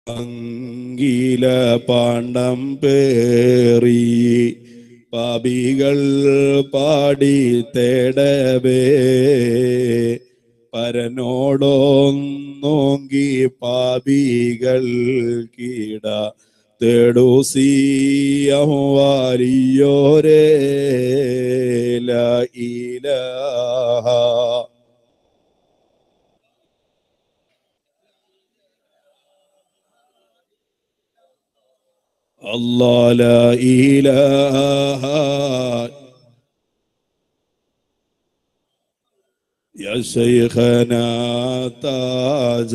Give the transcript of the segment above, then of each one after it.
അങ്കില പാണ്ഡം പേറി പാപികൾ പാടി തേടവേ പരനോടൊന്നോങ്കി പാപികൾ കീട തേടുസിയവാരിയോരേ ഇലഹ الله لا إله يا شيخنا تاج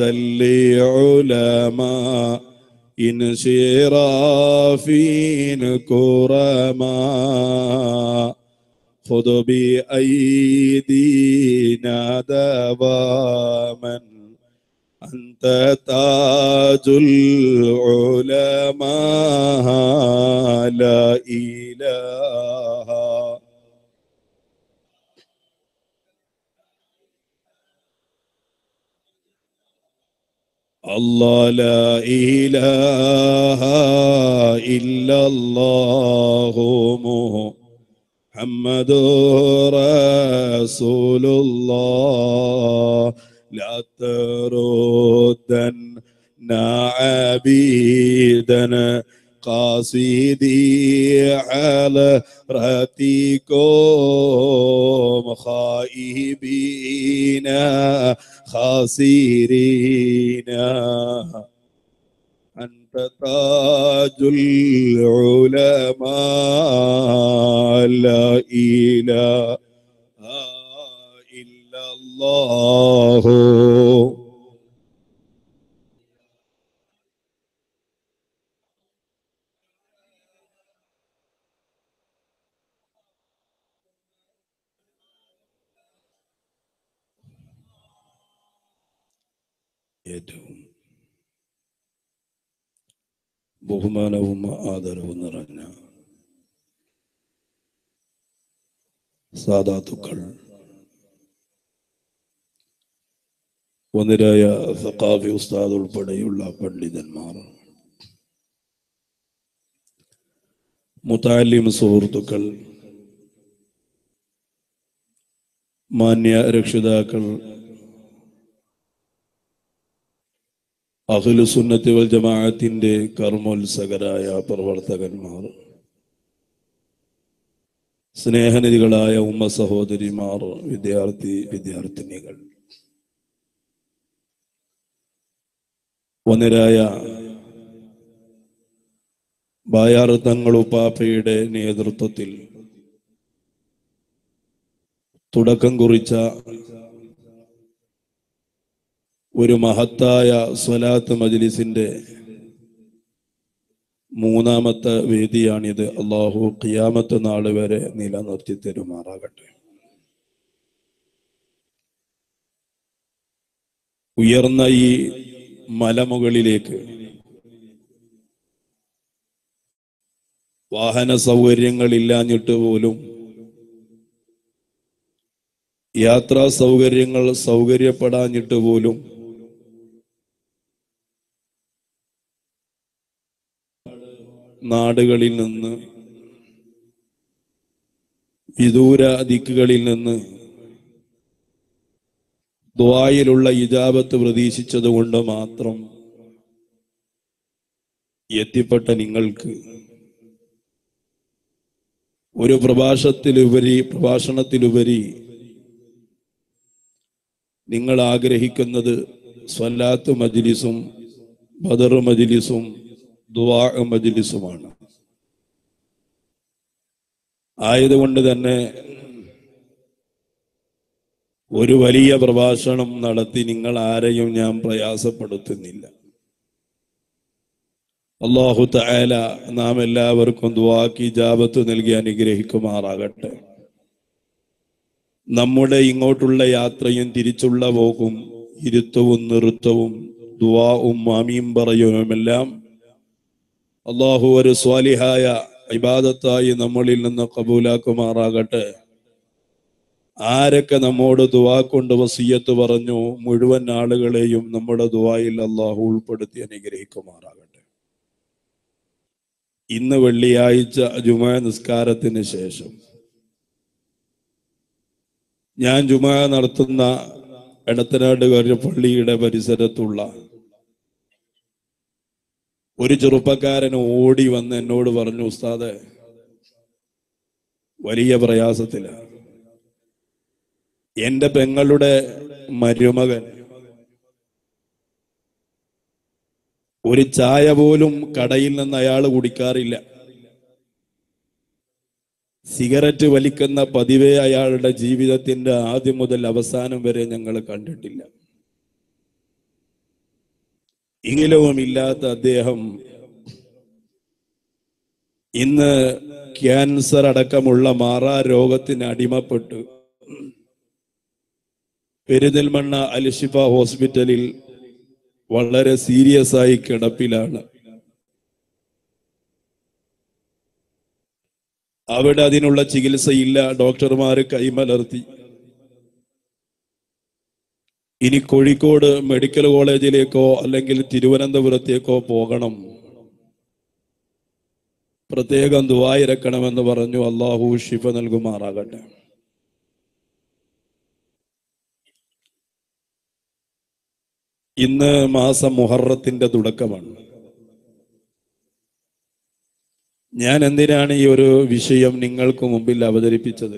لعلماء إن شرافين كرما خذ بأيدينا دواما أنت تاج العلماء لا إله الله لا إله إلا الله محمد رسول الله لا تردن عبيدا قاصدي على راتكم خائبين خاسرين أنت تاج العلماء لا إله إلا الله ഏറ്റവും ബഹുമാനവും ആദരവും നിറഞ്ഞ സാധാത്തുക്കൾ ഒന്നിരായ സഖാഫി ഉസ്താദ് ഉൾപ്പെടെയുള്ള പണ്ഡിതന്മാർ മുത്താലിം സുഹൃത്തുക്കൾ മാന്യ രക്ഷിതാക്കൾ അഖിലുസുന്നത്തി വൽ ജമാഅത്തിന്റെ കർമ്മോത്സകരായ പ്രവർത്തകന്മാർ സ്നേഹനിധികളായ ഉമ്മ സഹോദരിമാർ വിദ്യാർത്ഥി വിദ്യാർത്ഥിനികൾ ഒന്നിരായ ബായാർ തങ്ങളുപ്പാപ്പയുടെ നേതൃത്വത്തിൽ തുടക്കം കുറിച്ച ഒരു മഹത്തായ സ്വലാത്ത് മജ്ലിസിന്റെ മൂന്നാമത്തെ വേദിയാണിത് അള്ളാഹു ഖിയാമത്ത് നാൾ വരെ നിലനിർത്തി തരുമാറാകട്ടെ ഉയർന്ന ഈ മലമുകളിലേക്ക് വാഹന സൗകര്യങ്ങളില്ലാഞ്ഞിട്ട് പോലും യാത്രാ സൗകര്യങ്ങൾ സൗകര്യപ്പെടാഞ്ഞിട്ട് പോലും നാടുകളിൽ നിന്ന് വിദൂര ദിക്കുകളിൽ നിന്ന് ദ്വായിലുള്ള ഇജാബത്ത് പ്രതീക്ഷിച്ചതുകൊണ്ട് മാത്രം എത്തിപ്പെട്ട നിങ്ങൾക്ക് ഒരു പ്രഭാഷത്തിലുപരി പ്രഭാഷണത്തിലുപരി നിങ്ങൾ ആഗ്രഹിക്കുന്നത് സ്വല്ലാത്ത് മജ്ലിസും ബദർ മജ്ലിസും ദുവാ മജ്ലിസുമാണ് ആയതുകൊണ്ട് തന്നെ ഒരു വലിയ പ്രഭാഷണം നടത്തി നിങ്ങൾ ആരെയും ഞാൻ പ്രയാസപ്പെടുത്തുന്നില്ല അള്ളാഹു തആല നാം എല്ലാവർക്കും ദുവാക്കി ജാബത്ത് നൽകി അനുഗ്രഹിക്കുമാറാകട്ടെ നമ്മുടെ ഇങ്ങോട്ടുള്ള യാത്രയും തിരിച്ചുള്ള പോക്കും ഇരുത്തവും നൃത്തവും ദുവാവും മാമിയും പറയുമെല്ലാം അള്ളാഹു ഒരു സ്വാലിഹായ ഇബാദത്തായി നമ്മളിൽ നിന്ന് കബൂലാക്കുമാറാകട്ടെ ആരൊക്കെ നമ്മോട് ദുവാ കൊണ്ട് വസീയത്ത് പറഞ്ഞു മുഴുവൻ ആളുകളെയും നമ്മുടെ ദുവായിൽ അള്ളാഹു ഉൾപ്പെടുത്തി അനുഗ്രഹിക്കുമാറാകട്ടെ ഇന്ന് വെള്ളിയാഴ്ച ജുമാ നിസ്കാരത്തിന് ശേഷം ഞാൻ ജുമാ നടത്തുന്ന എടത്തനാട് പള്ളിയുടെ പരിസരത്തുള്ള ഒരു ചെറുപ്പക്കാരൻ ഓടി വന്ന് എന്നോട് പറഞ്ഞു ഉസ്താദെ വലിയ പ്രയാസത്തിലാണ് എന്റെ പെങ്ങളുടെ മരുമകൻ ഒരു ചായ പോലും കടയിൽ നിന്ന് അയാൾ കുടിക്കാറില്ല സിഗരറ്റ് വലിക്കുന്ന പതിവേ അയാളുടെ ജീവിതത്തിന്റെ ആദ്യം മുതൽ അവസാനം വരെ ഞങ്ങൾ കണ്ടിട്ടില്ല എങ്കിലും ഇല്ലാത്ത അദ്ദേഹം ഇന്ന് ക്യാൻസർ അടക്കമുള്ള മാറാ രോഗത്തിന് അടിമപ്പെട്ട് പെരിന്തൽമണ്ണ അലിഷിഫ ഹോസ്പിറ്റലിൽ വളരെ സീരിയസ് ആയി കിടപ്പിലാണ് അവിടെ അതിനുള്ള ചികിത്സയില്ല ഡോക്ടർമാര് കൈമലർത്തി ഇനി കോഴിക്കോട് മെഡിക്കൽ കോളേജിലേക്കോ അല്ലെങ്കിൽ തിരുവനന്തപുരത്തേക്കോ പോകണം പ്രത്യേകം ദുവായിരക്കണമെന്ന് പറഞ്ഞു അള്ളാഹു ഷിഫ നൽകുമാറാകട്ടെ ഇന്ന് മാസം മുഹറത്തിന്റെ തുടക്കമാണ് ഞാൻ എന്തിനാണ് ഈ ഒരു വിഷയം നിങ്ങൾക്ക് മുമ്പിൽ അവതരിപ്പിച്ചത്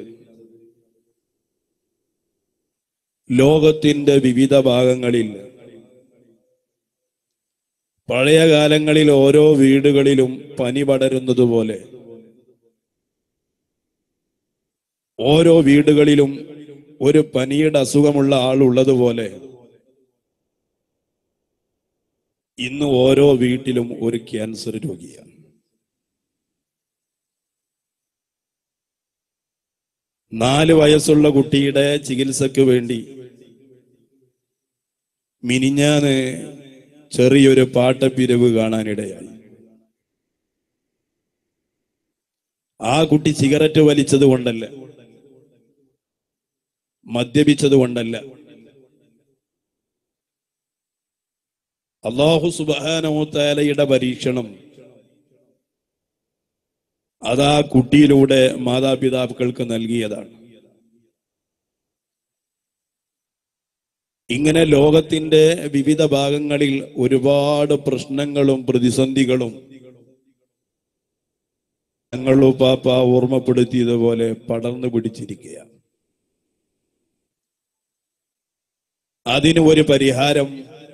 ലോകത്തിന്റെ വിവിധ ഭാഗങ്ങളിൽ പഴയ കാലങ്ങളിൽ ഓരോ വീടുകളിലും പനി പടരുന്നത് പോലെ ഓരോ വീടുകളിലും ഒരു പനിയുടെ അസുഖമുള്ള ആളുള്ളതുപോലെ ഇന്ന് ഓരോ വീട്ടിലും ഒരു ക്യാൻസർ രോഗിയാണ് നാല് വയസ്സുള്ള കുട്ടിയുടെ ചികിത്സക്ക് വേണ്ടി മിനിഞ്ഞാന്ന് ചെറിയൊരു പാട്ടപ്പിരിവ് കാണാനിടയായി ആ കുട്ടി സിഗരറ്റ് വലിച്ചത് കൊണ്ടല്ല മദ്യപിച്ചത് കൊണ്ടല്ല അള്ളാഹു സുബാനോത്താലയുടെ പരീക്ഷണം അതാ കുട്ടിയിലൂടെ മാതാപിതാക്കൾക്ക് നൽകിയതാണ് ഇങ്ങനെ ലോകത്തിന്റെ വിവിധ ഭാഗങ്ങളിൽ ഒരുപാട് പ്രശ്നങ്ങളും പ്രതിസന്ധികളും ഞങ്ങളു പാപ്പ ഓർമ്മപ്പെടുത്തിയതുപോലെ പടർന്നു പിടിച്ചിരിക്കുകയാണ് അതിന് ഒരു പരിഹാരം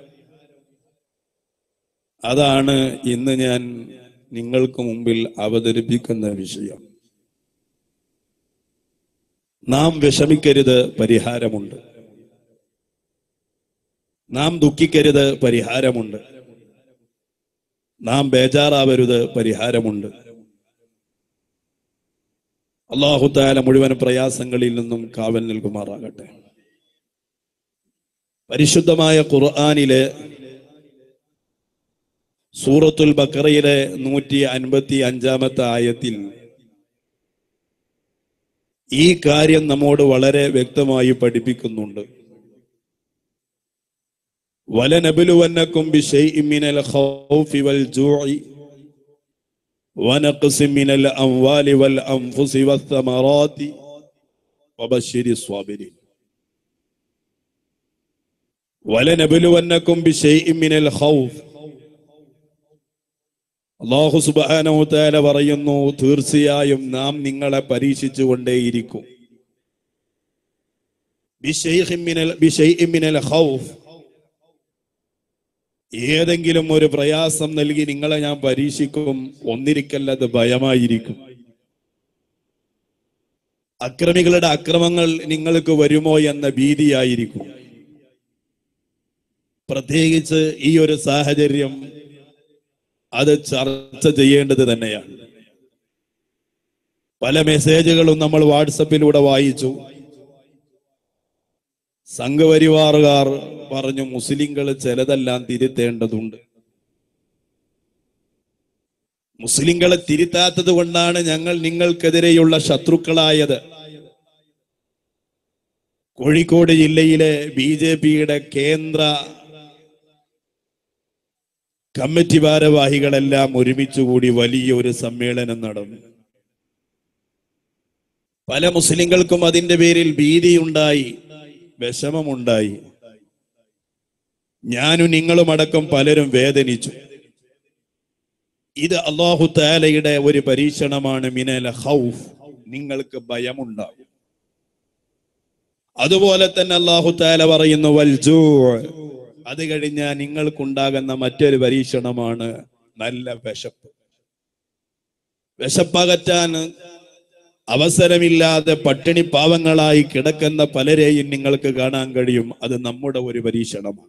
അതാണ് ഇന്ന് ഞാൻ നിങ്ങൾക്ക് മുമ്പിൽ അവതരിപ്പിക്കുന്ന വിഷയം നാം വിഷമിക്കരുത് പരിഹാരമുണ്ട് നാം ദുഃഖിക്കരുത് പരിഹാരമുണ്ട് നാം ബേജാറാവരുത് പരിഹാരമുണ്ട് അള്ളാഹുത്താല മുഴുവൻ പ്രയാസങ്ങളിൽ നിന്നും കാവൽ നൽകുമാറാകട്ടെ പരിശുദ്ധമായ ഖുർആാനിലെ സൂറത്തുൽ ബക്കറയിലെ നൂറ്റി അൻപത്തി അഞ്ചാമത്തെ ആയത്തിൽ ഈ കാര്യം നമ്മോട് വളരെ വ്യക്തമായി പഠിപ്പിക്കുന്നുണ്ട് വലനബലുവന്നക്കും ബിശൈഇൻ മിനൽ ഖൗഫി വൽ ജൂഇ ونقص من الأموال والأنفس والثمرات وبشر الصابرين ولنبلونكم بشيء من الخوف അള്ളാഹു സുബാനോ താല പറയുന്നു തീർച്ചയായും നാം നിങ്ങളെ പരീക്ഷിച്ചു കൊണ്ടേയിരിക്കും ഏതെങ്കിലും ഒരു പ്രയാസം നൽകി നിങ്ങളെ ഞാൻ പരീക്ഷിക്കും ഒന്നിരിക്കല്ലത് ഭയമായിരിക്കും അക്രമികളുടെ അക്രമങ്ങൾ നിങ്ങൾക്ക് വരുമോ എന്ന ഭീതിയായിരിക്കും പ്രത്യേകിച്ച് ഈ ഒരു സാഹചര്യം അത് ചർച്ച ചെയ്യേണ്ടത് തന്നെയാണ് പല മെസ്സേജുകളും നമ്മൾ വാട്സപ്പിലൂടെ വായിച്ചു സംഘപരിവാറുകാർ പറഞ്ഞു മുസ്ലിങ്ങൾ ചിലതെല്ലാം തിരുത്തേണ്ടതുണ്ട് മുസ്ലിങ്ങളെ തിരുത്താത്തത് കൊണ്ടാണ് ഞങ്ങൾ നിങ്ങൾക്കെതിരെയുള്ള ശത്രുക്കളായത് കോഴിക്കോട് ജില്ലയിലെ ബി ജെ പിയുടെ കേന്ദ്ര കമ്മിറ്റി ഭാരവാഹികളെല്ലാം ഒരുമിച്ചുകൂടി വലിയ ഒരു സമ്മേളനം നടന്നു പല മുസ്ലിങ്ങൾക്കും അതിന്റെ പേരിൽ ഭീതിയുണ്ടായി വിഷമമുണ്ടായി ഞാനും നിങ്ങളും അടക്കം പലരും വേദനിച്ചു ഇത് അള്ളാഹു താലയുടെ ഒരു പരീക്ഷണമാണ് മിനൽ ഹൗഫ് നിങ്ങൾക്ക് ഭയമുണ്ടാകും അതുപോലെ തന്നെ അള്ളാഹു താല പറയുന്നു വൽജൂ അത് കഴിഞ്ഞാൽ നിങ്ങൾക്കുണ്ടാകുന്ന മറ്റൊരു പരീക്ഷണമാണ് നല്ല വിശപ്പ് വിശപ്പകറ്റാൻ അവസരമില്ലാതെ പട്ടിണി പാവങ്ങളായി കിടക്കുന്ന പലരെയും നിങ്ങൾക്ക് കാണാൻ കഴിയും അത് നമ്മുടെ ഒരു പരീക്ഷണമാണ്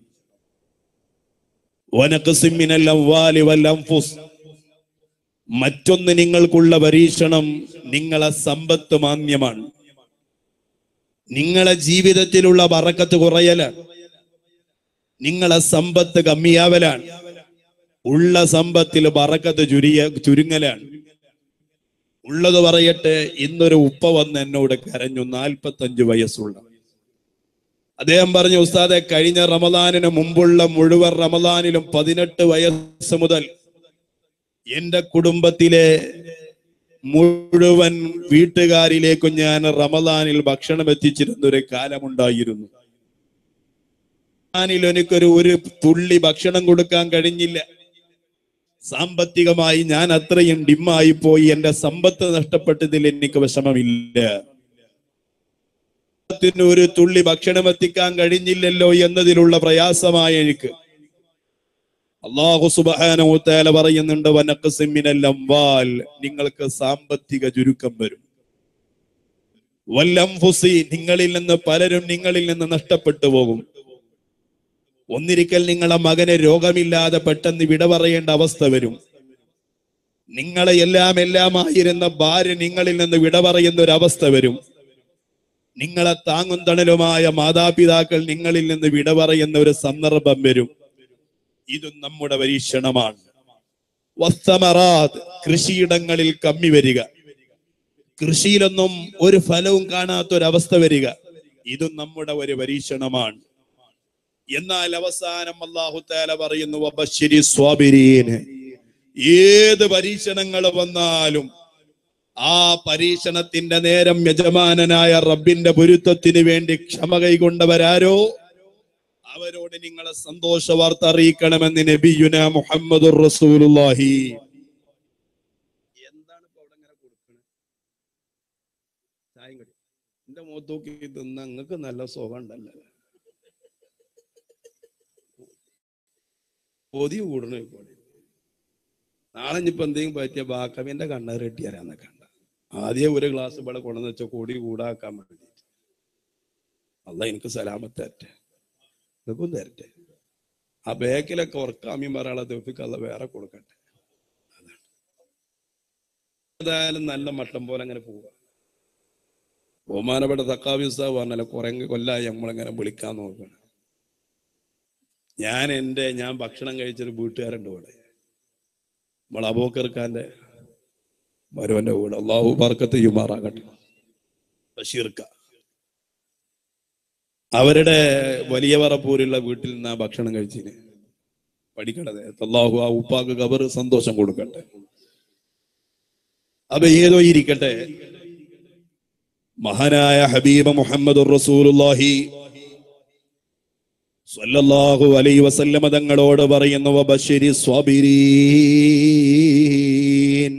വനഖസിമിനൽ അംവാലി വൽ അൻഫുസ്. മറ്റൊന്ന് നിങ്ങൾക്കുള്ള പരീക്ഷണം നിങ്ങളെ സമ്പത്ത് മാന്യമാണ് നിങ്ങളെ ജീവിതത്തിലുള്ള വറക്കത്ത് കുറയലാണ് നിങ്ങളെ സമ്പത്ത് കമ്മിയാവലാണ് ഉള്ള സമ്പത്തിൽ വറക്കത്ത് ചുരിയ ചുരുങ്ങലാണ് ഉള്ളത് പറയട്ടെ ഇന്നൊരു ഉപ്പ വന്ന് എന്നോട് കരഞ്ഞു നാൽപ്പത്തഞ്ച് വയസ്സുള്ള അദ്ദേഹം പറഞ്ഞു ഉസ്താദെ കഴിഞ്ഞ റമദാനിന് മുമ്പുള്ള മുഴുവൻ റമദാനിലും പതിനെട്ട് വയസ്സ് മുതൽ എന്റെ കുടുംബത്തിലെ മുഴുവൻ വീട്ടുകാരിലേക്കും ഞാൻ റമദാനിൽ ഭക്ഷണം എത്തിച്ചിരുന്ന ഒരു കാലമുണ്ടായിരുന്നു റമദാനിൽ എനിക്കൊരു ഒരു തുള്ളി ഭക്ഷണം കൊടുക്കാൻ കഴിഞ്ഞില്ല സാമ്പത്തികമായി ഞാൻ അത്രയും ഡിമ്മായി പോയി എന്റെ സമ്പത്ത് നഷ്ടപ്പെട്ടതിൽ എനിക്ക് വിഷമമില്ല ത്തിന് ഒരു തുള്ളി ഭക്ഷണം എത്തിക്കാൻ കഴിഞ്ഞില്ലല്ലോ എന്നതിലുള്ള പ്രയാസമായ എനിക്ക് അള്ളാഹു സുബാനോത്തേല പറയുന്നുണ്ട് വനക്കസിമിനൽ അംവാൽ നിങ്ങൾക്ക് സാമ്പത്തിക ചുരുക്കം വരും വല്ലംഫുസി നിങ്ങളിൽ നിന്ന് പലരും നിങ്ങളിൽ നിന്ന് നഷ്ടപ്പെട്ടു പോകും ഒന്നിരിക്കൽ നിങ്ങളെ മകന് രോഗമില്ലാതെ പെട്ടെന്ന് വിട പറയേണ്ട അവസ്ഥ വരും നിങ്ങളെ എല്ലാം എല്ലാമായിരുന്ന ഭാര്യ നിങ്ങളിൽ നിന്ന് വിട പറയുന്ന ഒരു അവസ്ഥ വരും നിങ്ങളെ താങ്ങും തണലുമായ മാതാപിതാക്കൾ നിങ്ങളിൽ നിന്ന് വിട പറയുന്ന ഒരു സന്ദർഭം വരും ഇതും നമ്മുടെ പരീക്ഷണമാണ് വസ്തമറാത്ത് കൃഷിയിടങ്ങളിൽ കമ്മി വരിക കൃഷിയിലൊന്നും ഒരു ഫലവും കാണാത്ത ഒരവസ്ഥ വരിക ഇതും നമ്മുടെ ഒരു പരീക്ഷണമാണ് എന്നാൽ അവസാനം അള്ളാഹു താല പറയുന്നു വബശ്ശിരി സ്വാബിരീന് ഏത് പരീക്ഷണങ്ങൾ വന്നാലും ആ പരീക്ഷണത്തിന്റെ നേരം യജമാനനായ റബ്ബിന്റെ പൊരുത്തത്തിന് വേണ്ടി ക്ഷമ കൈകൊണ്ടവരാരോ അവരോട് നിങ്ങളെ സന്തോഷ വാർത്ത അറിയിക്കണമെന്ന് നബിയുന മുഹമ്മദ് റസൂലുള്ളാഹി എന്താണ് ഇപ്പൊ അവിടെ ഇങ്ങനെ കൊടുക്കുന്നത് ചായം കടി എന്റെ മുഖത്ത് നോക്കി തിന്ന നിങ്ങൾക്ക് നല്ല സുഖം ഉണ്ടല്ലോ കൊതി കൂടണ ഇപ്പോൾ നാളെ ഇനിയിപ്പോ എന്തെങ്കിലും പറ്റിയ ബാക്കവിന്റെ കണ്ണേർ കെട്ടിയാരാന്ന് കണ്ട ആദ്യം ഒരു ഗ്ലാസ് ഇവിടെ കൊണ്ടുവന്ന് വെച്ച കൊടി കൂടാക്കാൻ വേണ്ടി അല്ല എനിക്ക് സലാമത്തേറ്റെ ഇതൊക്കെ തരട്ടെ ആ ബേക്കിലൊക്കെ ഉറക്കാമി പറയാനുള്ള തെപ്പിക്കല്ല വേറെ കൊടുക്കട്ടെ അതാണ് ഏതായാലും നല്ല മട്ടം പോലെ അങ്ങനെ പോവുക ബഹുമാനപ്പെട്ട തക്കാവി ഉസ്താവ് പറഞ്ഞല്ലോ കുറെ കൊല്ലായി നമ്മളിങ്ങനെ വിളിക്കാൻ നോക്കണം ഞാൻ എൻ്റെ ഞാൻ ഭക്ഷണം കഴിച്ചൊരു വീട്ടുകാരുണ്ട് ഇവിടെ നമ്മൾ അബോക്കർക്കാന്റെ മരുവന്റെ വീട് അള്ളാഹു ബർക്കത്ത് യുമാറാകട്ടെ ബഷീർക്ക അവരുടെ വലിയ പറപ്പൂരുള്ള വീട്ടിൽ നിന്ന് ആ ഭക്ഷണം കഴിച്ചിന് പഠിക്കണത് അള്ളാഹു ആ ഉപ്പാക്ക് കബർ സന്തോഷം കൊടുക്കട്ടെ അപ്പൊ ഏതോ ഇരിക്കട്ടെ മഹാനായ ഹബീബ മുഹമ്മദ് റസൂലുള്ളാഹി സ്വല്ലല്ലാഹു അലൈഹി വസല്ലമ തങ്ങളോട് പറയുന്നു വബശ്ശിരി സ്വാബിരീൻ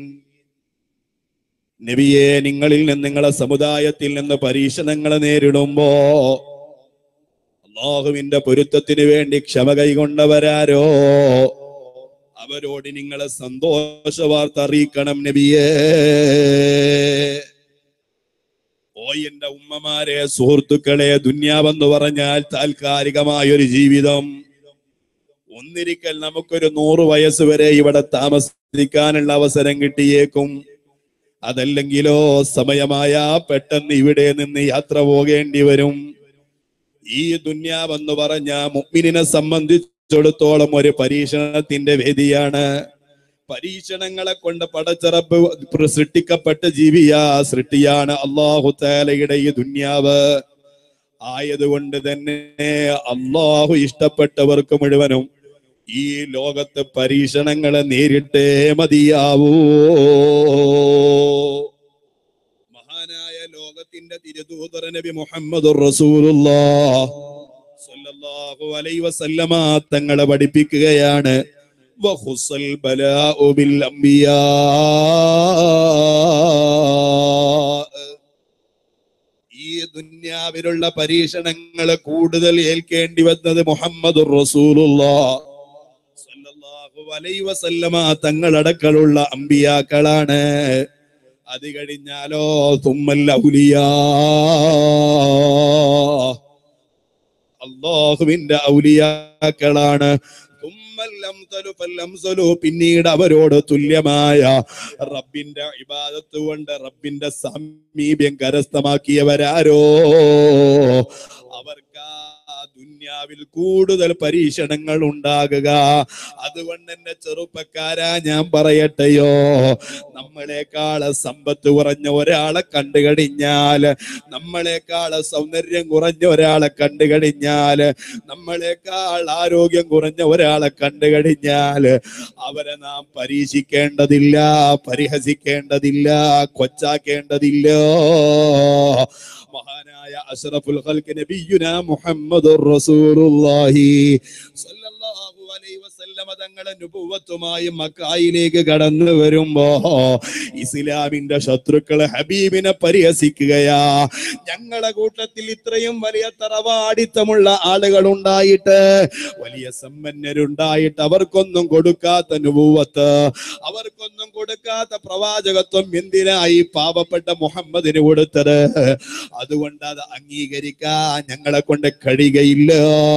നബിയെ നിങ്ങളിൽ നിന്ന് നിങ്ങളെ സമുദായത്തിൽ നിന്ന് പരീക്ഷണങ്ങളെ നേരിടുമ്പോ അള്ളാഹുവിന്റെ പൊരുത്തത്തിന് വേണ്ടി ക്ഷമ കൈകൊണ്ടവരാരോ അവരോട് നിങ്ങളെ സന്തോഷ വാർത്ത അറിയിക്കണം നബിയേ ഓ എന്റെ ഉമ്മമാരെ സുഹൃത്തുക്കളെ ദുന്യാവെന്ന് പറഞ്ഞാൽ താൽക്കാലികമായ ഒരു ജീവിതം ഒന്നിരിക്കൽ നമുക്കൊരു നൂറ് വയസ്സ് വരെ ഇവിടെ താമസിക്കാനുള്ള അവസരം കിട്ടിയേക്കും അതല്ലെങ്കിലോ സമയമായ പെട്ടെന്ന് ഇവിടെ നിന്ന് യാത്ര പോകേണ്ടി വരും ഈ ദുന്യാവെന്ന് പറഞ്ഞ മുഗ്മിനെ സംബന്ധിച്ചിടത്തോളം ഒരു പരീക്ഷണത്തിന്റെ വേദിയാണ് പരീക്ഷണങ്ങളെ കൊണ്ട് പടച്ചിറപ്പ് സൃഷ്ടിക്കപ്പെട്ട ജീവിയ സൃഷ്ടിയാണ് അള്ളാഹു താലയുടെ ഈ ദുന്യാവ് ആയതുകൊണ്ട് തന്നെ അള്ളാഹു ഇഷ്ടപ്പെട്ടവർക്ക് മുഴുവനും ഈ ലോകത്ത് പരീക്ഷണങ്ങളെ നേരിട്ടേ മതിയാവൂ മഹാനായ ലോകത്തിന്റെ തിരുദൂതർ നബി മുഹമ്മദ് സ്വല്ലല്ലാഹു അലൈഹി വസല്ലമ തങ്ങളെ പഠിപ്പിക്കുകയാണ് വഖുസൽ ബലാഉ ബിൽ അംബിയാ ഈ ദുന്യാവിലുള്ള പരീക്ഷണങ്ങൾ കൂടുതൽ ഏൽക്കേണ്ടി വന്നത് മുഹമ്മദ് അലൈ വസല്ലമ തങ്ങളടക്കലുള്ള അമ്പിയാക്കളാണ് അത് കഴിഞ്ഞാലോ തുമ്മൽ ഔലിയാ അള്ളാഹുവിന്റെ ഔലിയാക്കളാണ് തുമ്മൽ അംസലു ഫൽ അംസലു. പിന്നീട് അവരോട് തുല്യമായ റബ്ബിന്റെ ഇബാദത്ത് കൊണ്ട് റബ്ബിന്റെ സമീപ്യം കരസ്ഥമാക്കിയവരാരോ അവർക്ക് ആ ദുന്യാവിൽ കൂടുതൽ പരീക്ഷണങ്ങൾ ഉണ്ടാകുക അതുകൊണ്ട് എന്റെ ചെറുപ്പക്കാരാ ഞാൻ പറയട്ടെയോ നമ്മളെക്കാള് സമ്പത്ത് കുറഞ്ഞ ഒരാളെ കണ്ടു കഴിഞ്ഞാൽ നമ്മളെക്കാള് സൗന്ദര്യം കുറഞ്ഞ ഒരാളെ കണ്ടു കഴിഞ്ഞാൽ നമ്മളെക്കാൾ ആരോഗ്യം കുറഞ്ഞ ഒരാളെ കണ്ടു കഴിഞ്ഞാൽ അവരെ നാം പരീക്ഷിക്കേണ്ടതില്ല പരിഹസിക്കേണ്ടതില്ല കൊച്ചാക്കേണ്ടതില്ല മഹാനായ അഷ്റഫുൽ ഖൽക്ക് നബിയുന മുഹമ്മദുർ റസൂലുള്ളാഹി സ്വല്ലല്ലാഹു അലൈഹി വസല്ലമ തങ്ങളെ നുബുവത്തുമായി മക്കായിലേക്ക് കടന്നു വരുമ്പോ ഇസ്ലാമിന്റെ ശത്രുക്കള് ഹബീബിനെ പരിഹസിക്കുകയാ ഞങ്ങളെ കൂട്ടത്തിൽ ഇത്രയും വലിയ തറവാടിത്തമുള്ള ആളുകൾ ഉണ്ടായിട്ട് വലിയ സമ്പന്നരുണ്ടായിട്ട് അവർക്കൊന്നും കൊടുക്കാത്ത നുബുവത്ത് അവർക്കൊന്നും കൊടുക്കാത്ത പ്രവാചകത്വം എന്തിനായി പാവപ്പെട്ട മുഹമ്മദിന് കൊടുത്തത് അതുകൊണ്ട് അത് അംഗീകരിക്കാൻ ഞങ്ങളെ കൊണ്ട് കഴിയുകയില്ല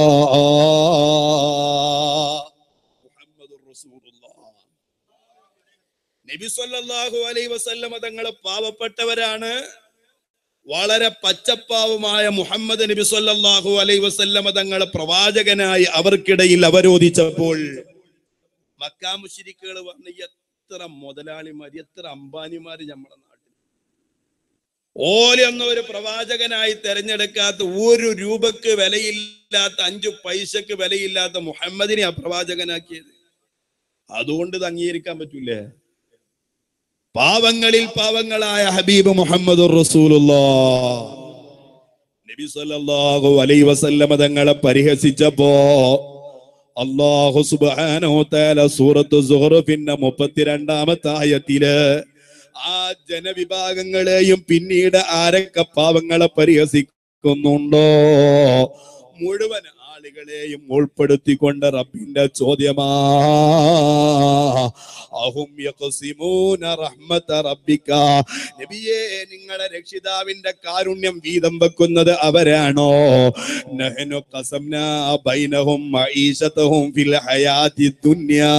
മുഹമ്മദുർ റസൂലുള്ളാഹ്. നബി സല്ലല്ലാഹു അലൈഹി വസല്ലമ തങ്ങൾ പാവപ്പെട്ടവരാണ് വളരെ പച്ചപ്പാവുമായ മുഹമ്മദ് നബി സല്ലല്ലാഹു അലൈഹി വസല്ലമ തങ്ങൾ പ്രവാചകനായി അവർക്കിടയിൽ അവരോധിച്ചപ്പോൾ മക്കാ മുശ്രിക്കുകൾ പറഞ്ഞ എത്ര മുതലാളിമാർ എത്ര അംബാനിമാര് നമ്മുടെ നാട്ടിൽ ഓലൊന്നും ഒരു പ്രവാചകനായി തെരഞ്ഞെടുക്കാത്ത ഒരു രൂപക്ക് വിലയില്ലാത്ത അഞ്ചു പൈസക്ക് വിലയില്ലാത്ത മുഹമ്മദിനെ ആ പ്രവാചകനാക്കിയത് അതുകൊണ്ട് ഇത് അംഗീകരിക്കാൻ പറ്റൂലേ പാവങ്ങളിൽ പാവങ്ങളായ ഹബീബ് മുഹമ്മദ് നബി സല്ലല്ലാഹു അലൈഹി വസല്ലമ തങ്ങളെ പരിഹസിച്ചപ്പോ അള്ളാഹു സുബ്ഹാനഹു തആല സൂറത്ത് സുഹ്റഫിന്റെ മുപ്പത്തിരണ്ടാമത്തെ ആയത്തില് ആ ജനവിഭാഗങ്ങളെയും പിന്നീട് ആരൊക്കെ പാവങ്ങളെ പരിഹസിക്കുന്നുണ്ടോ മുഴുവൻ ആളുകളെയും ഉൾപ്പെടുത്തിക്കൊണ്ട് റബ്ബിന്റെ ചോദ്യമാ അഹും യഖ്സിമൂന റഹ്മത റബ്ബിക നബിയേ നിങ്ങളെ രക്ഷിതാവിന്റെ കാരുണ്യം വീതം വെക്കുന്നത് അവരാണോ നഹ്നു ഖസംനാ ബൈനഹും മഈശതഹും ഫിൽ ഹയാത്തി ദുനിയാ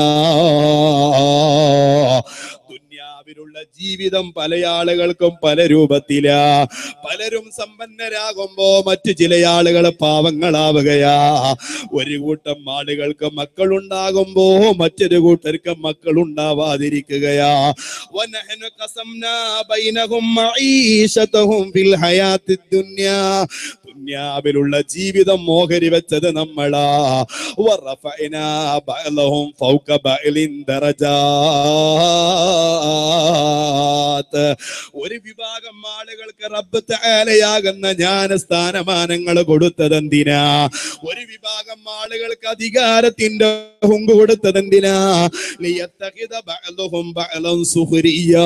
ദുന്യാവിലുള്ള ജീവിതം പല ആളുകൾക്കും പല രൂപത്തിലാ പലരും സമ്പന്നരാകുമ്പോ മറ്റു ചില ആളുകൾ പാവങ്ങളാവുകയാ ഒരു കൂട്ടം ആളുകൾക്ക് മക്കളുണ്ടാകുമ്പോ മറ്റൊരു കൂട്ടർക്ക് മക്കൾ ഉണ്ടാവാതിരിക്കുകയാ വനഹ്നു ഖസംനാ ബൈനഹും മഈശതഹും ഫിൽ ഹയാത്തി ദുനിയാ ദുന്യാവിലുള്ള ജീവിതം മോഹരി വെച്ചത് നമ്മളാ വറഫഅനാ ബഅലഹും ഫൗക ബഅലിൻ ദറജാത്ത് ഒരു വിഭാഗം ആളുകൾക്ക് റബ്ബ് തആലയാകുന്ന ജ്ഞാനസ്ഥാനമാനങ്ങൾ കൊടുത്തതെന്തിനാ ഒരു വിഭാഗം ആളുകൾക്ക് അധികാരത്തിന്റെ ഹുങ്ക് കൊടുത്തതെന്തിനാ ലിയത്തഖിദ ബഅലുഹും ബഅലൻ സുഖ്രിയാ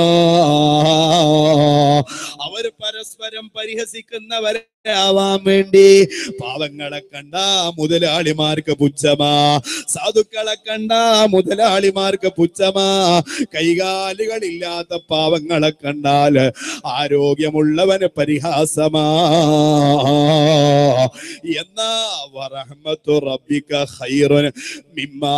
അവർ പരസ്പരം പരിഹസിക്കുന്നവരെ ആവാൻ വേണ്ടി പാവങ്ങളെ കണ്ട മുതലാളിമാർക്ക് പുച്ഛമാ സാധുക്കളെ കണ്ട മുതലാളിമാർക്ക് പുച്ഛമാ കൈകാലുകളില്ലാത്ത പാവങ്ങളെ കണ്ടാൽ ആരോഗ്യമുള്ളവന് പരിഹാസമാ എന്നാ വറഹ്മത്തു റബ്ബിക ഖൈറുൻ മിമ്മാ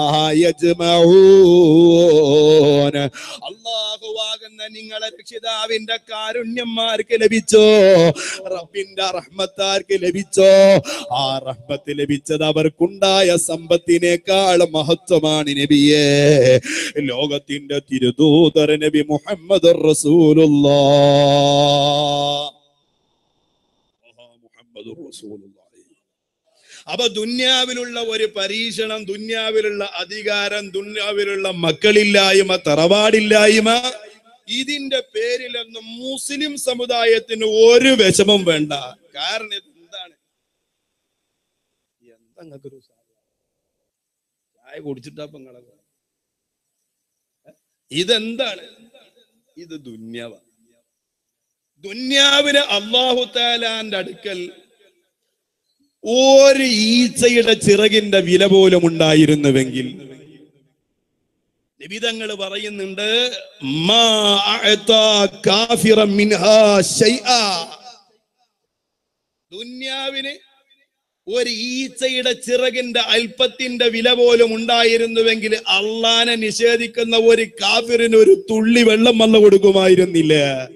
യജ്മഊൻ അല്ലാഹുവാകുന്ന നിങ്ങളെ രക്ഷിതാവിന്റെ കാരുണ്യന്മാർക്ക് ലഭിച്ചോ റബ്ബിന്റെ റഹ്മത്താർക്ക് ലഭിച്ചോ ആ റഹ്മത്ത് ലഭിച്ചത് അവർക്കുണ്ടായ സമ്പത്തിനേക്കാൾ മഹത്വമാണ് നബിയെ ലോകത്തിന്റെ തിരുദൂതർ നബി മുഹമ്മദ് റസൂലുള്ള മുഹമ്മദുർ റസൂലുള്ളാഹി അപ്പൊ ദുന്യാവിലുള്ള ഒരു പരീക്ഷണം ദുന്യാവിലുള്ള അധികാരം ദുന്യാവിലുള്ള മക്കളില്ലായ്മ തറവാടില്ലായ്മ ഇതിന്റെ പേരിലൊന്നും മുസ്ലിം സമുദായത്തിന് ഒരു വിഷമം വേണ്ട കാരണം ഇത് എന്താണ് എന്താ നിങ്ങൾക്കൊരു സാധനം? ചായ കുടിച്ചിട്ടാ നിങ്ങളെ ഇതെന്താണ് ഇത് ദുന്യാവ ദുന്യാവിന് അള്ളാഹു താലാന്റെ അടുക്കൽ ഒരു ഈച്ചയുടെ ചിറകിന്റെ വില പോലും ഉണ്ടായിരുന്നുവെങ്കിൽ നിബിതങ്ങൾ പറയുന്നുണ്ട് മാ അഅതാ കാഫിറൻ മിൻഹാ ശൈആ. ദുന്യാവിന് ഒരു ഈച്ചയുടെ ചിറകിന്റെ അല്പത്തിന്റെ വില പോലും ഉണ്ടായിരുന്നുവെങ്കിൽ അള്ളാനെ നിഷേധിക്കുന്ന ഒരു കാഫിറിന് ഒരു തുള്ളി വെള്ളം വന്നു കൊടുക്കുമായിരുന്നില്ല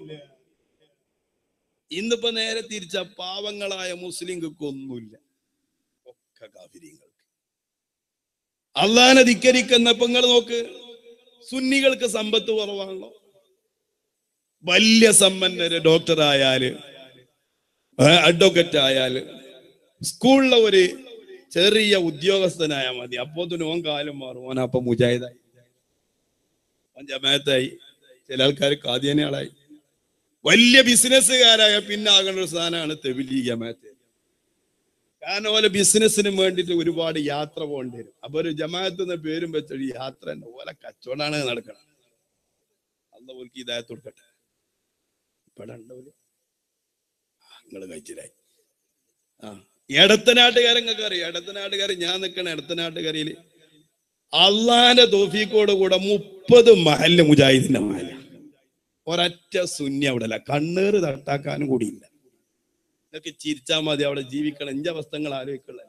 ഇന്നിപ്പോ നേരെ തിരിച്ച പാവങ്ങളായ മുസ്ലിങ്ങൾക്ക് ഒന്നുമില്ല ഒക്കെ കാഫിരിങ്ങൾക്ക് അള്ളാനെ ധിക്കരിക്കുന്നപ്പോ നിങ്ങൾ നോക്ക് സുന്നികൾക്ക് സമ്പത്ത് കുറവാണല്ലോ വലിയ സമ്പന്നര് ഡോക്ടർ ആയാല് അഡ്വക്കറ്റ് ആയാല് സ്കൂളിലെ ഒരു ചെറിയ ഉദ്യോഗസ്ഥനായ മതി അപ്പോ ഓൻ കാലം മാറും ഓൻ അപ്പൊ മുജാഹിദായി ഓൻ ജമാഅത്തായി ചില ആൾക്കാർ കാദ്യാനികളായി വലിയ ബിസിനസ്സുകാരായ പിന്നെ ആകേണ്ട ഒരു സാധനമാണ് തെബിലി ജമാഅത്ത് കാരണം ഓലെ ബിസിനസ്സിന് വേണ്ടിയിട്ട് ഒരുപാട് യാത്ര പോകേണ്ടി വരും അപ്പൊ ഒരു ജമാഅത്ത് എന്ന പേരും വെച്ചൊരു യാത്ര തന്നെ ഓലെ കച്ചവടമാണ് നടക്കണം അല്ല ഓൽക്ക് ഇതായത്ത് കൊടുക്കട്ടെ ഇവിടെ ഉണ്ടോല് നിങ്ങൾ കഴിച്ചിലായി ആ എടത്തനാട്ടുകാരൻ നിങ്ങൾക്ക് അറിയാം എടത്തനാട്ടുകാരൻ ഞാൻ നിൽക്കണ എടത്തനാട്ടുകരയില് അള്ളാന്റെ തോഫീക്കോട് കൂടെ മുപ്പത് മഹല് മുജാഹിദിന്റെ മഹല ഒരൊറ്റ സുന്നി അവിടെ അല്ല കണ്ണേറ് തട്ടാക്കാനും കൂടിയില്ല ഇതൊക്കെ ചിരിച്ചാ മതി അവിടെ ജീവിക്കണം ഇഞ്ച അവസ്ഥകൾ ആലോചിക്കണ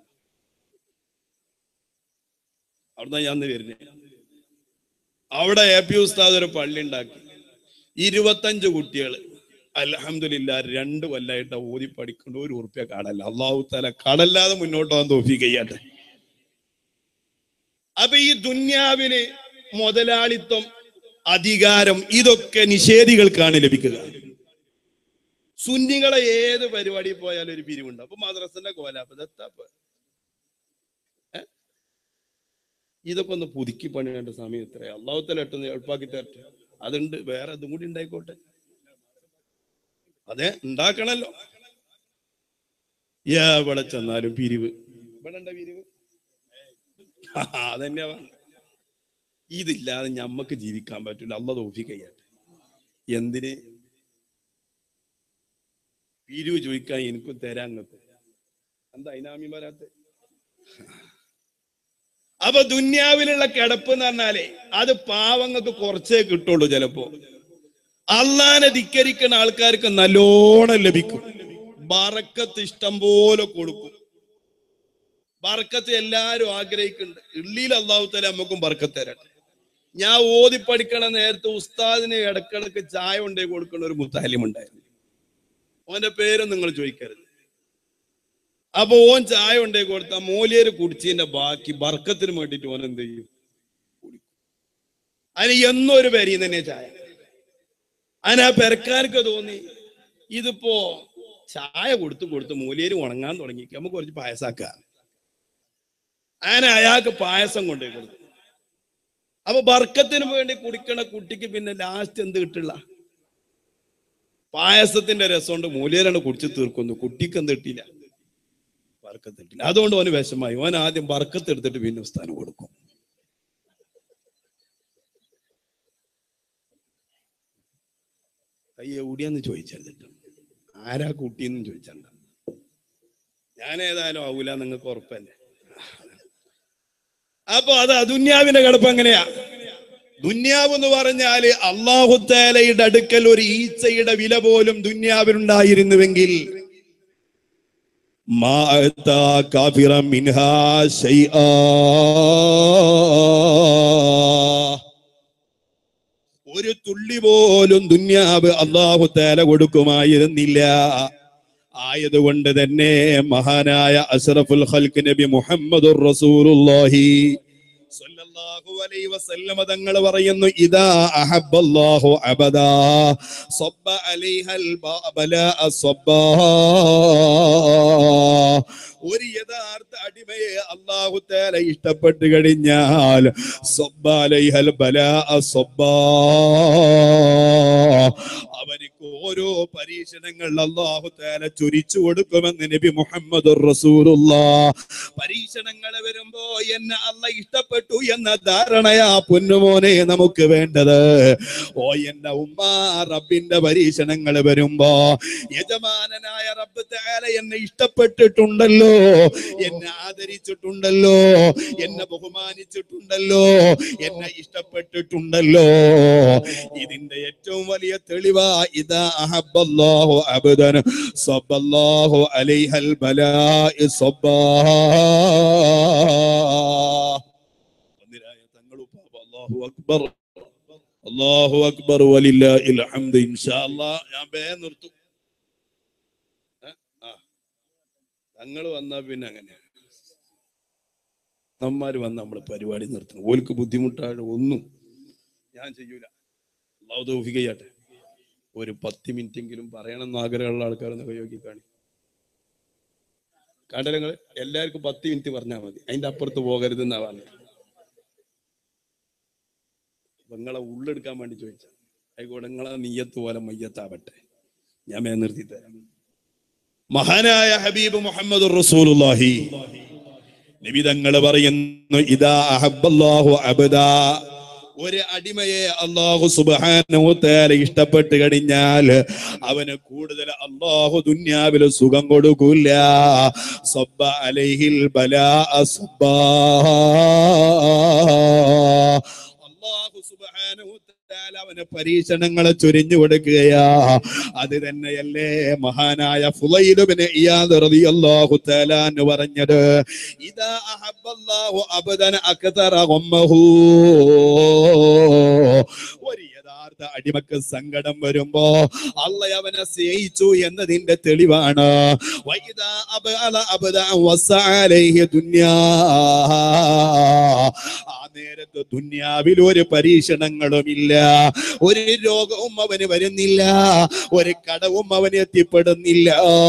അവിടുന്ന് ഞാൻ വരുന്നേ അവിടെ എ പി ഉസ്താദ് ഒരു പള്ളി ഉണ്ടാക്കി ഇരുപത്തഞ്ച് കുട്ടികൾ അലഹമില്ല രണ്ട് കൊല്ലായിട്ട് ഓതി പഠിക്കേണ്ട ഒരു ഉറുപ്പ്യ കാടല്ല അള്ളാഹു തല കടല്ലാതെ മുന്നോട്ട് പോകാൻ തോഫി കഴിയാട്ടെ അപ്പൊ ഈ ദുന്യാവിന് മുതലാളിത്തം അധികാരം ഇതൊക്കെ നിഷേധികൾക്കാണ് ലഭിക്കുക സുന്നികളെ ഏത് പരിപാടി പോയാലും ഒരു പിരിവുണ്ട് അപ്പൊ മദ്രസന്റെ കോലാപ്പ് ദത്താപ്പ് ഏ? ഇതൊക്കെ ഒന്ന് പുതുക്കി പണിയേണ്ട സമയം ഇത്ര അള്ളാഹുത്തല എട്ടൊന്ന് എളുപ്പാക്കി തരട്ടെ അതുണ്ട് വേറെ അതും കൂടി ഉണ്ടായിക്കോട്ടെ അതെ ഉണ്ടാക്കണല്ലോ എവിടെ ചെന്നാലും പിരിവ് ഇവിടെ ഉണ്ട പിരിവ് ആ, അതന്നെയാ പറഞ്ഞെ. ഇതില്ലാതെ ഞമ്മക്ക് ജീവിക്കാൻ പറ്റില്ല അല്ല തോഫി കഴിയട്ടെ എന്തിന് പിരിവ് ചോദിക്കാൻ എനിക്കും തരാൻ അങ്ങത്ത് എന്താ ഇനാമി വരാത്ത അപ്പൊ ദുന്യാവിലുള്ള കിടപ്പ് എന്ന് പറഞ്ഞാലേ അത് പാവങ്ങൾക്ക് കുറച്ചേ കിട്ടുള്ളൂ ചിലപ്പോ അള്ളാനെ ധിക്കരിക്കുന്ന ആൾക്കാർക്ക് നല്ലോണം ലഭിക്കും ബറക്കത്ത് ഇഷ്ടം പോലെ കൊടുക്കും ബർക്കത്ത് എല്ലാരും ആഗ്രഹിക്കുന്നുണ്ട് ഇള്ളിയിൽ അള്ളാഹു തല നമുക്കും ബർക്കത്ത് തരട്ടെ ഞാൻ ഓതി പഠിക്കണ നേരത്തെ ഉസ്താദിന് ഇടക്കിടക്ക് ചായ കൊണ്ടേ കൊടുക്കുന്ന ഒരു മുത്താലിം ഉണ്ടായിരുന്നു ഓന്റെ പേരും നിങ്ങൾ ചോദിക്കരുത് അപ്പൊ ഓൻ ചായ കൊണ്ടേ കൊടുത്ത മൂലിയര് കുടിച്ചതിന്റെ ബാക്കി ബർക്കത്തിന് വേണ്ടിട്ട് ഓൻ എന്ത് ചെയ്യും കുടിക്കും അതിന് എന്നും ഒരു പേരിൽ തന്നെ ചായ അതിന് ആ പെരക്കാർക്ക് തോന്നി ഇതിപ്പോ ചായ കൊടുത്ത് കൊടുത്ത് മൂലിയര് ഉണങ്ങാൻ തുടങ്ങി നമുക്ക് കുറച്ച് പായസാക്കാം അങ്ങനെ അയാൾക്ക് പായസം കൊണ്ടേ കൊടുത്തു അപ്പൊ ബർക്കത്തിന് വേണ്ടി കുടിക്കണ കുട്ടിക്ക് പിന്നെ ലാസ്റ്റ് എന്ത് കിട്ടില്ല പായസത്തിന്റെ രസം കൊണ്ട് മൂല്യരാണ് കുടിച്ച് തീർക്കുന്നു കുട്ടിക്ക് എന്ത് കിട്ടിയില്ല ബർക്കത്ത് കിട്ടില്ല അതുകൊണ്ട് ഓന് വിഷമായി ഓൻ ആദ്യം ബർക്കത്ത് എടുത്തിട്ട് പിന്നെ സ്ഥാനം കൊടുക്കും കൈ എവിടെയാന്ന് ചോദിച്ചത് ആരാ കുട്ടിയെന്നും ചോദിച്ചണ്ട ഞാൻ ഏതായാലും ആവൂല നിങ്ങൾക്ക് ഉറപ്പല്ലേ അപ്പൊ അത് ദുന്യാവിന്റെ കിടപ്പ് എങ്ങനെയാ ദുന്യാവ് എന്ന് പറഞ്ഞാല് അള്ളാഹുത്താലയുടെ അടുക്കൽ ഒരു ഈച്ചയുടെ വില പോലും ദുന്യാവിനുണ്ടായിരുന്നുവെങ്കിൽ മാ അഅതാ കാഫിറൻ മിൻഹാ ശൈആ. ഒരു തുള്ളി പോലും ദുന്യാവ് അള്ളാഹു താല കൊടുക്കുമായിരുന്നില്ല ആയതുകൊണ്ട് തന്നെ മഹാനായ അഷ്റഫുൽ ഖൽക്ക് നബി മുഹമ്മദുർ റസൂലുള്ളാഹി സല്ലല്ലാഹു അലൈഹി വസല്ലമ തങ്ങൾ പറയുന്നു ഇദാ അഹബ്ബല്ലാഹു അബദാ സബ്ബ അലൈഹൽ ബലാഅ സബ്ബാ ഒരു യഥാർത്ഥ അടിമയെ അള്ളാഹു തആല ഇഷ്ടപ്പെട്ട് കഴിഞ്ഞാൽ സബ്ബ അലൈഹൽ ബലാഅ സബ്ബാ അവനിക്ക് ഓരോ പരീക്ഷണങ്ങൾ അള്ളാഹു തആല ചൊരിച്ചു കൊടുക്കുമെന്ന് നബി മുഹമ്മദ് റസൂലുള്ള പരീക്ഷണങ്ങൾ വരുമ്പോ എന്നെ അല്ല ഇഷ്ടപ്പെട്ടു എന്ന ധാരണയാ പൊന്നുമോനെ നമുക്ക് വേണ്ടത് ഓ എന്റെ ഉമ്മ റബ്ബിന്റെ പരീക്ഷണങ്ങൾ വരുമ്പോ യജമാനനായ റബ്ബ് തആല എന്നെ ഇഷ്ടപ്പെട്ടിട്ടുണ്ടല്ലോ എന്നെ ആദരിച്ചിട്ടുണ്ടല്ലോ എന്നെ ബഹുമാനിച്ചിട്ടുണ്ടല്ലോ എന്നെ ഇഷ്ടപ്പെട്ടിട്ടുണ്ടല്ലോ ഇതിന്റെ ഏറ്റവും വലിയ തെളിവാ ഇതാ അഹബ്ബല്ലാഹു അബ്ദൻ സബ്ബല്ലാഹു അലൈഹൽ ബലാഇ സബ്ബാ ഒന്നിരായ തങ്ങളുപ്പാപ്പ അല്ലാഹു അക്ബർ അല്ലാഹു അക്ബർ വലില്ലാഹിൽ ഹംദ് ഇൻഷാ അല്ലാഹ് ഞാൻ ബേ നിർത്തും ഏ? ആ തങ്ങൾ വന്നാ പിന്നെ അങ്ങനെ നമ്മാര് വന്ന് നമ്മൾ പരിപാടി നിർത്തണം ഓൽക്ക് ബുദ്ധിമുട്ടായിട്ട് ഒന്നും ഞാൻ ചെയ്യൂല അള്ളാഹു തൗഫീഖ് ചെയ്യട്ടെ ഒരു പത്ത് മിനിറ്റെങ്കിലും പറയണമെന്ന് ആഗ്രഹമുള്ള ആൾക്കാരൊന്ന് കൈയോക്കി കാണി കണ്ടലങ്ങൾ എല്ലാവർക്കും പത്ത് മിനിറ്റ് പറഞ്ഞാൽ മതി അതിന്റെ അപ്പുറത്ത് പോകരുത് എന്നാ പറഞ്ഞത് നിങ്ങളെ ഉള്ളെടുക്കാൻ വേണ്ടി ചോദിച്ച ആയിക്കോട്ടെ നിങ്ങളെ നീയത്ത് പോലെ മയ്യത്താവട്ടെ ഞാൻ മേ നിർത്തി തരാം മഹാനായ ഹബീബ് മുഹമ്മദ് റസൂലുള്ളാഹി നബി തങ്ങൾ പറയുന്നു ഇതാ അഹബ്ബല്ലാഹു അബ്ദാ ഒരു അടിമയെ അള്ളാഹു സുബ്ഹാനഹു തആല ഇഷ്ടപ്പെട്ട് കഴിഞ്ഞാൽ അവന് കൂടുതൽ അള്ളാഹു ദുന്യാവിൽ സുഖം കൊടുക്കൂല സബ്ബ അലൈഹിൽ ബലാ സബ്ബാ അള്ളാഹു സുബ്ഹാനഹു തആല അവന് പരീക്ഷണങ്ങളെ ചൊരിഞ്ഞു കൊടുക്കുകയാ അത് തന്നെയല്ലേ മഹാനായ ഫുലൈലുബിന് ഇയാദ് റളിയല്ലാഹു തആല എന്ന് പറഞ്ഞത് ഇദാ അഹബ്ബല്ലാഹു അബ്ദൻ അക്തറ ഗമ്മഹു ഒരു യഥാർത്ഥ അടിമക്ക് സങ്കടം വരുമ്പോ അല്ല അവനെ സ്നേഹിച്ചു എന്നതിന്റെ തെളിവാണ് വൈദാ അബ്അല അബ്ദൻ വസഅലൈഹി ദുനിയാ ആ നേരത്ത് ദുന്യാവിൽ ഒരു പരീക്ഷണങ്ങളുമില്ല ഒരു രോഗവും അവന് വരുന്നില്ല ഒരു കടവും അവന് എത്തിപ്പെടുന്നില്ല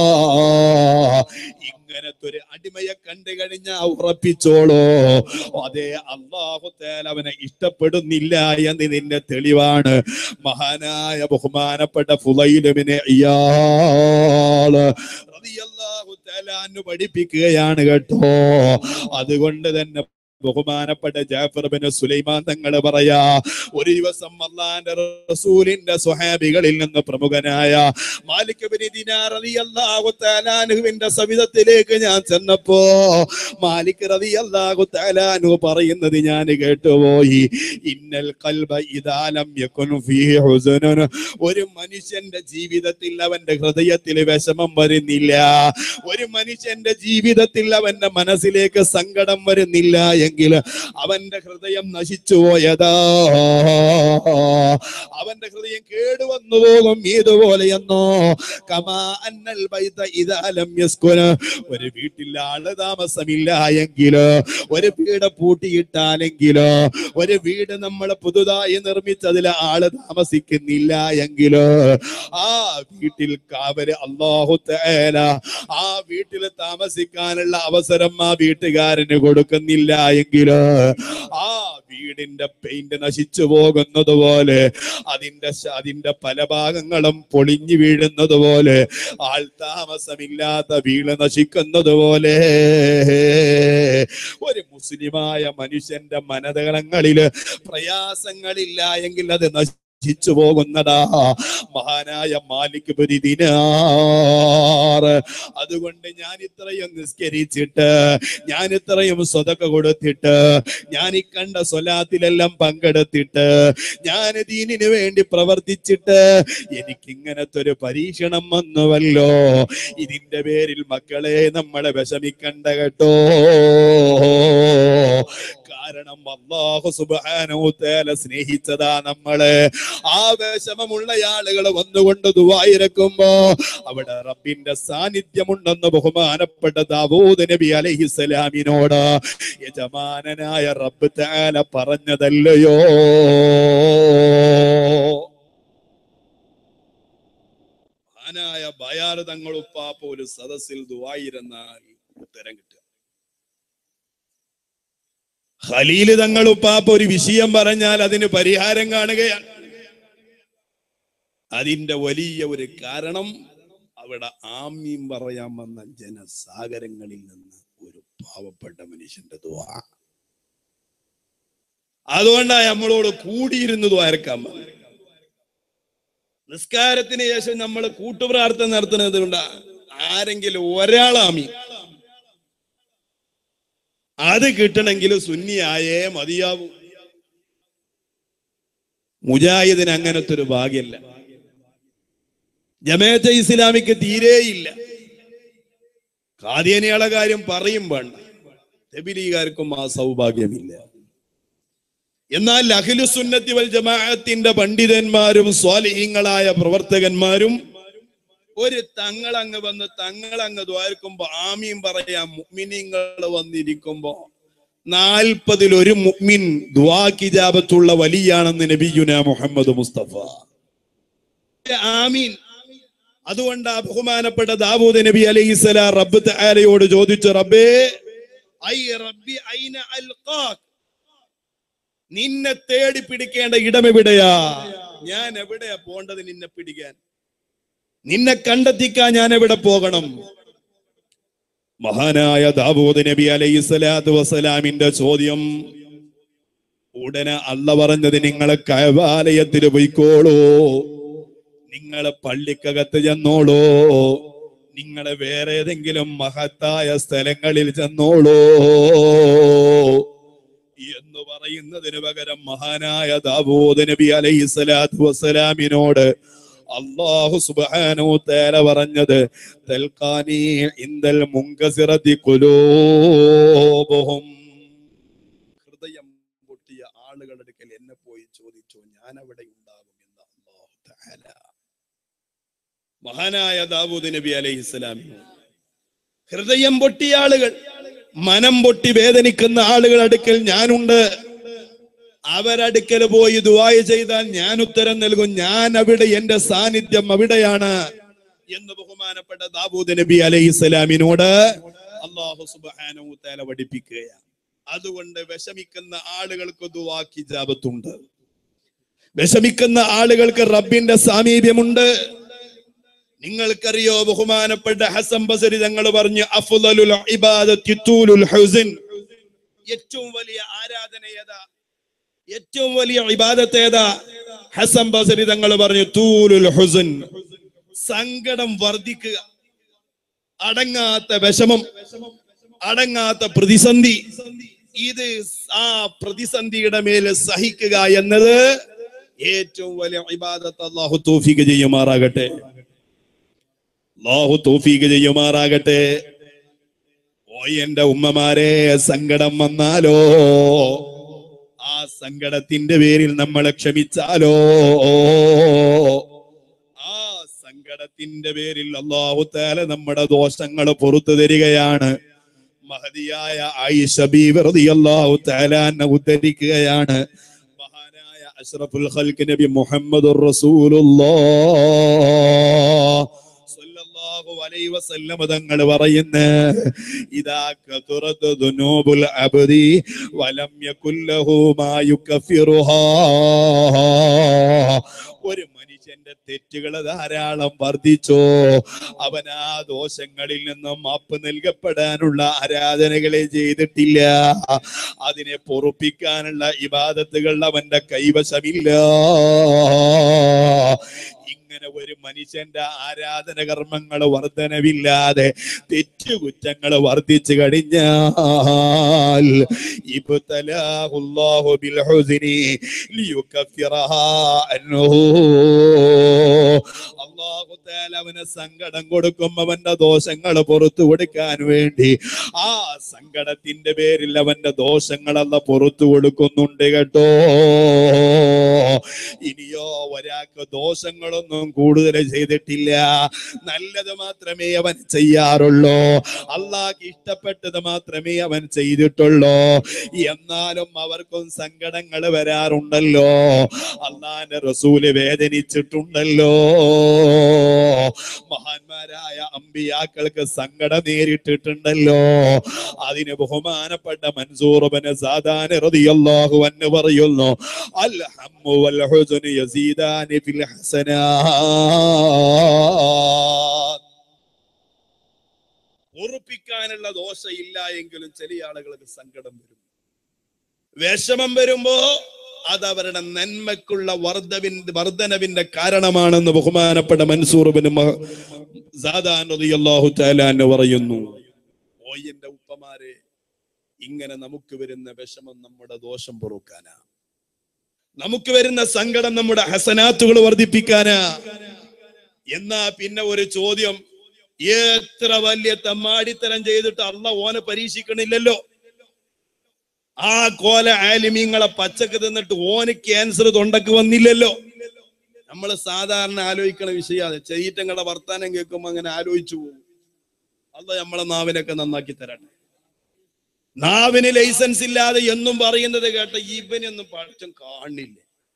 ഇങ്ങനത്തെ ഒരു അടിമയെ കണ്ടു കഴിഞ്ഞാ ഉറപ്പിച്ചോളോ അതെ അള്ളാഹു തേല അവനെ ഇഷ്ടപ്പെടുന്നില്ല എന്നതിന്റെ തെളിവാണ് മഹാനായ ബഹുമാനപ്പെട്ട ഫുലൈലുവിനെ ഇയാള് റളിയല്ലാഹു തആല അൻഹു പഠിപ്പിക്കുകയാണ് കേട്ടോ അതുകൊണ്ട് തന്നെ ബഹുമാനപ്പെട്ട ജാഫർ ബിൻ സുലൈമാൻ തങ്ങൾ പറയാ ഒരു ദിവസം അള്ളാന്റെ റസൂലിന്റെ സ്വഹാബികളിൽ നിന്ന് പ്രമുഖനായ മാലിക് ബിൻ ദിനാർ റളിയല്ലാഹു തആല അൻഹുവിന്റെ സവിധത്തിലേക്ക് ഞാൻ ചെന്നപ്പോ മാലിക് റളിയല്ലാഹു തആല അൻഹു പറയുന്നത് ഞാൻ കേട്ടുപോയി ഇന്നൽ ഖൽബ ഇദാ ലം യകുൻ ഫീഹി ഹുസനുൻ ഒരു മനുഷ്യന്റെ ജീവിതത്തിൽ അവന്റെ ഹൃദയത്തിൽ വിഷമം വരുന്നില്ല ഒരു മനുഷ്യന്റെ ജീവിതത്തിൽ അവന്റെ മനസ്സിലേക്ക് സങ്കടം വരുന്നില്ല എങ്കിൽ അവന്റെ ഹൃദയം നശിച്ചു പോയതാ അവന്റെ ഹൃദയം കേടുവന്നു പോകും ഇതുപോലെയെന്നോ കമാ അന്നൽ ബൈത ഇദാലം യസ്കുന ഒരു വീട്ടിൽ ആള് താമസമില്ല എങ്കില് ഒരു വീട് പൂട്ടിയിട്ടാലെങ്കില് ഒരു വീട് നമ്മൾ പുതുതായി നിർമ്മിച്ചതിൽ ആള് താമസിക്കുന്നില്ല എങ്കില് ആ വീട്ടിൽ കാവല് അള്ളാഹു തആല ആ വീട്ടിൽ താമസിക്കാനുള്ള അവസരം ആ വീട്ടുകാരന് കൊടുക്കുന്നില്ല എങ്കില് ആ വീടിന്റെ പെയിന്റ് നശിച്ചു പോകുന്നത് പോലെ അതിന്റെ ശ- അതിന്റെ പല ഭാഗങ്ങളും പൊളിഞ്ഞു വീഴുന്നത് പോലെ ആൾ താമസമില്ലാത്ത വീട് നശിക്കുന്നത് പോലെ ഒരു മുസ്ലിമായ മനുഷ്യന്റെ മനതകളങ്ങളില് പ്രയാസങ്ങളില്ല എങ്കിൽ അത് നശിച്ചു പോകുന്നതാ മഹാനായ മാലിക് ബിൻ ദിനാർ അതുകൊണ്ട് ഞാൻ ഇത്രയും നിസ്കരിച്ചിട്ട് ഞാൻ ഇത്രയും സ്വതക്ക കൊടുത്തിട്ട് ഞാൻ ഈ കണ്ട സ്വലാത്തിലെല്ലാം പങ്കെടുത്തിട്ട് ഞാൻ ദീനിനു വേണ്ടി പ്രവർത്തിച്ചിട്ട് എനിക്ക് ഇങ്ങനത്തെ ഒരു പരീക്ഷണം വന്നുവല്ലോ ഇതിന്റെ പേരിൽ മക്കളെ നമ്മളെ വിഷമിക്കണ്ട കേട്ടോ കാരണം അള്ളാഹു സുബ്ഹാനഹു തആല സ്നേഹിച്ചതാ നമ്മള് ആ വിഷമമുള്ള ആളുകൾ വന്നുകൊണ്ട് ദുവായിരക്കുമ്പോ അവിടെ റബ്ബിന്റെ സാന്നിധ്യമുണ്ടെന്ന് ബഹുമാനപ്പെട്ട ദാവൂദ് നബി അലൈഹിസ്സലാമിനോട് യജമാനനായ റബ്ബ് തആല പറഞ്ഞതല്ലയോ മഹാനായ ബയാറ് തങ്ങളുപ്പാപ്പ ഒരു സദസ്സിൽ ദുവായിരുന്നാൽ ഉത്തരം കിട്ടുക ഖലീല് തങ്ങളുപ്പാപ്പ ഒരു വിഷയം പറഞ്ഞാൽ അതിന് പരിഹാരം കാണുകയാണ് അതിന്റെ വലിയ ഒരു കാരണം അവിടെ ആമ്യം പറയാൻ വന്ന ജനസാഗരങ്ങളിൽ നിന്ന് ഒരു പാവപ്പെട്ട മനുഷ്യന്റെ ദുവാ അതുകൊണ്ടാണ് നമ്മളോട് കൂടിയിരുന്ന് ദ്വാരക്കാൻ പറഞ്ഞത് നിസ്കാരത്തിന് ശേഷം നമ്മൾ കൂട്ടുപ്രാർത്ഥന നടത്തുന്നത് കൊണ്ടാ ആരെങ്കിലും ഒരാളാമി അത് കിട്ടണമെങ്കിൽ സുന്നിയായേ മതിയാവൂ മുജാഹിദിന് അങ്ങനത്തെ ഒരു ഭാഗ്യല്ല ജമയത്തെ ഇസ്ലാമിക്ക് തീരെയില്ല കാദിയനികളെ കാര്യം പറയും വേണ്ട തെബിലീകാർക്കും ആ സൗഭാഗ്യമില്ല എന്നാൽ അഖിലു സുന്നത്തി വൽ ജമാഅത്തിന്റെ പണ്ഡിതന്മാരും സ്വാലിഹീങ്ങളായ പ്രവർത്തകന്മാരും ഒരു തങ്ങളങ്ങ് വന്ന് തങ്ങളങ്ങ് ദ്വാരക്കുമ്പോ ആമീൻ പറയാം മുഅ്മിനീങ്ങൾ വന്നിരിക്കുമ്പോ നാൽപ്പതിൽ ഒരു മുഅ്മിൻ ദ്വാ കിജാബത്തുള്ള വലിയാണെന്ന് നബിയുന മുഹമ്മദ് മുസ്തഫ ആമീൻ അതുകൊണ്ട് ആ ബഹുമാനപ്പെട്ട ദാവൂദ് നബി അലൈഹിസ്സലാം റബ്ബ് തആലയോട് ചോദിച്ചു റബ്ബേ ഐ റബ്ബി ഐന അൽഖാക് നിന്നെ തേടി പിടിക്കേണ്ട ഇടം എവിടെയാ ഞാൻ എവിടെയാ പോണ്ടത് നിന്നെ പിടിക്കാൻ നിന്നെ കണ്ടെത്തിക്കാൻ ഞാൻ എവിടെ പോകണം മഹാനായ ദാവൂദ് നബി അലൈഹി സ്വലാത്തു വസ്സലാമിന്റെ ചോദ്യം ഉടനെ അല്ല പറഞ്ഞത് നിങ്ങളെ കൈവാലയത്തിൽ പോയിക്കോളൂ നിങ്ങളെ പള്ളിക്കകത്ത് ചെന്നോളൂ നിങ്ങളെ വേറെ ഏതെങ്കിലും മഹത്തായ സ്ഥലങ്ങളിൽ ചെന്നോളൂ എന്ന് പറയുന്നതിന് പകരം മഹാനായ ദാവൂദ് നബി അലൈഹി സ്വലാത്തു വസ്സലാമിനോട് അള്ളാഹു സുബ്ഹാനഹു തആല പറഞ്ഞത് തൽഖാനി ഇന്ദൽ മുങ്കസിറതി ഖുലൂബുഹും ഹൃദയം പൊട്ടിയ ആളുകളുടെ അടുക്കൽ എന്നെ പോയി ചോദിച്ചു ഞാൻ അവിടെ ഉണ്ടാകും എന്ന് അള്ളാഹു തആല മഹാനായ ദാവൂദ് നബി അലൈഹി സ്വലാമിനോട് ഹൃദയം പൊട്ടിയ ആളുകൾ മനം പൊട്ടി വേദനിക്കുന്ന ആളുകൾ അടുക്കൽ ഞാനുണ്ട് അവരടുക്കൽ പോയി ദുവായ ചെയ്താൽ ഞാൻ ഉത്തരം നൽകും ഞാൻ അവിടെ എന്റെ സാന്നിധ്യം അവിടെയാണ് എന്ന് ബഹുമാനപ്പെട്ട ദാവൂദ് നബി അലൈഹി സ്വലാമിനോട് അള്ളാഹു സുബ്ഹാനഹു തആല പഠിപ്പിക്കുകയാണ് അതുകൊണ്ട് വിഷമിക്കുന്ന ആളുകൾക്ക് ദുവാക്കി ജാപത്തുണ്ട് വിഷമിക്കുന്ന ആളുകൾക്ക് റബ്ബിന്റെ സാമീപ്യമുണ്ട് നിങ്ങൾക്കറിയോ ബഹുമാനപ്പെട്ട ഹസൻ ബസരി തങ്ങൾ പറഞ്ഞു അഫ്ളലുൽ ഇബാദത്തി തൂലുൽ ഹുസൻ ഏറ്റവും വലിയ ആരാധന ഏതാ ഏറ്റവും വലിയ ഇബാദത്ത് ഏതാ ഹസൻ ബസരി തങ്ങൾ പറഞ്ഞു തൂലുൽ ഹുസൻ സങ്കടം വർദ്ധിക്കുക അടങ്ങാത്ത വിഷമം അടങ്ങാത്ത പ്രതിസന്ധി ഇത് ആ പ്രതിസന്ധിയുടെ മേൽ സഹിക്കുക എന്നത് ഏറ്റവും വലിയ ഇബാദത്ത് അള്ളാഹു തോഫിക്ക് ചെയ്യുമാറാകട്ടെ അള്ളാഹു തോഫീക്ക് ചെയ്യുമാറാകട്ടെ ഓ എന്റെ ഉമ്മമാരെ സങ്കടം വന്നാലോ ആ സങ്കടത്തിന്റെ പേരിൽ നമ്മൾ ക്ഷമിച്ചാലോ ആ സങ്കടത്തിന്റെ പേരിൽ അള്ളാഹു താല നമ്മുടെ ദോഷങ്ങൾ പുറത്തു തരികയാണ് മഹതിയായ ആയിഷ ബീവി റളിയല്ലാഹു തആല അൻഹ ഉദ്ധരിക്കുകയാണ് മഹാനായ അഷ്റഫുൽ ഖൽഖ് നബി മുഹമ്മദുർ റസൂലുള്ളാഹ് സല്ലല്ലാഹു അലൈഹി വസല്ലം തങ്ങൾ പറയുന്ന ഇദാ കതുറത് ദുനൂബുൽ അബ്ദി വലം യകുൽ ലഹു മാ യുകഫിറുഹാ ഒരു മനുഷ്യന്റെ തെറ്റുകൾ ധാരാളം വർദ്ധിച്ചോ അവൻ ആ ദോഷങ്ങളിൽ നിന്നും മാപ്പ് നൽകപ്പെടാനുള്ള ആരാധനകളെ ചെയ്തിട്ടില്ല അതിനെ പൊറുപ്പിക്കാനുള്ള ഇബാദത്തുകൾ അവന്റെ കൈവശമില്ല ഇങ്ങനെ ഒരു മനുഷ്യന്റെ ആരാധന കർമ്മങ്ങൾ വർധനവില്ലാതെ തെറ്റുകുറ്റങ്ങൾ വർദ്ധിച്ചു കഴിഞ്ഞാൽ ഇബ്തലാഹുല്ലാഹു ബിൽ ഹുസ്നി ലിയുകഫിറഹാ അൻഹു അള്ളാഹു തആല അവന് സങ്കടം കൊടുക്കും അവന്റെ ദോഷങ്ങൾ പുറത്തു കൊടുക്കാൻ വേണ്ടി ആ സങ്കടത്തിന്റെ പേരിൽ അവന്റെ ദോഷങ്ങളല്ല പുറത്തു കൊടുക്കുന്നുണ്ട് കേട്ടോ ഇനിയോ ഒരാൾക്ക് ദോഷങ്ങളൊന്നും കൂടുതൽ ചെയ്തിട്ടില്ല നല്ലത് മാത്രമേ അവൻ ചെയ്യാറുള്ളൂ അള്ളാഹ് ഇഷ്ടപ്പെട്ടത് മാത്രമേ അവൻ ചെയ്തിട്ടുള്ളൂ എന്നാലും അവർക്കും സങ്കടങ്ങൾ വരാറുണ്ടല്ലോ അള്ളാന്റെ റസൂല് വേദനിച്ചിട്ടുണ്ടല്ലോ മഹാന്മാരായ അമ്പിയാക്കൾക്ക് സങ്കടം നേരിട്ടിട്ടുണ്ടല്ലോ അതിന് ബഹുമാനപ്പെട്ട മൻസൂർബന് സാധാരണ റളിയല്ലാഹു അൻഹു പറയുന്നു അൽ ഹമ്മു വൽ ഹുസ്നു യസീദാനി ഫിൽ ഹസനാത്ത് ഉറപ്പിക്കാനുള്ള ദോഷ ഇല്ല എങ്കിലും ചില ആളുകൾക്ക് സങ്കടം വരും വിഷമം വരുമ്പോ അത് അവരുടെ നന്മക്കുള്ള വർദ്ധവിന്റെ വർധനവിന്റെ കാരണമാണെന്ന് ബഹുമാനപ്പെട്ട മൻസൂർബിന് അള്ളാഹു താലാന്ന് പറയുന്നു ഓ എന്റെ ഉപ്പമാരെ ഇങ്ങനെ നമുക്ക് വരുന്ന വിഷമം നമ്മുടെ ദോഷം പൊറുക്കാനാ നമുക്ക് വരുന്ന സങ്കടം നമ്മുടെ ഹസനാത്തുകൾ വർദ്ധിപ്പിക്കാനാ എന്നാ പിന്നെ ഒരു ചോദ്യം എത്ര വലിയ തമ്മാടിത്തരം ചെയ്തിട്ട് അള്ള ഓനെ പരീക്ഷിക്കണില്ലല്ലോ ആ കോല ആലിമീങ്ങളെ പച്ചക്ക് തിന്നിട്ട് ഓന് ക്യാൻസർ തൊണ്ടക്ക് വന്നില്ലല്ലോ നമ്മൾ സാധാരണ ആലോചിക്കണ വിഷയമാണ് ചെയ്യിട്ടങ്ങളുടെ വർത്താനം കേൾക്കുമ്പോ അങ്ങനെ ആലോചിച്ചു പോകും അല്ല നമ്മളെ നാവിനൊക്കെ നന്നാക്കി തരട്ടെ നാവിന് ലൈസൻസ് ഇല്ലാതെ എന്നും പറയുന്നത് കേട്ട ഇവനൊന്നും പഠിച്ചും കാണില്ല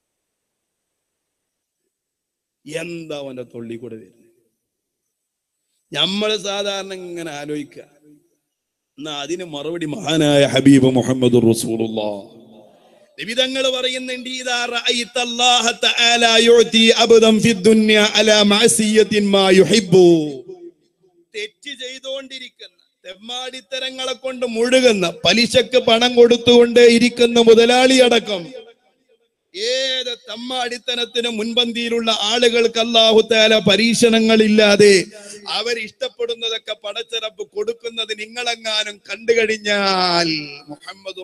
എന്താ അവന്റെ തൊള്ളി കൂടെ വരുന്നത് നമ്മൾ സാധാരണ ഇങ്ങനെ ആലോചിക്കുക എന്നാ അതിന് മറുപടി മഹാനായ ഹബീബ് മുഹമ്മദ് നിബിതങ്ങൾ പറയുന്നുണ്ട് ഇതാ റഅയ്ത അല്ലാഹ തആല യുഅതി അബ്ദൻ ഫി ദുനിയ അലാ മഅസിയത്തിൻ മാ യുഹിബ്ബു തെറ്റ് ചെയ്തുകൊണ്ടിരിക്കുന്ന തെമ്മാടിത്തരങ്ങളെ കൊണ്ട് മുഴുകുന്ന പലിശക്ക് പണം കൊടുത്തുകൊണ്ടേ ഇരിക്കുന്ന മുതലാളി അടക്കം ഏത് തമ്മാടിത്തനത്തിന് മുൻപന്തിയിലുള്ള ആളുകൾക്ക് അല്ലാഹു തആല പരീക്ഷണങ്ങളില്ലാതെ അവരിഷ്ടപ്പെടുന്നതൊക്കെ പടച്ചിറപ്പ് കൊടുക്കുന്നത് നിങ്ങളെങ്ങാനും കണ്ടു കഴിഞ്ഞാൽ മുഹമ്മദ്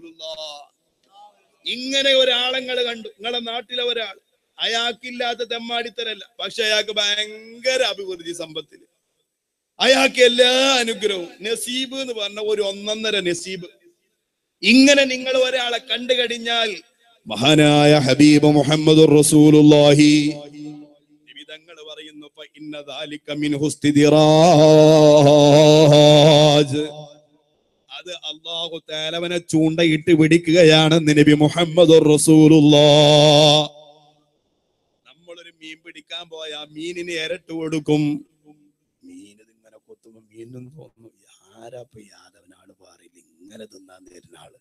ഇങ്ങനെ ഒരാളങ്ങൾ കണ്ടു നിങ്ങളെ നാട്ടിലെ ഒരാൾ അയാൾക്കില്ലാത്ത തെമ്മാടിത്തരല്ല പക്ഷെ അയാൾക്ക് ഭയങ്കര അഭിവൃദ്ധി സമ്പത്തില് അയാൾക്ക് എല്ലാ അനുഗ്രഹവും നസീബ് എന്ന് പറഞ്ഞ ഒരു ഒന്നൊന്നര നസീബ് ഇങ്ങനെ നിങ്ങൾ ഒരാളെ കണ്ടു കഴിഞ്ഞാൽ മഹാനായ ഹബീബ് മുഹമ്മദ് റസൂലുള്ളാഹി നിബിതങ്ങൾ പറയുന്നു "ഫ ഇന്ന ദാലിക മിൻഹു ഇസ്തിദ്റാജ്." അത് അള്ളാഹു തേലവനെ ചൂണ്ടയിട്ട് പിടിക്കുകയാണെന്ന് നബി മുഹമ്മദ് റസൂലുള്ളാഹ് നമ്മളൊരു മീൻ പിടിക്കാൻ പോയ ആ മീനിന് ഇരട്ട് കൊടുക്കും മീൻ ഇതിങ്ങനെ കൊത്തുമ്പോ മീനും തോന്നുന്നു ആരാപ്പ യാദവനാണ് പാറില്ല ഇങ്ങനെ തിന്നാൻ തരുന്ന ആള്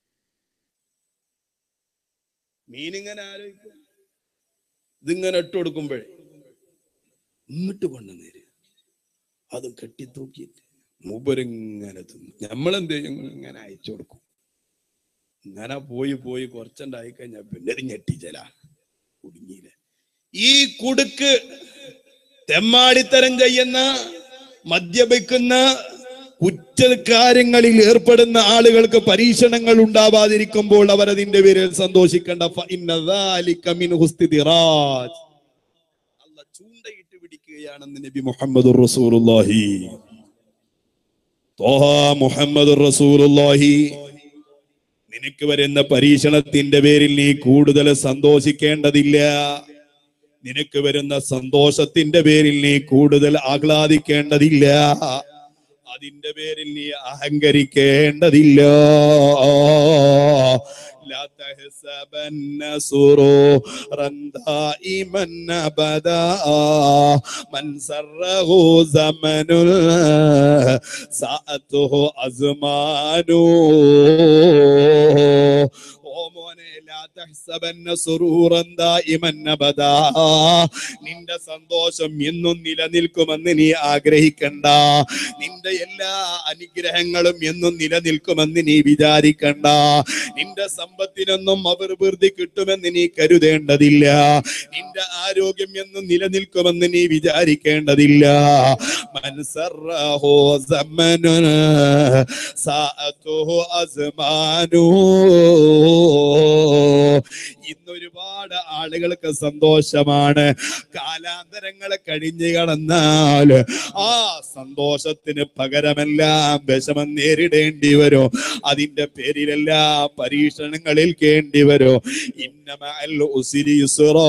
മീനിങ്ങനെ ആലോചിക്കും ഇതിങ്ങനെ ഇട്ട് കൊടുക്കുമ്പോഴേ ഇങ്ങോട്ട് കൊണ്ടുവന്നേര് അതും കെട്ടിത്തൂക്കിയിട്ട് മൂപ്പരിങ്ങനെ തിന്നു നമ്മളെന്ത് ചെയ്യും ഇങ്ങനെ അയച്ചു കൊടുക്കും ഇങ്ങനെ പോയി പോയി കുറച്ചുണ്ടായി കഴിഞ്ഞാൽ പിന്നെ ഇത് ഞെട്ടിച്ചല കുടുങ്ങിയില്ല ഈ കുടുക്ക് തെമ്മാടിത്തരം ചെയ്യുന്ന മദ്യപിക്കുന്ന കുറ്റകാര്യങ്ങളിൽ ഏർപ്പെടുന്ന ആളുകൾക്ക് പരീക്ഷണങ്ങൾ ഉണ്ടാവാതിരിക്കുമ്പോൾ അവർ അതിന്റെ പേരിൽ സന്തോഷിക്കേണ്ട ഫ ഇന്ന ദാലിക മിൻഹു ഇസ്തിദ്റാജ്. അള്ളാഹ് ചൂണ്ടയിട്ട് പിടിക്കുകയാണെന്ന് നബി മുഹമ്മദ് റസൂലുള്ളാഹി തോഹ മുഹമ്മദ് റസൂലുള്ളാഹി നിനക്ക് വരുന്ന പരീക്ഷണത്തിന്റെ പേരിൽ നീ കൂടുതൽ സന്തോഷിക്കേണ്ടതില്ല നിനക്ക് വരുന്ന സന്തോഷത്തിന്റെ പേരിൽ നീ കൂടുതൽ ആഹ്ലാദിക്കേണ്ടതില്ല അതിന്റെ പേരിൽ നീ അഹങ്കരിക്കേണ്ടതില്ല لا تحسبن سرورا دائما ابدا من سره زمن ساءته ازمان ഓ മോനെ ലാ തഹ്സബന്ന സുറൂറൻ ദായിമൻ അബദാ നിന്റെ സന്തോഷം എന്നും നിലനിൽക്കുമെന്ന് നീ ആഗ്രഹിക്കണ്ട നിന്റെ എല്ലാ അനുഗ്രഹങ്ങളും എന്നും നിലനിൽക്കുമെന്ന് നീ വിചാരിക്കണ്ട നിന്റെ സമ്പത്തിനൊന്നും അഭിവൃദ്ധി കിട്ടുമെന്ന് നീ കരുതേണ്ടതില്ല നിന്റെ ആരോഗ്യം എന്നും നിലനിൽക്കുമെന്ന് നീ വിചാരിക്കേണ്ടതില്ല മനസ്സറഹോ സമ്മനു സാഅത്തുഹു അസ്മാനു ഇന്നൊരുപാട് ആളുകൾക്ക് സന്തോഷമാണ് കാലാന്തരങ്ങൾ കഴിഞ്ഞു കടന്നാൽ ആ സന്തോഷത്തിന് പകരമെല്ലാം വിഷമം നേരിടേണ്ടി വരും അതിന്റെ പേരിലെല്ലാം പരീക്ഷണങ്ങളിൽ കേണ്ടി വരും ഇന്നമൽ ഉസിരി യുസ്റാ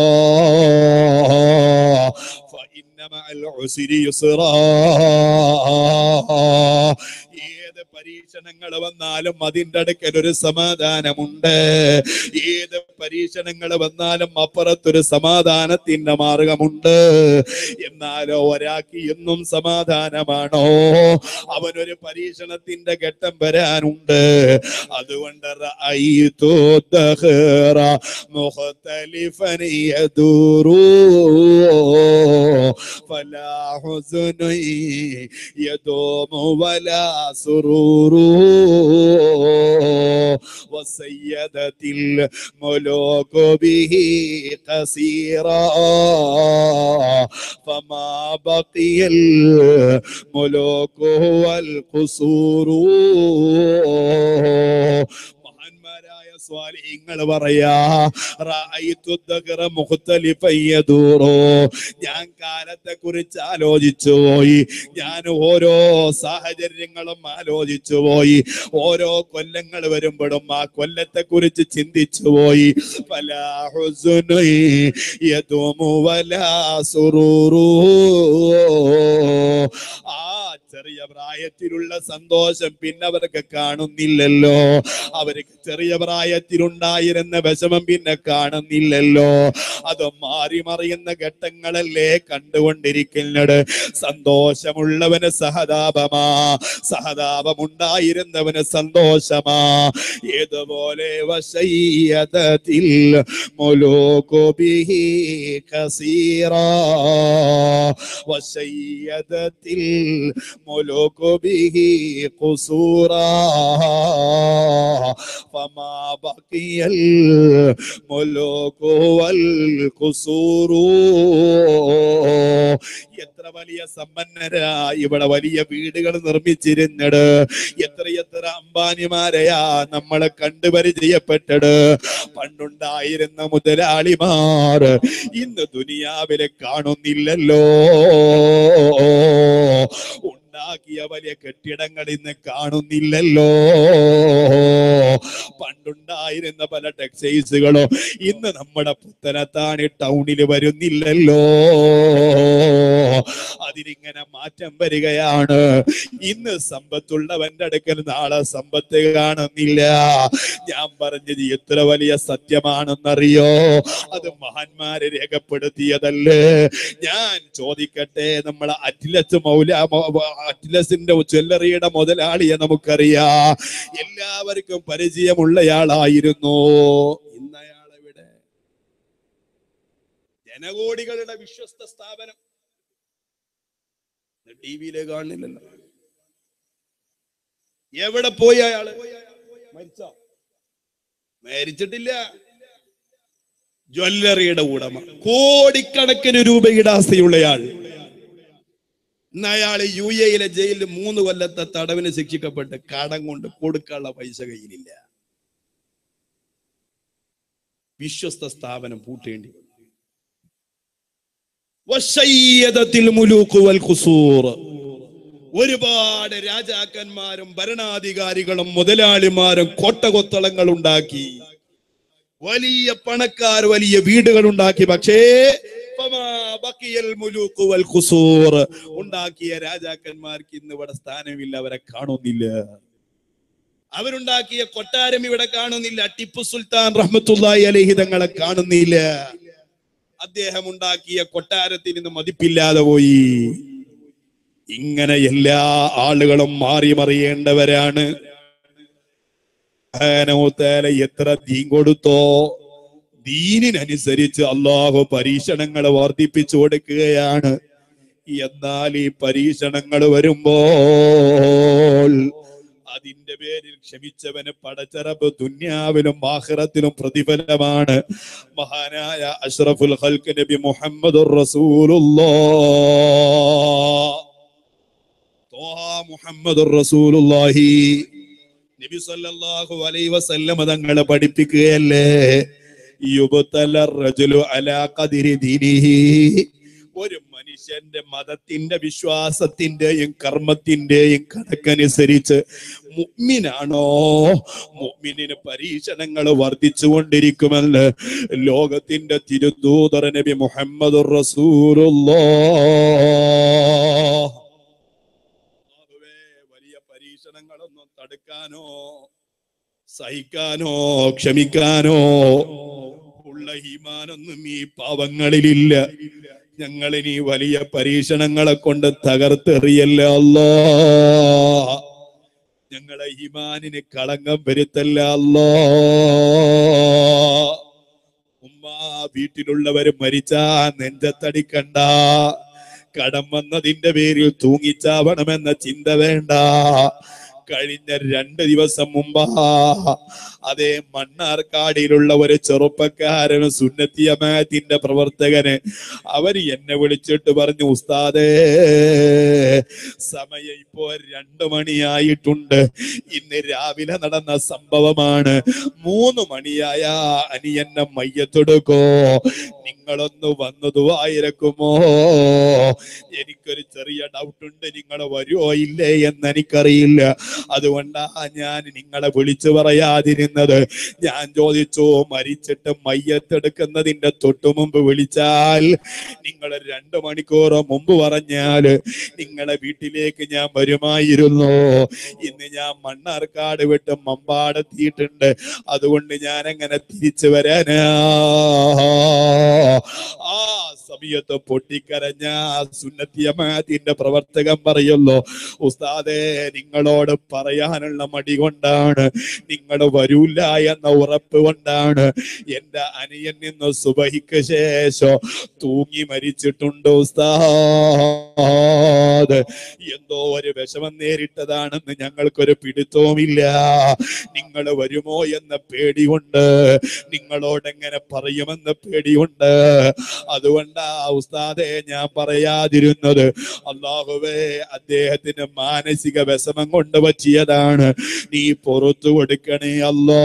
ഫഇന്ന മഅൽ ഉസിരി യുസ്റാ ഏത് പരീക്ഷണങ്ങൾ വന്നാലും അതിന്റെ അടുക്കൽ ഒരു സമാധാനമുണ്ട് ഏത് പരീക്ഷണങ്ങൾ വന്നാലും അപ്പുറത്തൊരു സമാധാനത്തിന്റെ മാർഗമുണ്ട് എന്നാലോ ഒരാൾക്ക് എന്നും സമാധാനമാണോ അവനൊരു പരീക്ഷണത്തിന്റെ ഘട്ടം വരാനുണ്ട് അതുകൊണ്ട് റഅയ്തു ദഹ്റ മുഖ്തലിഫൻ യദൂറു ഫലാ ഹുസ്നു യദൂമു വലാ സുറൂറു وسيدت الملوك به قصيرا فما بقي الملوك والقصور മഹാന്മാരായ സ്വാലിഹ്യങ്ങൾ പറയാ റഅയ്തു ദഗ്റ മുഖ്തലിഫൻ യദൂറു. ഞാൻ കാലത്തെ കുറിച്ച് ആലോചിച്ചു പോയി ഞാൻ ഓരോ സാഹചര്യങ്ങളും ആലോചിച്ചു പോയി ഓരോ കൊല്ലങ്ങൾ വരുമ്പോഴും ആ കൊല്ലത്തെ കുറിച്ച് ചിന്തിച്ചു പോയി ഫലാ ഹുസ്നു യദുമു വലാ സുറൂറു ആ ചെറിയ പ്രായത്തിലുള്ള സന്തോഷം പിന്നെ അവർക്ക് കാണുന്നില്ലല്ലോ അവർക്ക് ചെറിയ പ്രായത്തിലുണ്ടായിരുന്ന വിഷമം പിന്നെ കാണുന്നില്ലല്ലോ അത് മാറി മറിയുന്ന ഘട്ടങ്ങളല്ലേ കണ്ടുകൊണ്ടിരിക്കുന്നത് സന്തോഷമുള്ളവന് സഹതാപമാ സഹതാപമുണ്ടായിരുന്നവന് സന്തോഷമാ ഏതുപോലെ വശയ്യതത്തിൽ മുലൂകു ബിഹി കസീറാ വശയ്യതത്തിൽ മുലൂകു ബിഹി ഖുസൂറാ فما بقي الملوك والقصور എത്ര വലിയ സമ്പന്നരാ ഇവിടെ വലിയ വീടുകൾ നിർമ്മിച്ചിരുന്നത് എത്രയെത്ര അംബാനിമാരെയാ നമ്മളെ കണ്ടുപരിചയപ്പെട്ടത് പണ്ടുണ്ടായിരുന്ന മുതലാളിമാർ ഇന്ന് ദുനിയാവിലെ കാണുന്നില്ലല്ലോ ഉണ്ടാക്കിയ വലിയ കെട്ടിടങ്ങൾ ഇന്ന് കാണുന്നില്ലല്ലോ പണ്ടുണ്ടായിരുന്ന പല ടെക്സൈസുകളോ ഇന്ന് നമ്മുടെ പുത്തനത്താണി ടൗണിൽ വരുന്നില്ലല്ലോ അതിനിങ്ങനെ മാറ്റം വരികയാണ് ഇന്ന് സമ്പത്തുള്ളവന്റെ അടുക്കൽ നാളെ സമ്പത്ത് കാണുന്നില്ല ഞാൻ പറഞ്ഞത് എത്ര വലിയ സത്യമാണെന്നറിയോ അത് മഹാന്മാരെ രേഖപ്പെടുത്തിയതല്ലേ ഞാൻ ചോദിക്കട്ടെ നമ്മളെ അറ്റ്ലസ് മൗല അറ്റ്ലസിന്റെ ജ്വല്ലറിയുടെ മുതലാളിയെ നമുക്കറിയാം എല്ലാവർക്കും പരിചയമുള്ളയാളായിരുന്നു ഇന്ന് അയാൾ എവിടെ ജനകോടികളുടെ വിശ്വസ്ത സ്ഥാപനം ടി വിയിലെ കാണുന്നില്ലല്ലോ എവിടെ പോയി അയാള് മരിച്ചോ മരിച്ചിട്ടില്ല ജ്വല്ലറിയുടെ ഉടമ കോടിക്കണക്കിന് രൂപയുടെ ആസ്തിയുള്ളയാൾ ഇന്ന് അയാൾ യു എയിലെ ജയിലിൽ മൂന്ന് കൊല്ലത്തെ തടവിന് ശിക്ഷിക്കപ്പെട്ട് കടം കൊണ്ട് കൊടുക്കാനുള്ള പൈസ കയ്യിലില്ല വിശ്വസ്ത സ്ഥാപനം പൂട്ടേണ്ടി വന്നു. വശയ്യദത്തിൽ മുലൂക്ക് വൽ ഖുസൂർ. ഒരുപാട് രാജാക്കന്മാരും ഭരണാധികാരികളും മുതലാളിമാരും കോട്ടകൊത്തളങ്ങൾ ഉണ്ടാക്കി വലിയ പണക്കാർ വലിയ വീടുകൾ ഉണ്ടാക്കി പക്ഷേ ഫമാ ബഖിയൽ മുലൂക്ക് വൽ ഖുസൂർ. ഉണ്ടാക്കിയ രാജാക്കന്മാർക്ക് ഇന്ന് ഇവിടെ സ്ഥാനമില്ല അവരെ കാണുന്നില്ല അവരുണ്ടാക്കിയ കൊട്ടാരം ഇവിടെ കാണുന്നില്ല ടിപ്പു സുൽത്താൻ റഹ്മത്തുള്ളാഹി അലൈഹി തങ്ങളെ കാണുന്നില്ല അദ്ദേഹം ഉണ്ടാക്കിയ കൊട്ടാരത്തിന് ഇന്ന് മതിപ്പില്ലാതെ പോയി ഇങ്ങനെ എല്ലാ ആളുകളും മാറി മറിയേണ്ടവരാണ് സുബ്ഹാനഹുവതആല എത്ര ദീൻ കൊടുത്തോ ദീനിനനുസരിച്ച് അള്ളാഹു പരീക്ഷണങ്ങൾ വർദ്ധിപ്പിച്ചു കൊടുക്കുകയാണ് എന്നാൽ ഈ പരീക്ഷണങ്ങൾ വരുമ്പോൾ അതിന്റെ പേരിൽ ക്ഷമിച്ചവന് പടച്ചറബ് ദുന്യാവിലും ആഖിറത്തിലും പ്രതിഫലമാണ് മഹാനായ അഷ്റഫുൽ ഖൽക്ക് നബി മുഹമ്മദ് റസൂലുള്ളാഹ് മുഹമ്മദ് റസൂലുള്ളാഹി നബി സല്ലല്ലാഹു അലൈഹി വസല്ലമ തങ്ങളെ പഠിപ്പിക്കുകയല്ലേ യുബ്തല റജുലു അലാ ഖദിരി ദീനിഹി ഒരു മനുഷ്യന്റെ മതത്തിന്റെ വിശ്വാസത്തിന്റെയും കർമ്മത്തിന്റെയും കണക്കനുസരിച്ച് മുഅ്മിനാണോ മുഅ്മിനിന് പരീക്ഷണങ്ങൾ വർദ്ധിച്ചുകൊണ്ടിരിക്കുമെന്ന് ലോകത്തിന്റെ തിരുദൂതർ നബി മുഹമ്മദ് വലിയ പരീക്ഷണങ്ങളൊന്നും തടുക്കാനോ സഹിക്കാനോ ക്ഷമിക്കാനോ ഉള്ള ഈമാനൊന്നും ഈ പാവങ്ങളിലില്ല ഞങ്ങളിനി വലിയ പരീക്ഷണങ്ങളെ കൊണ്ട് തകർത്തെറിയല്ല അല്ലോ ഞങ്ങളെ ഈമാനിന് കളങ്കം വരുത്തല്ല അല്ലോ ഉമ്മ വീട്ടിലുള്ളവര് മരിച്ചാ നെഞ്ചത്തടിക്കണ്ട കടം വന്നതിന്റെ പേരിൽ തൂങ്ങിച്ചാവണമെന്ന ചിന്ത വേണ്ട കഴിഞ്ഞ രണ്ട് ദിവസം മുമ്പാ അതേ മണ്ണാർക്കാടിയിലുള്ള ഒരു ചെറുപ്പക്കാരന് സുന്നത്തിയമാത്തിന്റെ പ്രവർത്തകന് അവര് എന്നെ വിളിച്ചിട്ട് പറഞ്ഞു ഉസ്താദേ സമയം ഇപ്പോ രണ്ടു മണിയായിട്ടുണ്ട് ഇന്ന് രാവിലെ നടന്ന സംഭവമാണ് മൂന്ന് മണിയായ അനിയന്നെ മയ്യത്തെടുക്കോ നിങ്ങളൊന്ന് വന്നതു ആയിരക്കുമോ എനിക്കൊരു ചെറിയ ഡൗട്ട് ഉണ്ട് നിങ്ങൾ വരുമോ ഇല്ലേ എന്ന് എനിക്കറിയില്ല അതുകൊണ്ടാ ഞാൻ നിങ്ങളെ വിളിച്ചു പറയാതിരുന്നത് ഞാൻ ചോദിച്ചു മരിച്ചിട്ട് മയ്യത്തെടുക്കുന്നതിന്റെ തൊട്ടു മുമ്പ് വിളിച്ചാൽ നിങ്ങൾ രണ്ടു മണിക്കൂർ മുമ്പ് പറഞ്ഞാല് നിങ്ങളെ വീട്ടിലേക്ക് ഞാൻ വരുമായിരുന്നു ഇന്ന് ഞാൻ മണ്ണാർക്കാട് വിട്ട് മമ്പാടെത്തിയിട്ടുണ്ട് അതുകൊണ്ട് ഞാൻ എങ്ങനെ തിരിച്ചു വരാനാ ആ സമയത്ത് പൊട്ടിക്കരഞ്ഞ സുന്നത്തിയമാത്തിന്റെ പ്രവർത്തകൻ പറയുന്നു ഉസ്താദെ നിങ്ങളോട് പറയാനുള്ള മടി കൊണ്ടാണ് നിങ്ങൾ വരൂല എന്ന ഉറപ്പ് കൊണ്ടാണ് എന്റെ അനിയൻ നിന്ന് സുബഹിക്ക് ശേഷം തൂങ്ങി മരിച്ചിട്ടുണ്ട് ഉസ്താദ് എന്തോ ഒരു വിഷമം നേരിട്ടതാണെന്ന് ഞങ്ങൾക്കൊരു പിടുത്തവുമില്ല നിങ്ങൾ വരുമോ എന്ന പേടിയുണ്ട് നിങ്ങളോട് എങ്ങനെ പറയുമെന്ന് പേടിയുണ്ട് അതുകൊണ്ടാ ഉസ്താദെ ഞാൻ പറയാതിരുന്നത് അള്ളാഹുവേ അദ്ദേഹത്തിന് മാനസിക വിഷമം കൊണ്ട് പറ്റിയതാണ് നീ പുറത്തു കൊടുക്കണേ അല്ലോ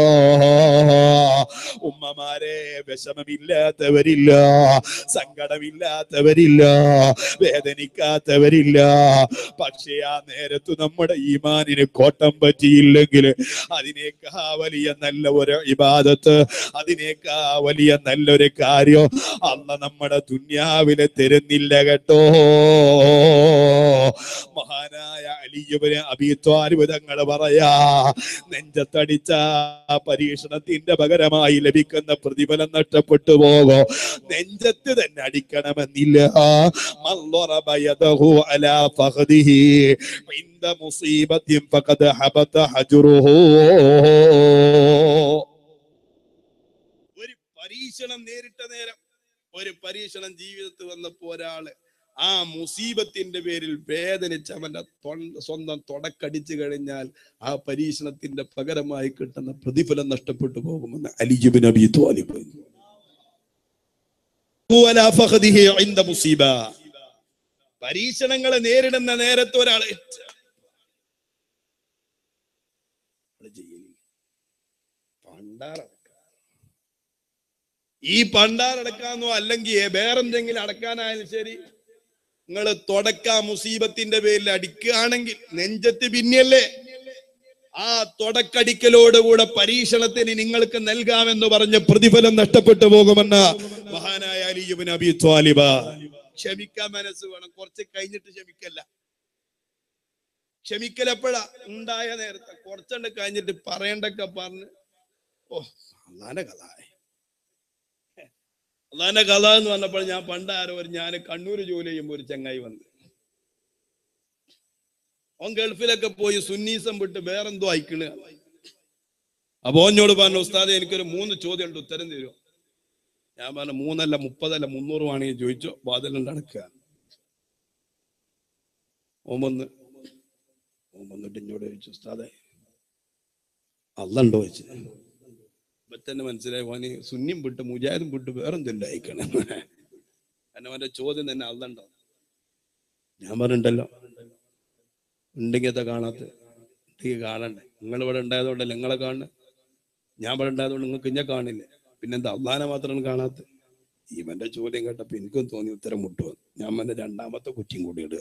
ഉമ്മമാരെ വിഷമമില്ലാത്തവരില്ല സങ്കടമില്ലാത്തവരില്ല വേദനിക്കാത്തവരില്ല പക്ഷേ ആ നേരത്ത് നമ്മുടെ ഈമാനിന് കോട്ടം പറ്റിയില്ലെങ്കിൽ അതിനേക്കാ വലിയ നല്ല ഒരു ഇബാദത്ത് അതിനേക്കാ വലിയ നല്ലൊരു കാര്യം അല്ല നമ്മുടെ ദുന്യാവിലെ തരുന്നില്ല കേട്ടോ മഹാനായ അലിയുബന് അഭിത്വാരിതങ്ങൾ പറയാ നെഞ്ചത്തടിച്ച ആ പരീക്ഷണത്തിന്റെ പകരമായി ലഭിക്കുന്ന പ്രതിഫലം നഷ്ടപ്പെട്ടു പോകോ നെഞ്ചത്ത് തന്നെ അടിക്കണമെന്നില്ല മല്ലറബ യദഹു അലാ ഫഖദിഹി عند مصيبة فقد حبط حجره ഒരു പരീക്ഷണം നേരിട്ട നേരം ഒരു പരീക്ഷണം ജീവിതത്തിൽ വന്നപ്പോ ഒരാള് ആ മുസീബത്തിന്റെ പേരിൽ വേദനിച്ച് അവന്റെ തൊണ്ട- സ്വന്തം തുടക്കടിച്ചു കഴിഞ്ഞാൽ ആ പരീക്ഷണത്തിന്റെ പകരമായി കിട്ടുന്ന പ്രതിഫലം നഷ്ടപ്പെട്ടു പോകുമെന്ന് അലിജുബിൻ നബി ത്വാലിബ് ഹുവ അലാ ഫഖദിഹി ഇൻദ മുസീബ. പരീക്ഷണങ്ങളെ നേരിടുന്ന നേരത്തെ ഒരാള് പണ്ടാറടക്ക ഈ പണ്ടാറടക്കാന്നോ അല്ലെങ്കിൽ വേറെന്തെങ്കിലും അടക്കാനായാലും ശരി നിങ്ങൾ തുടക്ക മുസീബത്തിന്റെ പേരിൽ അടിക്കുകയാണെങ്കിൽ നെഞ്ചത്ത് പിന്നെയല്ലേ ആ തുടക്കടിക്കലോടുകൂടെ പരീക്ഷണത്തിന് നിങ്ങൾക്ക് നൽകാമെന്ന് പറഞ്ഞ പ്രതിഫലം നഷ്ടപ്പെട്ടു പോകുമെന്ന മഹാനായ അലിയുബിൻ അബി ത്വാലിബ ക്ഷമിക്കാൻ മനസ്സ് വേണം കുറച്ച് കഴിഞ്ഞിട്ട് ക്ഷമിക്കല്ല ക്ഷമിക്കൽ എപ്പോഴാ ഉണ്ടായ നേരത്തെ കുറച്ചുണ്ട് കഴിഞ്ഞിട്ട് പറയണ്ടൊക്കെ പറഞ്ഞ് ഓ അള്ളാന്റെ കഥ അള്ളാന്റെ കഥ എന്ന് പറഞ്ഞപ്പോൾ ഞാൻ പണ്ട് ആരോ ഒരു ഞാൻ കണ്ണൂര് ജോലി ചെയ്യുമ്പോൾ ഒരു ചങ്ങായി വന്ന് ഓൻ ഗൾഫിലൊക്കെ പോയി സുന്നീസം വിട്ട് വേറെന്തോ അയക്കണ് അപ്പൊ ഓഞ്ഞോട് പറഞ്ഞു ഉസ്താദെ എനിക്കൊരു മൂന്ന് ചോദ്യം ഉണ്ട് ഉത്തരം തരുമോ ഞാൻ പറഞ്ഞു മൂന്നല്ല മുപ്പതല്ല മുന്നൂറ് വേണമെങ്കിൽ ചോദിച്ചോ വാതിലുണ്ട് അടക്കുക ഓൻ വന്ന് ഓൻ വന്നിട്ട് എന്നോട് ചോദിച്ചു ഉസ്താദെ അല്ലണ്ടോ ചോദിച്ചു ഇപ്പൊ തന്നെ മനസ്സിലായി ഓന് സുന്നിയും വിട്ട് മുജാഹിദും വിട്ട് വേറെന്തെല്ലാം അയക്കണം കാരണം അവന്റെ ചോദ്യം തന്നെ അല്ലണ്ടോ ഞാൻ പറഞ്ഞിട്ടല്ലോ ഉണ്ടെങ്കിൽ അതാ കാണാത്ത എനിക്ക് കാണണ്ടേ നിങ്ങൾ ഇവിടെ ഉണ്ടായതുകൊണ്ടല്ലേ നിങ്ങളെ കാണുന്നത് ഞാൻ ഇവിടെ ഉണ്ടായതുകൊണ്ട് നിങ്ങൾക്ക് ഇന്നെ കാണില്ലേ പിന്നെന്താ അള്ളാനെ മാത്രമാണ് കാണാത്ത ഇവന്റെ ചോദ്യം കേട്ടപ്പോ എനിക്കും തോന്നി ഉത്തരം മുട്ടുവന്നു ഞാൻ വന്ന് രണ്ടാമത്തെ കുറ്റിയും കൂടി ഇടുക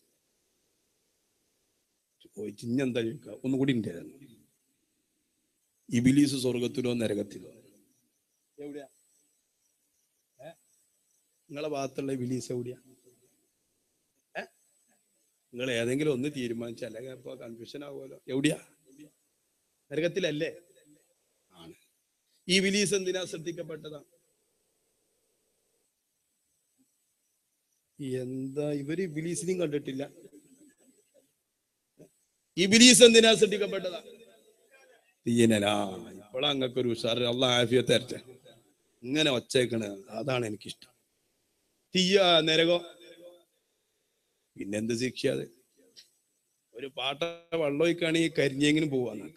ചോദിച്ചു ഇഞ്ഞെന്താ ചോദിക്കുക ഒന്നും കൂടി ഉണ്ടായിരുന്നു ഇബിലീസ് സ്വർഗത്തിലോ നരകത്തിലോ എവിടെയാ ഏ? നിങ്ങളെ ഭാഗത്തുള്ള ഇബിലീസ് എവിടെയാ ഏ? നിങ്ങൾ ഏതെങ്കിലും ഒന്ന് തീരുമാനിച്ച അല്ലെങ്കിൽ ഇപ്പൊ കൺഫ്യൂഷൻ ആവുമല്ലോ എവിടെയാ നരകത്തിലല്ലേ ആണ് ഈ വിലീസ് എന്തിനാ ശ്രദ്ധിക്കപ്പെട്ടതാ എന്താ ഇവര് ബിലീസിനെയും കണ്ടിട്ടില്ല ഈ ബിലീസ് എന്തിനാ ശ്രദ്ധിക്കപ്പെട്ടതാ തീയനലാ ഇപ്പോഴാ അങ്ങക്ക് ഒരു ഉഷാർ അള്ള ആഫിയത്ത് തരട്ടെ ഇങ്ങനെ ഒച്ചേക്കണ അതാണ് എനിക്കിഷ്ടം തീയ നരകോ പിന്നെന്ത് ശിക്ഷ അത് ഒരു പാട്ട വെള്ളമൊഴിക്കാണെങ്കിൽ കരിഞ്ഞെങ്കിലും പോവാ നമുക്ക്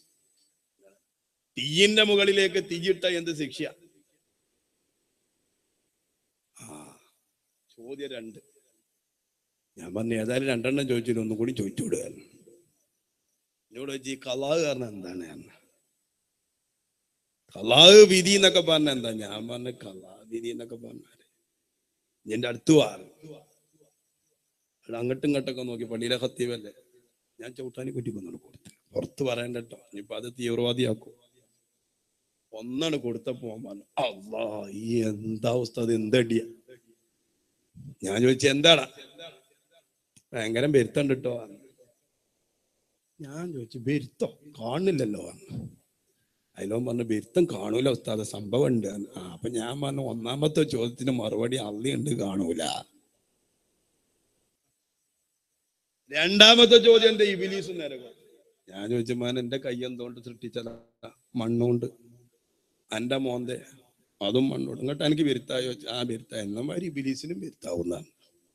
തീയിന്റെ മുകളിലേക്ക് തീയിട്ട എന്ത് ശിക്ഷ ആ ചോദ്യം രണ്ട് ഞാൻ പറഞ്ഞു ഏതായാലും രണ്ടെണ്ണം ചോദിച്ചില്ല ഒന്നും കൂടി ചോദിച്ചു വിടുക എന്നോട് വെച്ച് ഈ കലാവ് കാരണം എന്താണ് ഞാൻ കലാവ് വിധി എന്നൊക്കെ പറഞ്ഞ എന്താ ഞാൻ പറഞ്ഞ കലാ വിധി എന്നൊക്കെ പറഞ്ഞാല് എന്റെ അടുത്ത് വാറ് അവിടെ അങ്ങോട്ടും ഇങ്ങോട്ടൊക്കെ നോക്കി പള്ളിയിലെ ഹത്തീവല്ലേ ഞാൻ ചവിട്ടാനി കുറ്റിക്കൊന്നാണ് കൊടുത്ത് പുറത്ത് പറയണ്ട കേട്ടോ ഇനിയിപ്പൊ അത് തീവ്രവാദിയാക്കും ഒന്നാണ് കൊടുത്തപ്പോ അവൻ പറഞ്ഞു അള്ളാ ഈ എന്താ അവസ്ഥ അത് എന്തടിയ ഞാൻ ചോദിച്ചു എന്താടാ ഭയങ്കര വരുത്തണ്ട് കേട്ടോ ഞാൻ ചോദിച്ചു വരുത്തോ കാണുന്നില്ലല്ലോ പറഞ്ഞു അതിലോ പറഞ്ഞു വരുത്തം കാണൂല ഉസ്താദ സംഭവം ഉണ്ട് ആ അപ്പൊ ഞാൻ പറഞ്ഞു ഒന്നാമത്തെ ചോദ്യത്തിന് മറുപടി അള്ളിയുണ്ട് കാണൂല രണ്ടാമത്തെ ചോദ്യം എന്താ ഇബിലീസ് നരകം ഞാൻ ചോദിച്ചു മാൻ എന്റെ കൈ എന്തുകൊണ്ട് സൃഷ്ടിച്ചതാ മണ്ണുകൊണ്ട് എന്റെ മോന്റെ അതും മണ്ണോട് ഇങ്ങോട്ട് എനിക്ക് വരുത്തായോ ആ വരുത്ത എന്നമാതിരി ഇബിലീസിനും വരുത്താവുന്നതാണ്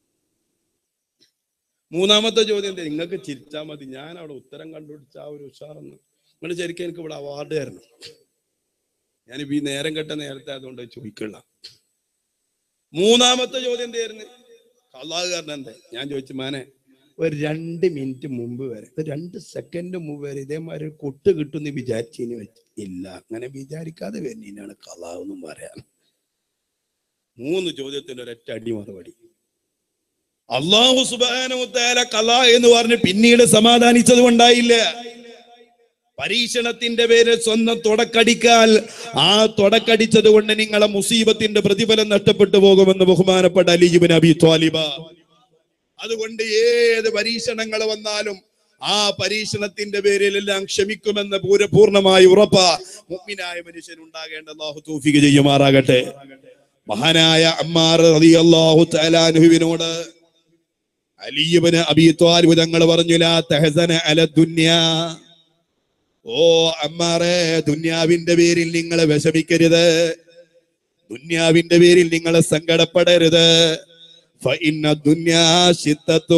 മൂന്നാമത്തെ ചോദ്യം എന്താ നിങ്ങൾക്ക് ചിരിച്ചാൽ മതി ഞാൻ അവിടെ ഉത്തരം കണ്ടുപിടിച്ച ആ ഒരു ഉഷാറെന്ന് നിങ്ങൾ ശരിക്കും എനിക്ക് ഇവിടെ അവാർഡ് തരണം ഞാനിപ്പോ ഈ നേരം കെട്ട നേരത്തെ അതുകൊണ്ട് ചോദിക്കില്ല മൂന്നാമത്തെ ചോദ്യം എന്തായിരുന്നു കള്ളാഹുകാരൻ എന്താ ഞാൻ ചോദിച്ചു മാനെ ഒരു രണ്ട് മിനിറ്റ് മുമ്പ് വരെ ഒരു രണ്ട് സെക്കൻഡ് മുമ്പ് വരെ ഇതേമാതിരി ഒരു കൊട്ട് കിട്ടുമെന്ന് വിചാരിച്ചതിന് വെച്ച് ഇല്ല അങ്ങനെ വിചാരിക്കാതെ വരുന്നതിനാണ് കലാവ് എന്നും പറയാൻ മൂന്ന് ചോദ്യത്തിന് ഒരൊറ്റ അടി മറുപടി അള്ളാഹു സുബാനുത്താല കല എന്ന് പറഞ്ഞ് പിന്നീട് സമാധാനിച്ചത് കൊണ്ടായില്ല പരീക്ഷണത്തിന്റെ പേരിൽ സ്വന്തം തുടക്കടിക്കാൽ ആ തുടക്കടിച്ചത് കൊണ്ട് നിങ്ങളെ മുസീബത്തിന്റെ പ്രതിഫലം നഷ്ടപ്പെട്ടു പോകുമെന്ന് ബഹുമാനപ്പെട്ട അലിജിബിൻ അബി ത്വാലിബ അതുകൊണ്ട് ഏത് പരീക്ഷണങ്ങൾ വന്നാലും ആ പരീക്ഷണത്തിന്റെ പേരിലെല്ലാം ക്ഷമിക്കുമെന്ന് പൂര പൂർണ്ണമായി ഉറപ്പ മുഗ്മിനായ മനുഷ്യൻ ഉണ്ടാകേണ്ട അള്ളാഹു തൗഫീഖ് ചെയ്യുമാറാകട്ടെ മഹാനായ അമ്മാർ റളിയല്ലാഹു തആലാനുവിനോട് അലിയബന് അബി ത്വാലിബ് തങ്ങൾ പറഞ്ഞു ലാ തഹസന അല ദുന്യാ ഓ അമ്മാറെ ദുന്യാവിന്റെ പേരിൽ നിങ്ങൾ വിഷമിക്കരുത് ദുന്യാവിന്റെ പേരിൽ നിങ്ങൾ സങ്കടപ്പെടരുത് فإن الدنيا شتة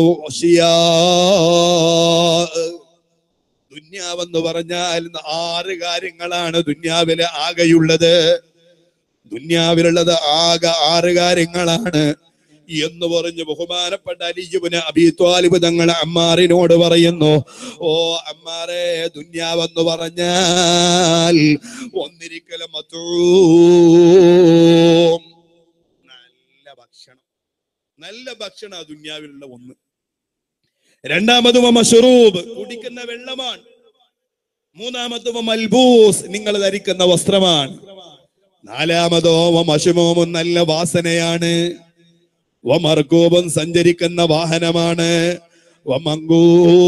أشياء ദുന്യാവെന്ന് പറഞ്ഞാൽ ആറ് കാര്യങ്ങളാണ് ദുന്യാവിലെ ആകെയുള്ളത് ദുന്യാവിലുള്ളത് ആകെ ആറ് കാര്യങ്ങളാണ് എന്ന് പറഞ്ഞ് ബഹുമാനപ്പെട്ട അലിജുബിന് അബി ത്വാലിബ് തങ്ങൾ അമ്മാറിനോട് പറയുന്നു ഓ അമ്മാറെ ദുന്യാവെന്ന് പറഞ്ഞാൽ ഒന്നിരിക്കലും നല്ല ഭക്ഷണം നല്ല ഭക്ഷണം ആ ദുന്യാവിലുള്ള ഒന്ന് രണ്ടാമത് മഷറൂബ് കുടിക്കുന്ന വെള്ളമാണ് മൂന്നാമത് മൽബൂസ് നിങ്ങൾ ധരിക്കുന്ന വസ്ത്രമാണ് നാലാമതോ മഷുമോമും നല്ല വാസനയാണ് വമർക്കൂബും സഞ്ചരിക്കുന്ന വാഹനമാണ് വമങ്കൂ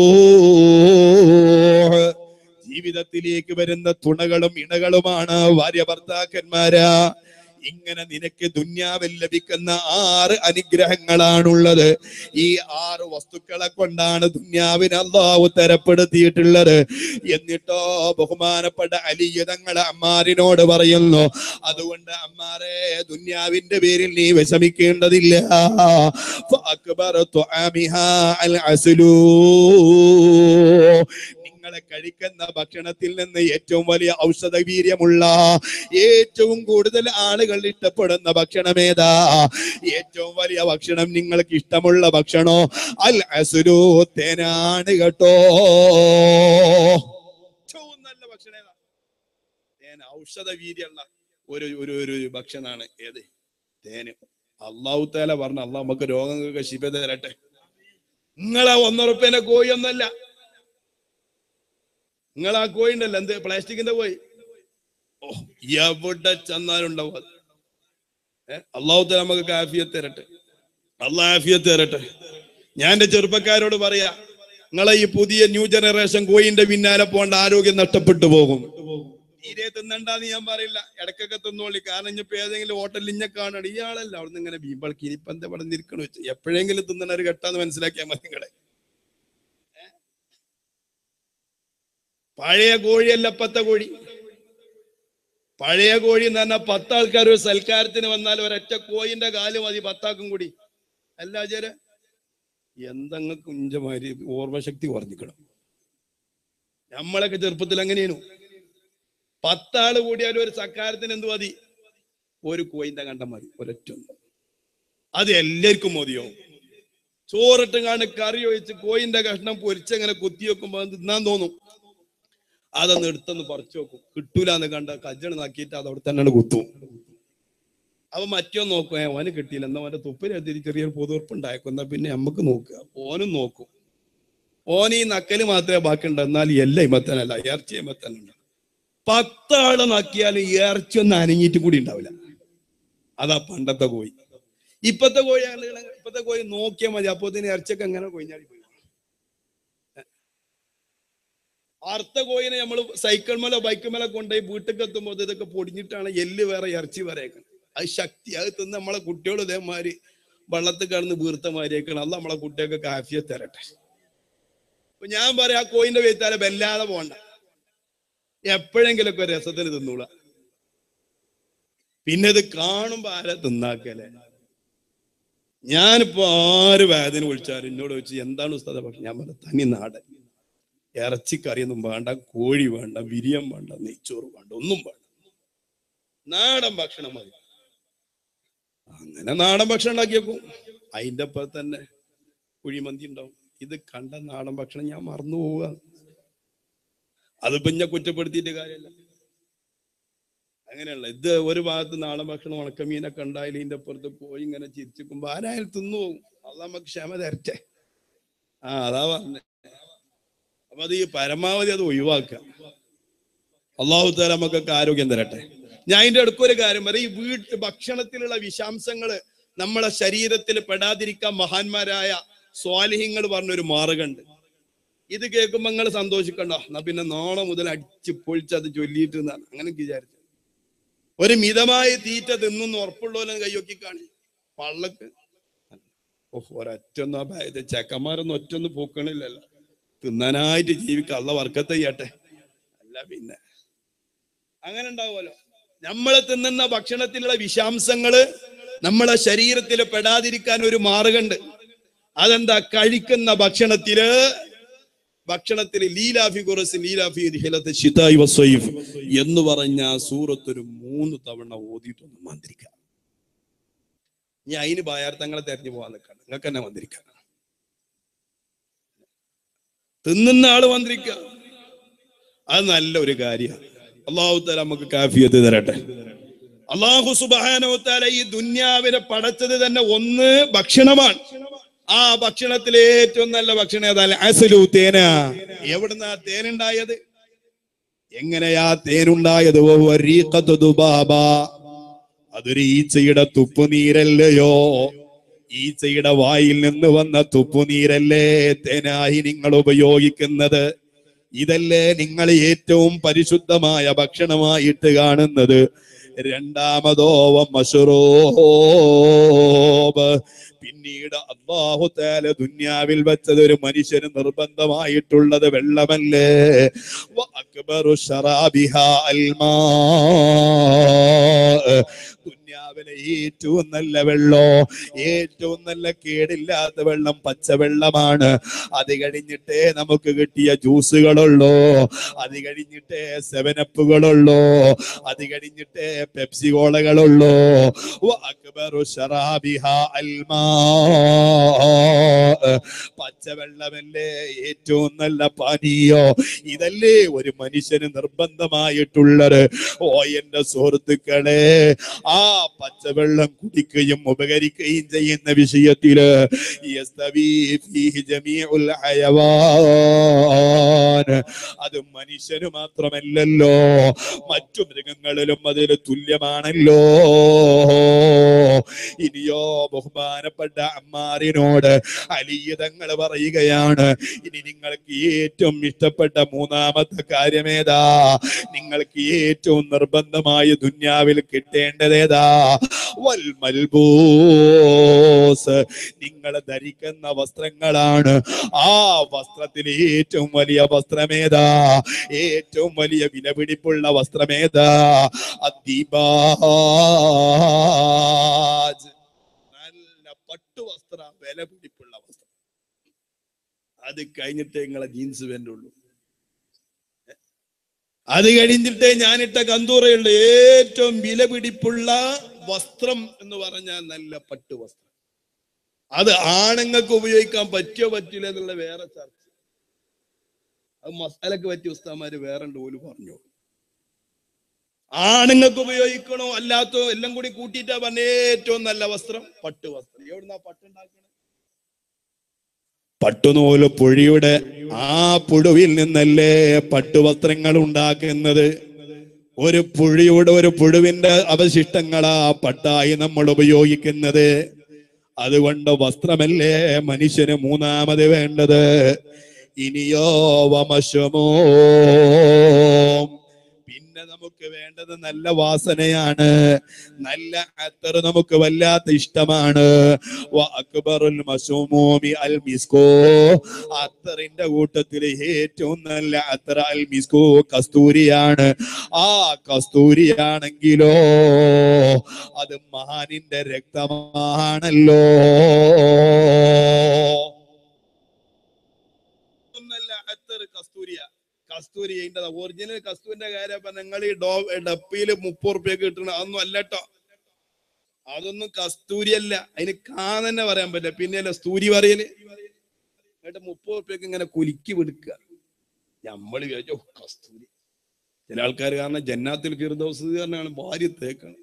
ജീവിതത്തിലേക്ക് വരുന്ന തുണകളും ഇണകളുമാണ് ഭാര്യ ഭർത്താക്കന്മാരാ ഇങ്ങനെ നിനക്ക് ദുന്യാവിൽ ലഭിക്കുന്ന ആറ് അനുഗ്രഹങ്ങളാണുള്ളത് ഈ ആറ് വസ്തുക്കളെ കൊണ്ടാണ് ദുന്യാവിന് അള്ളാഹു തരപ്പെടുത്തിയിട്ടുള്ളത് എന്നിട്ടോ ബഹുമാനപ്പെട്ട അലിയതങ്ങളെ അമ്മാരിനോട് പറയുന്നു അതുകൊണ്ട് അമ്മാരെ ദുന്യാവിന്റെ പേരിൽ നീ വിഷമിക്കേണ്ടതില്ല فأكبر طعامها العسل നിങ്ങളെ കഴിക്കുന്ന ഭക്ഷണത്തിൽ നിന്ന് ഏറ്റവും വലിയ ഔഷധ വീര്യമുള്ള ഏറ്റവും കൂടുതൽ ആളുകൾ ഇഷ്ടപ്പെടുന്ന ഭക്ഷണം ഏതാ ഏറ്റവും വലിയ ഭക്ഷണം നിങ്ങൾക്ക് ഇഷ്ടമുള്ള ഭക്ഷണോ അൽ അസുലു തേനാണ് കേട്ടോ ഏറ്റവും നല്ല ഭക്ഷണം ഏതാ തേൻ ഔഷധ വീര്യമുള്ള ഒരു ഒരു ഒരു ഭക്ഷണമാണ് ഏത് തേന് അള്ളാഹു താല പറഞ്ഞ അള്ളാഹ് നമുക്ക് രോഗങ്ങൾക്ക് ശിപ തരട്ടെ നിങ്ങളെ ഒന്നുറപ്പേനെ കോഴി ഒന്നല്ല നിങ്ങൾ ആ കോഴി ഉണ്ടല്ലോ എന്ത് പ്ലാസ്റ്റിക്കിന്റെ കോഴി ഓ എവിടെ ചെന്നാലുണ്ടാവും അത് ഏഹ് അള്ളാഹു താല നമുക്ക് കാഫിയത്ത് തരട്ടെ അള്ളാഹ് ആഫിയത്ത് തരട്ടെ ഞാൻ എന്റെ ചെറുപ്പക്കാരോട് പറയാ നിങ്ങളെ ഈ പുതിയ ന്യൂ ജനറേഷൻ കോയിന്റെ പിന്നാലെ പോകേണ്ട ആരോഗ്യം നഷ്ടപ്പെട്ടു പോകും തീരെ തിന്നണ്ടെന്ന് ഞാൻ പറയില്ല ഇടക്കൊക്കെ തിന്നോളി കാരണം ഇനിയിപ്പോ ഏതെങ്കിലും ഹോട്ടലിൽ ഇഞ്ഞ കാണണം ഇയാളല്ല അവിടെ നിന്ന് ഇങ്ങനെ ബീമ്പൾക്ക് ഇനിയിപ്പോ എന്താ ഇവിടെ നിൽക്കണ വെച്ച് എപ്പോഴെങ്കിലും തിന്നണ ഒരു ഘട്ടാന്ന് മനസ്സിലാക്കിയാൽ മതി നിങ്ങളെ ഏ? പഴയ കോഴിയല്ല പത്ത കോഴി പഴയ കോഴി എന്ന് പറഞ്ഞാൽ പത്താൾക്കാർ ഒരു സൽക്കാരത്തിന് വന്നാൽ ഒരൊറ്റ കോയിന്റെ കാല് മതി പത്താക്കും കൂടി അല്ല ആചാര എന്തങ്ങ് കുഞ്ചമാരി ഓർമ്മശക്തി കുറഞ്ഞിക്കണം നമ്മളൊക്കെ ചെറുപ്പത്തിൽ അങ്ങനെയാണ് പത്താള് കൂടിയാലും ഒരു സക്കാരത്തിന് എന്ത് മതി ഒരു കോയിന്റെ കണ്ടം മതി ഒരൊറ്റ ഒന്ന്. അത് എല്ലാവർക്കും മതിയോ ചോറിട്ട് കാണും കറി ഒഴിച്ച് കോയിന്റെ കഷ്ണം പൊരിച്ചങ്ങനെ കുത്തി വെക്കുമ്പോ അത് തിന്നാൻ തോന്നും അതൊന്ന് എടുത്തൊന്ന് പറിച്ചു വെക്കും കിട്ടൂലെന്ന് കണ്ട കജ്ജണ് നാക്കിയിട്ട് അത് അവിടെ തന്നെ കുത്തും അപ്പൊ മറ്റോ നോക്കും ഏ, ഓന് കിട്ടിയില്ല എന്നാ അവന്റെ തുപ്പിലെത്തിരി ചെറിയൊരു പൊതുവർപ്പ് ഉണ്ടായേക്കും എന്നാ പിന്നെ നമുക്ക് നോക്കുക ഓനും നോക്കും ഓൻ ഈ നക്കല് മാത്രമേ ബാക്കിയുണ്ട് എന്നാൽ എല്ലാം ഇമത്തനല്ല ഇറച്ചി ഇമത്തനുണ്ട് പത്താള് നക്കിയാൽ ഇറച്ചി ഒന്നും അനങ്ങിയിട്ട് കൂടി ഉണ്ടാവില്ല അതാ പണ്ടത്തെ കോഴി ഇപ്പത്തെ കോഴി ആളുകൾ ഇപ്പത്തെ കോഴി നോക്കിയാൽ മതി അപ്പൊ തന്നെ ഇറച്ചിയൊക്കെ എങ്ങനെ കൊഴിഞ്ഞാടി പോയി അർത്ഥ കോയിനെ നമ്മൾ സൈക്കിൾ മേലോ ബൈക്ക് മേലോ കൊണ്ടുപോയി വീട്ടിൽ എത്തുമ്പോൾ ഇതൊക്കെ പൊടിഞ്ഞിട്ടാണ് എല്ല് വേറെ ഇറച്ചി വേറെയൊക്കെ അത് ശക്തി അത് തിന്ന് നമ്മളെ കുട്ടികൾ ഇതേമാതിരി വെള്ളത്തിൽ കിടന്ന് വീർത്ത മാതിരിയൊക്കെയാണ് അത് നമ്മളെ കുട്ടികൾക്ക് കാഫിയെ തരട്ടെ അപ്പൊ ഞാൻ പറയാം ആ കോയിന്റെ വെയ്ത്താലെ വല്ലാതെ പോണ്ട എപ്പോഴെങ്കിലൊക്കെ ഒരു രസത്തിന് തിന്നൂള പിന്നെ ഇത് കാണുമ്പോ ആരെ തിന്നാക്കല്ലേ ഞാനിപ്പോ ആര് വേദന വിളിച്ചാലും എന്നോട് ചോദിച്ചു എന്താണ് ഉസ്താദ പക്ഷെ ഞാൻ പറഞ്ഞ തനി നാടൻ ഇറച്ചിക്കറിയൊന്നും വേണ്ട കോഴി വേണ്ട ബിരിയം വേണ്ട നെയ്ച്ചോറ് വേണ്ട ഒന്നും വേണ്ട നാടൻ ഭക്ഷണം മതി അങ്ങനെ നാടൻ ഭക്ഷണം ഉണ്ടാക്കി വെക്കും അതിന്റെ ഒപ്പം തന്നെ കുഴിമന്തി ഉണ്ടാവും ഇത് കണ്ട നാടൻ ഭക്ഷണം ഞാൻ മറന്നു പോവുക അതിപ്പോ ഞാൻ കുറ്റപ്പെടുത്തിയിട്ട് കാര്യമല്ല അങ്ങനെയല്ല ഇത് ഒരു ഭാഗത്ത് നാടൻ ഭക്ഷണം ഉണക്കമീനൊക്കെ ഉണ്ടായാലും ഇതിന്റെ അപ്പുറത്ത് പോയി ഇങ്ങനെ ചിരിച്ചിക്കുമ്പോ ആരായാലും തിന്നു പോകും അത് നമുക്ക് ക്ഷമ തരട്ടെ ആ അതാ പറഞ്ഞ അപ്പൊ അത് ഈ പരമാവധി അത് ഒഴിവാക്കുക അള്ളാഹു താല നമുക്കൊക്കെ ആരോഗ്യം തരട്ടെ ഞാൻ അതിന്റെ അടുക്കൊരു കാര്യം പറയും ഈ വീട്ട് ഭക്ഷണത്തിലുള്ള വിഷാംശങ്ങള് നമ്മളെ ശരീരത്തിൽ പെടാതിരിക്കാൻ മഹാന്മാരായ സ്വാലിഹ്യങ്ങൾ പറഞ്ഞൊരു മാർഗമുണ്ട് ഇത് കേൾക്കുമ്പോ നിങ്ങൾ സന്തോഷിക്കണ്ട എന്നാ പിന്നെ നാളെ മുതൽ അടിച്ച് പൊളിച്ച് അത് ചൊല്ലിയിട്ട് എന്നാണ് അങ്ങനെ വിചാരിച്ചു ഒരു മിതമായ തീറ്റ തിന്നുന്ന ഉറപ്പുള്ളവരും കൈയൊക്കി കാണി പള്ളക്ക് ഓഹ് ഒരൊറ്റൊന്നും ആ ബാ- ഇത് ചെക്കന്മാരൊന്നും ഒറ്റൊന്നും പൂക്കണില്ലല്ലോ തിന്നാനായിട്ട് ജീവിക്കുക അള്ള വർക്കത്ത് ചെയ്യട്ടെ അല്ല പിന്നെ അങ്ങനെ ഉണ്ടാവുമല്ലോ നമ്മൾ തിന്നുന്ന ഭക്ഷണത്തിലുള്ള വിഷാംശങ്ങള് നമ്മളെ ശരീരത്തിൽ പെടാതിരിക്കാൻ ഒരു മാർഗമുണ്ട് അതെന്താ കഴിക്കുന്ന ഭക്ഷണത്തില് ഭക്ഷണത്തിൽ ലീലാഫി കുറസ് ലീലാഫി രിഹലത്ത് ശിതായി വസ്വൈഫ് എന്ന് പറഞ്ഞ ആ സൂറത്ത് ഒരു മൂന്ന് തവണ ഓതിയിട്ടൊന്ന് മന്ത്രിക്കാം ഇനി അതിന് ബായാർത്ഥങ്ങളെ തെരഞ്ഞു പോകാൻ നിൽക്കണം നിങ്ങൾക്ക് തന്നെ മന്ത്രിക്കാം തിന്നുന്ന ആള് മന്ത്രിക്കുക അത് നല്ല ഒരു കാര്യമാണ് അള്ളാഹു താല നമുക്ക് കാഫിയത്ത് തരട്ടെ അള്ളാഹു സുബാനോ താല ഈ ദുന്യാവിനെ പടച്ചത് തന്നെ ഒന്ന് ഭക്ഷണമാണ് ആ ഭക്ഷണത്തിലെ ഏറ്റവും നല്ല ഭക്ഷണം ഏതായാലും അസലു തേന എവിടുന്നാ തേനുണ്ടായത് എങ്ങനെയാ തേനുണ്ടായത് വഹുവ റീഖത്തു ദുബാബ. അതൊരു ഈച്ചയുടെ തുപ്പുനീരല്ലയോ ഈച്ചയുടെ വായിൽ നിന്ന് വന്ന തുപ്പുനീരല്ലേ തേനായി നിങ്ങൾ ഉപയോഗിക്കുന്നത് ഇതല്ലേ നിങ്ങൾ ഏറ്റവും പരിശുദ്ധമായ ഭക്ഷണമായിട്ട് കാണുന്നത് രണ്ടാമതോ മഷറോബ് പിന്നീട് അള്ളാഹു താല ദുന്യാവിൽ വെച്ചത് ഒരു മനുഷ്യന് നിർബന്ധമായിട്ടുള്ളത് വെള്ളമല്ലേ വ അക്ബറു ശറാബിഹാ അൽമാ. ദുന്യാവിലെ ഏറ്റവും നല്ല വെള്ളോ ഏറ്റവും നല്ല കേടില്ലാത്ത വെള്ളം പച്ചവെള്ളമാണ് അത് കഴിഞ്ഞിട്ടേ നമുക്ക് കിട്ടിയ ജ്യൂസുകളുള്ളൂ അത് കഴിഞ്ഞിട്ടേ സെവനപ്പുകളുള്ളൂ അത് കഴിഞ്ഞിട്ടേ പെപ്സി കോളകളുള്ളൂ വഅക്ബറു ശറാബിഹ അൽമാ പച്ചവെള്ളമല്ലേ ഏറ്റവും നല്ല പാനീയോ ഇതല്ലേ ഒരു മനുഷ്യന് നിർബന്ധമായിട്ടുള്ളത് ഓ എന്റെ സുഹൃത്തുക്കളെ ആ പച്ചവെള്ളം കുടിക്കുകയും ഉപകരിക്കുകയും ചെയ്യുന്ന വിഷയത്തില് യസ്തവി ഫീഹി ജമീഉൽ ഹയവാൻ അത് മനുഷ്യന് മാത്രമല്ലല്ലോ മറ്റു മൃഗങ്ങളിലും അതിന് തുല്യമാണല്ലോ ഇനിയോ ബഹുമാനപ്പെട്ട അമ്മാറിനോട് അലിയതങ്ങൾ പറയുകയാണ് ഇനി നിങ്ങൾക്ക് ഏറ്റവും ഇഷ്ടപ്പെട്ട മൂന്നാമത്തെ കാര്യമേതാ നിങ്ങൾക്ക് ഏറ്റവും നിർബന്ധമായ ദുന്യാവിൽ കിട്ടേണ്ടതേതാ വൽ മൽബൂസ് നിങ്ങൾ ധരിക്കുന്ന വസ്ത്രങ്ങളാണ് ആ വസ്ത്രത്തിൽ ഏറ്റവും വലിയ വസ്ത്രമേതാ ഏറ്റവും വലിയ വിലപിടിപ്പുള്ള വസ്ത്രമേതാ അദ്ദീബാജ് നല്ല പട്ടുവസ്ത്ര വില പിടിപ്പുള്ള വസ്ത്രം അത് കഴിഞ്ഞിട്ടേ നിങ്ങളെ ജീൻസ് വേണ്ടുള്ളൂ അത് കഴിഞ്ഞിട്ടേ ഞാനിട്ട കന്തൂറയുള്ള ഏറ്റവും വില പിടിപ്പുള്ള വസ്ത്രം എന്ന് പറഞ്ഞാൽ നല്ല പട്ടു വസ്ത്രം അത് ആണുങ്ങൾക്ക് ഉപയോഗിക്കാൻ പറ്റിയോ പറ്റില്ല എന്നുള്ള വേറെ ചർച്ച അത് മസാലക്ക് പറ്റിയ ഉസ്താമാര് വേറെ ഉണ്ട് പോലും പറഞ്ഞു ആണുങ്ങൾക്ക് ഉപയോഗിക്കണോ അല്ലാത്തോ എല്ലാം കൂടി കൂട്ടിയിട്ടാ പറഞ്ഞ ഏറ്റവും നല്ല വസ്ത്രം പട്ടു വസ്ത്രം എവിടുന്നാ പട്ടുണ്ടാക്കണേ പട്ടുനൂല് പുഴിയുടെ ആ പുഴുവിൽ നിന്നല്ലേ പട്ടുവസ്ത്രങ്ങൾ ഉണ്ടാക്കുന്നത് ഒരു പുഴിയുടെ ഒരു പുഴുവിന്റെ അവശിഷ്ടങ്ങളാ പട്ടായി നമ്മൾ ഉപയോഗിക്കുന്നത് അതുകൊണ്ട് വസ്ത്രമല്ലേ മനുഷ്യന് മൂന്നാമത് വേണ്ടത് ഇനിയോ വമശമോ പിന്നെ നമുക്ക് വേണ്ടത് നല്ല വാസനയാണ് നല്ല അത്തർ നമുക്ക് വല്ലാത്ത ഇഷ്ടമാണ് വ അക്ബറുൽ മശൂമൂമി അൽ മിസ്കോ അത്തറിന്റെ കൂട്ടത്തിൽ ഏറ്റവും നല്ല അത്തർ അൽ മിസ്കോ കസ്തൂരിയാണ് ആ കസ്തൂരിയാണെങ്കിലോ അത് മഹാനിന്റെ രക്തമാണല്ലോ ഒന്നല്ല അത്തർ കസ്തൂരിയ കസ്തൂരി അതിന്റെ ഒറിജിനൽ കസ്തൂരിന്റെ കാര്യം പറഞ്ഞ നിങ്ങൾ ഈ ഡോ ഡപ്പിയില് മുപ്പത് റുപ്യക്ക് കിട്ടണ അതൊന്നും അല്ലട്ടോ അതൊന്നും കസ്തൂരി അല്ല അതിന് കാ തന്നെ പറയാൻ പറ്റില്ല പിന്നെ സ്തൂരി പറയല് എന്നിട്ട് മുപ്പത് റുപ്യക്ക് ഇങ്ങനെ കുലുക്കി വിടുക്കുക നമ്മള് വിചാരിച്ചു "ഓ, കസ്തൂരി ചില ആൾക്കാർ കാരണം ജന്നാത്തിൽ ഫിർദൗസ് കാരനാണ് ഭാര്യ തേക്കാണ്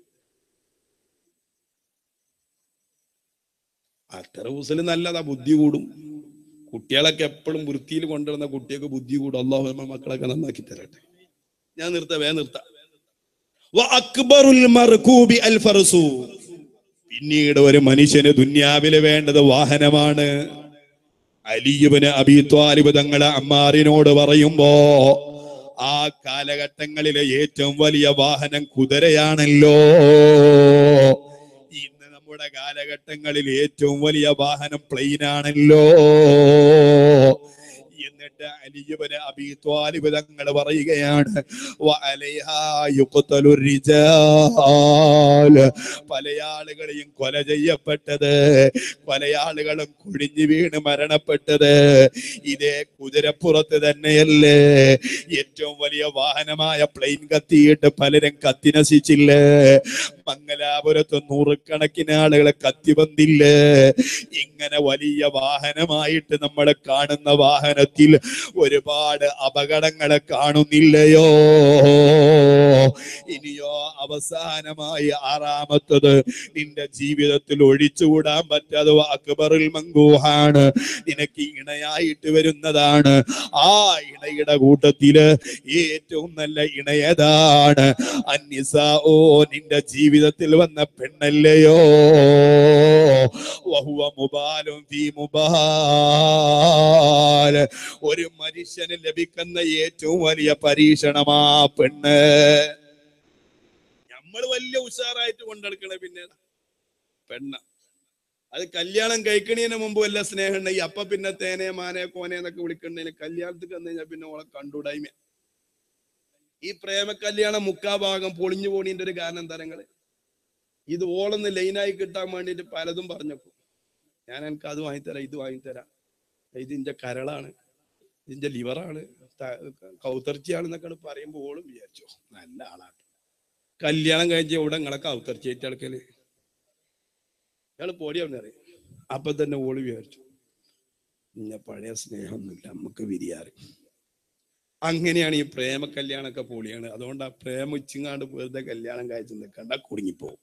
അത്ര ഊസല് നല്ലതാ ബുദ്ധി കൂടും കുട്ടികളൊക്കെ എപ്പോഴും വൃത്തിയിൽ കൊണ്ടുവരുന്ന കുട്ടികൾക്ക് ബുദ്ധി കൂടും അള്ളാഹു നമ്മെ മക്കളൊക്കെ നന്നാക്കി തരട്ടെ ഞാൻ നിർത്താം വേ നിർത്താം വ അക്ബറുൽ മർകൂബി അൽ ഫർസു പിന്നീട് ഒരു മനുഷ്യന് ദുന്യാവില് വേണ്ടത് വാഹനമാണ് അലിയുബിന് അബി ത്വാലിബ് തങ്ങളെ അമ്മാറിനോട് പറയുമ്പോ ആ കാലഘട്ടങ്ങളിലെ ഏറ്റവും വലിയ വാഹനം കുതിരയാണല്ലോ ഇന്ന് നമ്മുടെ കാലഘട്ടങ്ങളിൽ ഏറ്റവും വലിയ വാഹനം പ്ലെയിൻ ആണല്ലോ എന്നിട്ട് അലിയുബിന് അബി ത്വാലിബ് തങ്ങൾ പറയുകയാണ് വഅലൈഹാ യുഖ്തലു റിജാൽ പല ആളുകളെയും കൊല ചെയ്യപ്പെട്ടത് പല ആളുകളും കുഴിഞ്ഞു വീണ് മരണപ്പെട്ടത് ഇതേ കുതിരപ്പുറത്ത് തന്നെയല്ലേ ഏറ്റവും വലിയ വാഹനമായ പ്ലെയിൻ കത്തിയിട്ട് പലരും കത്തി നശിച്ചില്ലേ മംഗലാപുരത്ത് നൂറുകണക്കിന് ആളുകളെ കത്തി വന്നില്ലേ ഇങ്ങനെ വലിയ വാഹനമായിട്ട് നമ്മൾ കാണുന്ന വാഹനത്തിൽ ഒരുപാട് അപകടങ്ങളെ കാണുന്നില്ലയോ ഇനിയോ അവസാനമായി ആറാമത്തത് നിന്റെ ജീവിതത്തിൽ ഒഴിച്ചുകൂടാൻ പറ്റാതെ അക്ബറുൽ മങ്കൂഹാണ് നിനക്ക് ഇണയായിട്ട് വരുന്നതാണ് ആ ഇണയുടെ കൂട്ടത്തില് ഏറ്റവും നല്ല ഇണയതാണ് അന്നിസ ഓ നിന്റെ ജീവിതത്തിൽ വന്ന പെണ്ണല്ലയോ വഹുവ മുബാലും ഫീ മുബാൽ ഒരു മനുഷ്യന് ലഭിക്കുന്ന ഏറ്റവും വലിയ പരീക്ഷണമാ പെണ്ണ് നമ്മൾ വലിയ ഉഷാറായിട്ട് കൊണ്ടെടുക്കണ പിന്നെ പെണ്ണ അത് കല്യാണം കഴിക്കണതിന് മുമ്പ് വല്ല സ്നേഹം ഉണ്ടെങ്കിൽ അപ്പൊ പിന്നെ തേനെ മാനെ കോനെ എന്നൊക്കെ വിളിക്കണ്ടേന് കല്യാണത്തിൽ വന്നു കഴിഞ്ഞാൽ പിന്നെ ഓളെ കണ്ടുടായ്മ ഈ പ്രേമ കല്യാണം മുക്കാ ഭാഗം പൊളിഞ്ഞു പോണീന്റെ ഒരു കാരണം തരങ്ങള് ഇത് ഓളൊന്ന് ലൈനായി കിട്ടാൻ വേണ്ടിയിട്ട് പലതും പറഞ്ഞേക്കും ഞാൻ എനിക്ക് അത് വാങ്ങിത്തരാം ഇത് വാങ്ങിത്തരാം ഇത് ഇന്റെ കരളാണ് ഇതിന്റെ ലിവറാണ് കൗത്തർച്ചിയാണെന്നൊക്കെ പറയുമ്പോൾ ഓളും വിചാരിച്ചു നല്ല ആളാണ് കല്യാണം കഴിച്ച ഇവിടെ നിങ്ങളെ കൗത്തർച്ചയായിട്ട് അടക്കല് ഇയാള് പോടിയാണെന്ന് അറിയാം അപ്പൊ തന്നെ ഓള് വിചാരിച്ചു ഇന്ന പഴയ സ്നേഹമൊന്നുമില്ല നമുക്ക് വിരിയാറ് അങ്ങനെയാണ് ഈ പ്രേമ കല്യാണമൊക്കെ പൊളിയാണ് അതുകൊണ്ട് ആ പ്രേമ ഇച്ചിങ്ങാണ്ട് വെറുതെ കല്യാണം കഴിച്ച് നിൽക്കണ്ട കുടുങ്ങിപ്പോവും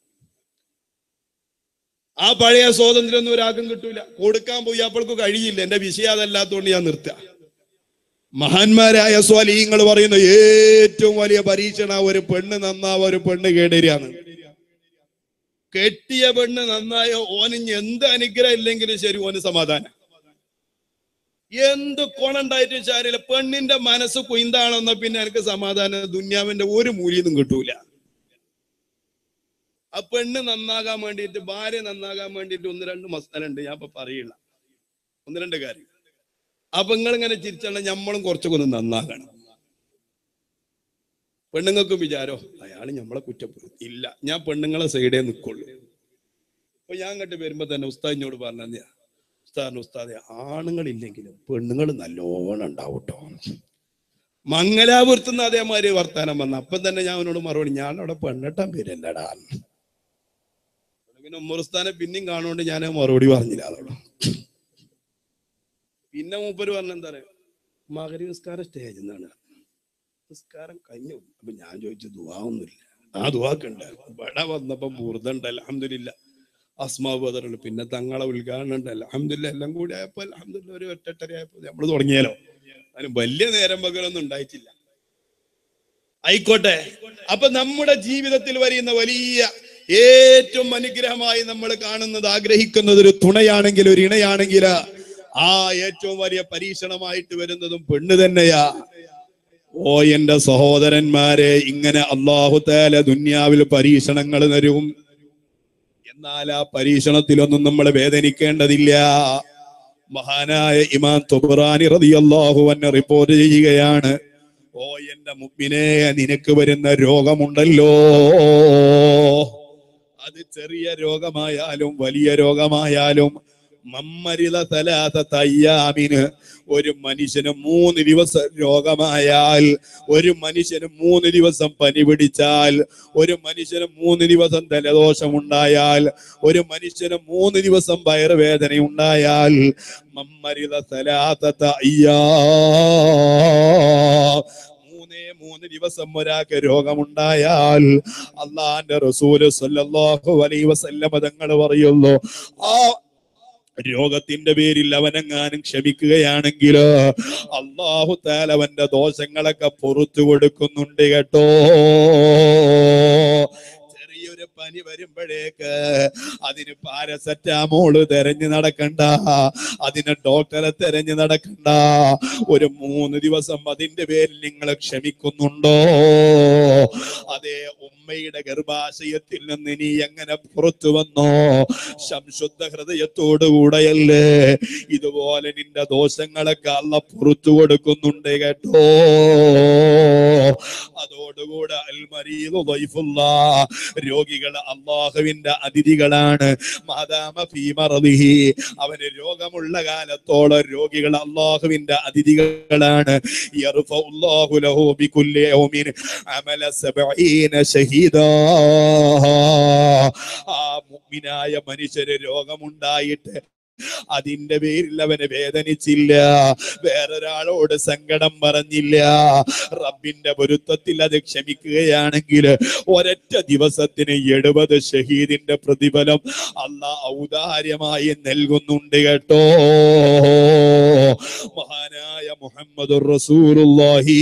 ആ പഴയ സ്വാതന്ത്ര്യം ഒന്നും ഒരാൾക്കും കിട്ടൂല കൊടുക്കാൻ പോയി അപ്പോൾക്ക് കഴിയില്ല എന്റെ വിഷയം അതല്ലാത്തതുകൊണ്ട് ഞാൻ നിർത്തുക മഹാന്മാരായ സ്വാലീങ്ങൾ പറയുന്ന ഏറ്റവും വലിയ പരീക്ഷണ ഒരു പെണ്ണ് നന്നാവ ഒരു പെണ്ണ് കേടരിയാന്ന് കെട്ടിയ പെണ്ണ് നന്നായ ഓനിഞ്ഞ് എന്ത് അനുഗ്രഹം ഇല്ലെങ്കിലും ശരി ഓന് സമാധാനം എന്ത് കൊണുണ്ടായിട്ട് ശാരില്ല പെണ്ണിന്റെ മനസ്സ് കുയിന്താണെന്ന പിന്നെ എനിക്ക് സമാധാനം ദുന്യാവിന്റെ ഒരു മൂല്യം കിട്ടൂല ആ പെണ്ണ് നന്നാകാൻ വേണ്ടിയിട്ട് ഭാര്യ നന്നാകാൻ വേണ്ടിയിട്ട് ഒന്ന് രണ്ട് മസ്തലുണ്ട് ഞാൻ ഇപ്പൊ പറയില്ല ഒന്ന് രണ്ട് കാര്യം അപ്പൊ നിങ്ങൾ ഇങ്ങനെ ചിരിച്ചാൽ നമ്മളും കുറച്ചൊക്കെ ഒന്ന് നന്നാകണം പെണ്ണുങ്ങൾക്കും വിചാരോ അയാൾ നമ്മളെ കുറ്റപ്പെടും ഇല്ല ഞാൻ പെണ്ണുങ്ങളെ സൈഡേ നിൽക്കുള്ളൂ അപ്പൊ ഞാൻ അങ്ങോട്ട് വരുമ്പോ തന്നെ ഉസ്താദിനോട് പറഞ്ഞ ഉസ്താദിന് ഉസ്താദെ ആണുങ്ങളില്ലെങ്കിലും പെണ്ണുങ്ങൾ നല്ലോണം ഉണ്ടാവും കേട്ടോ മംഗലാപുരത്തുനിന്ന് അതേമാതിരി വർത്താനം വന്ന അപ്പം തന്നെ ഞാൻ അവനോട് മറുപടി ഞാൻ അവിടെ പെണ്ണിട്ടാൻ പേരല്ലടാ പിന്നെ ഉമ്മറുസ്ഥാനെ പിന്നെയും കാണുകൊണ്ട് ഞാൻ മറുപടി പറഞ്ഞില്ല അതോട് പിന്നെ മൂപ്പര് പറഞ്ഞ എന്താ പറയാ മകരി നിസ്കാരം സ്റ്റേജിൽ നിന്നാണ് നിസ്കാരം കഴിഞ്ഞു അപ്പൊ ഞാൻ ചോദിച്ചു ദുവാവൊന്നുമില്ല ആ ദുവാക്കുണ്ട് ഇവിടെ വന്നപ്പോ ബൂർദുണ്ട് അലഹമില്ല അസ്മാവ് ബദറുണ്ട് പിന്നെ തങ്ങളെ ഉദ്ഘാടനം ഉണ്ട് അലഹമില്ല എല്ലാം കൂടി ആയപ്പോ അലഹമില്ല ഒരു ഒറ്റട്ടര ആയപ്പോ നമ്മൾ തുടങ്ങിയാലോ അതിന് വലിയ നേരം പകലൊന്നും ഉണ്ടായിട്ടില്ല ആയിക്കോട്ടെ അപ്പൊ നമ്മുടെ ജീവിതത്തിൽ വരുന്ന വലിയ ഏറ്റവും അനുഗ്രഹമായി നമ്മൾ കാണുന്നത് ആഗ്രഹിക്കുന്നത് ഒരു തുണയാണെങ്കിൽ ഒരു ഇണയാണെങ്കിൽ ആ ഏറ്റവും വലിയ പരീക്ഷണമായിട്ട് വരുന്നതും പെണ്ണ് തന്നെയാ ഓ എന്റെ സഹോദരന്മാരെ ഇങ്ങനെ അള്ളാഹു താല ദുന്യാവിൽ പരീക്ഷണങ്ങൾ തരും എന്നാൽ ആ പരീക്ഷണത്തിലൊന്നും നമ്മൾ വേദനിക്കേണ്ടതില്ല മഹാനായ ഇമാം തുബറാനി റളിയല്ലാഹു അൻഹു റിപ്പോർട്ട് ചെയ്യുകയാണ് ഓ എന്റെ മുമ്പിനെ നിനക്ക് വരുന്ന രോഗമുണ്ടല്ലോ അത് ചെറിയ രോഗമായാലും വലിയ രോഗമായാലും മമ്മരിത തലാത്ത തയ്യാമിന് ഒരു മനുഷ്യന് മൂന്ന് ദിവസം രോഗമായാൽ ഒരു മനുഷ്യന് മൂന്ന് ദിവസം പനി പിടിച്ചാൽ ഒരു മനുഷ്യന് മൂന്ന് ദിവസം ജലദോഷം ഉണ്ടായാൽ ഒരു മനുഷ്യന് മൂന്ന് ദിവസം വയറുവേദന ഉണ്ടായാൽ മമ്മരിത തലാത്ത അയ്യാ മൂന്നേ മൂന്ന് ദിവസം ഒരാൾക്ക് രോഗമുണ്ടായാൽ അള്ളാന്റെ റസൂല് സല്ലല്ലാഹു അലൈഹി വസല്ലമ തങ്ങൾ പറയുന്നു ആ രോഗത്തിന്റെ പേരിൽ അവനെങ്ങാനും ക്ഷമിക്കുകയാണെങ്കിൽ അള്ളാഹു താല അവന്റെ ദോഷങ്ങളൊക്കെ പുറത്തു കൊടുക്കുന്നുണ്ട് കേട്ടോ ചെറിയൊരു പനി വരുമ്പോഴേക്ക് അതിന് പാരസെറ്റാമോള് തെരഞ്ഞു നടക്കണ്ട അതിന് ഡോക്ടറെ തെരഞ്ഞു നടക്കണ്ട ഒരു മൂന്ന് ദിവസം അതിന്റെ പേരിൽ നിങ്ങൾ ക്ഷമിക്കുന്നുണ്ടോ അതേ ഉമ്മയുടെ ഗർഭാശയത്തിൽ നിന്ന് നീ എങ്ങനെ പുറത്തു വന്നോ സംശുദ്ധ ഹൃദയത്തോടുകൂടെയല്ലേ ഇതുപോലെ നിന്റെ ദോഷങ്ങളൊക്കെ അല്ല പുറത്തു കൊടുക്കുന്നുണ്ട് കേട്ടോ അതോടുകൂടെ അൽമരീദു ദൈഫുള്ള രോഗികൾ അള്ളാഹുവിന്റെ അതിഥികളാണ് മാതാമ ഫീമറദിഹി അവന് രോഗമുള്ള കാലത്തോളം രോഗികൾ അള്ളാഹുവിന്റെ അതിഥികളാണ് യർഫഉല്ലാഹു ലഹു ബികുല്ലി യൗമിൻ അമല സബഈന ഷഹീദാ ആ മുഅ്മിനായ മനുഷ്യര് രോഗമുണ്ടായിട്ട് അതിന്റെ പേരിൽ അവന് വേദനിച്ചില്ല വേറൊരാളോട് സങ്കടം പറഞ്ഞില്ല റബ്ബിന്റെ പൊരുത്തത്തിൽ അത് ക്ഷമിക്കുകയാണെങ്കിൽ ഒരൊറ്റ ദിവസത്തിന് എഴുപത് ഷഹീദിന്റെ പ്രതിഫലം അല്ല ഔദാര്യമായി നൽകുന്നുണ്ട് കേട്ടോ മഹാനായ മുഹമ്മദ് റസൂലുള്ളാഹി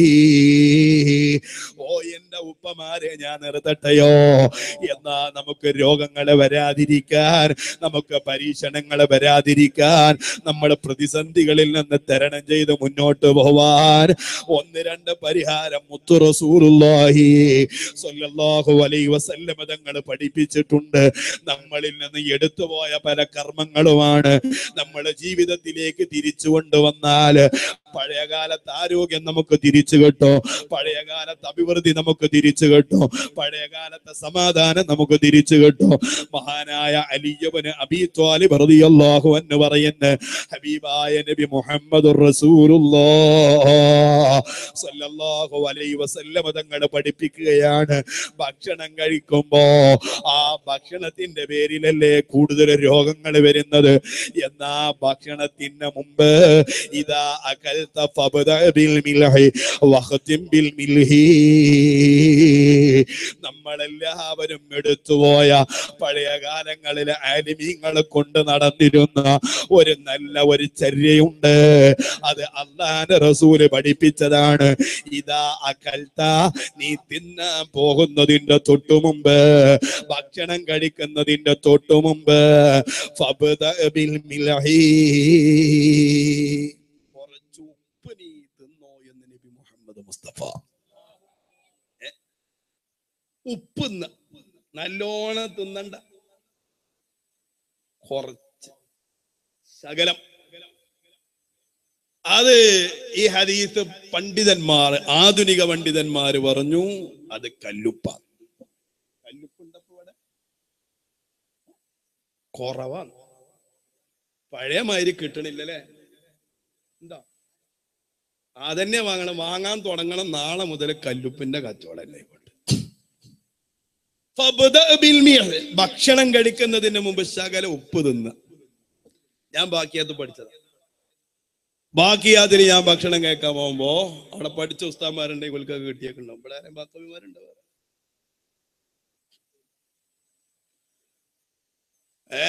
ഓ എന്റെ ഉപ്പമാരെ ഞാൻ നിർത്തട്ടെയോ എന്നാ നമുക്ക് രോഗങ്ങളെ വരാതിരിക്കാൻ നമുക്ക് പരീക്ഷണങ്ങളെ വരാതിരിക്കാൻ നമ്മൾ പ്രതിസന്ധികളിൽ നിന്ന് തരണം ചെയ്ത് മുന്നോട്ട് പോവാൻ ഒന്ന് രണ്ട് പരിഹാരം മുത്തു റസൂലുള്ളാഹി സ്വല്ലല്ലാഹു അലൈഹി വസല്ലമ തങ്ങൾ പഠിപ്പിച്ചിട്ടുണ്ട് നമ്മളിൽ നിന്ന് എടുത്തുപോയ പല കർമ്മങ്ങളുമാണ് നമ്മുടെ ജീവിതത്തിലേക്ക് തിരിച്ചു കൊണ്ടുവന്നാൽ പഴയ കാലത്ത് ആരോഗ്യം നമുക്ക് തിരിച്ചു കിട്ടോ പഴയ കാലത്ത് അഭിവൃദ്ധി നമുക്ക് തിരിച്ചു കിട്ടോ പഴയ കാലത്തെ സമാധാനം നമുക്ക് തിരിച്ചു കിട്ടോ മഹാനായ അലിയവന് അബി ത്വാലിബ് റളിയല്ലാഹു എന്ന് പറയുന്ന ഹബീബായ നബി മുഹമ്മദ് സല്ലല്ലാഹു അലൈഹി വസല്ലമ തങ്ങൾ പഠിപ്പിക്കുകയാണ് ഭക്ഷണം കഴിക്കുമ്പോ ആ ഭക്ഷണത്തിന്റെ പേരിലല്ലേ കൂടുതൽ രോഗങ്ങൾ വരുന്നത് എന്നാ ഭക്ഷണത്തിന് മുമ്പ് ഇതാ അകൽത്ത ഫബ്ദ ബിൽ മിൽഹി വഖ്തിം ബിൽ മിൽഹി നമ്മളെല്ലാവരും എടുത്തുപോയ പഴയ കാലങ്ങളിലെ ആലിമീങ്ങളെ കൊണ്ട് നടന്നിരുന്ന ഒരു നല്ല ഒരു ചര്യയുണ്ട് അത് അള്ളാന്റെ റസൂല് പഠിപ്പിച്ചതാണ് ഇതാ അകൽത്ത നീ തിന്നാൻ പോകുന്നതിന്റെ തൊട്ടു മുമ്പ് ഭക്ഷണം കഴിക്കുന്നതിന്റെ തൊട്ടു മുമ്പ് ഫബ്ദ ബിൽ മിൽഹി കുറച്ച് ഉപ്പ് നീ തിന്നോ എന്ന് നബി മുഹമ്മദ് മുസ്തഫ ഏ? ഉപ്പ് ന്ന- നല്ലോണം തിന്നണ്ട കുറച്ച് ശകലം അത് ഈ ഹദീസ് പണ്ഡിതന്മാർ ആധുനിക പണ്ഡിതന്മാർ പറഞ്ഞു അത് കല്ലുപ്പ കല്ലുപ്പുണ്ടപ്പോ ഇവിടെ കുറവാണ് പഴയ മാതിരി കിട്ടണില്ലല്ലേ എന്താ അതന്നെ വാങ്ങണം വാങ്ങാൻ തുടങ്ങണം നാളെ മുതൽ കല്ലുപ്പിന്റെ കച്ചവടം ഇങ്ങോട്ട് ഫബ്ദ ബിൽ മിഹ്. ഭക്ഷണം കഴിക്കുന്നതിന് മുമ്പ് ശകല ഉപ്പ് തിന്ന് ഞാൻ ബാക്കിയത് പഠിച്ചത് ബാക്കിയാതിൽ ഞാൻ ഭക്ഷണം കേൾക്കാൻ പോകുമ്പോ അവിടെ പഠിച്ച ഉസ്താന്മാരുണ്ടെങ്കിൽ ഇവൽക്കൊക്കെ കിട്ടിയേക്കുണ്ടാവും ഇവിടെ ആരെയും ബാക്കവിമാരുണ്ട് വേറെ ഏ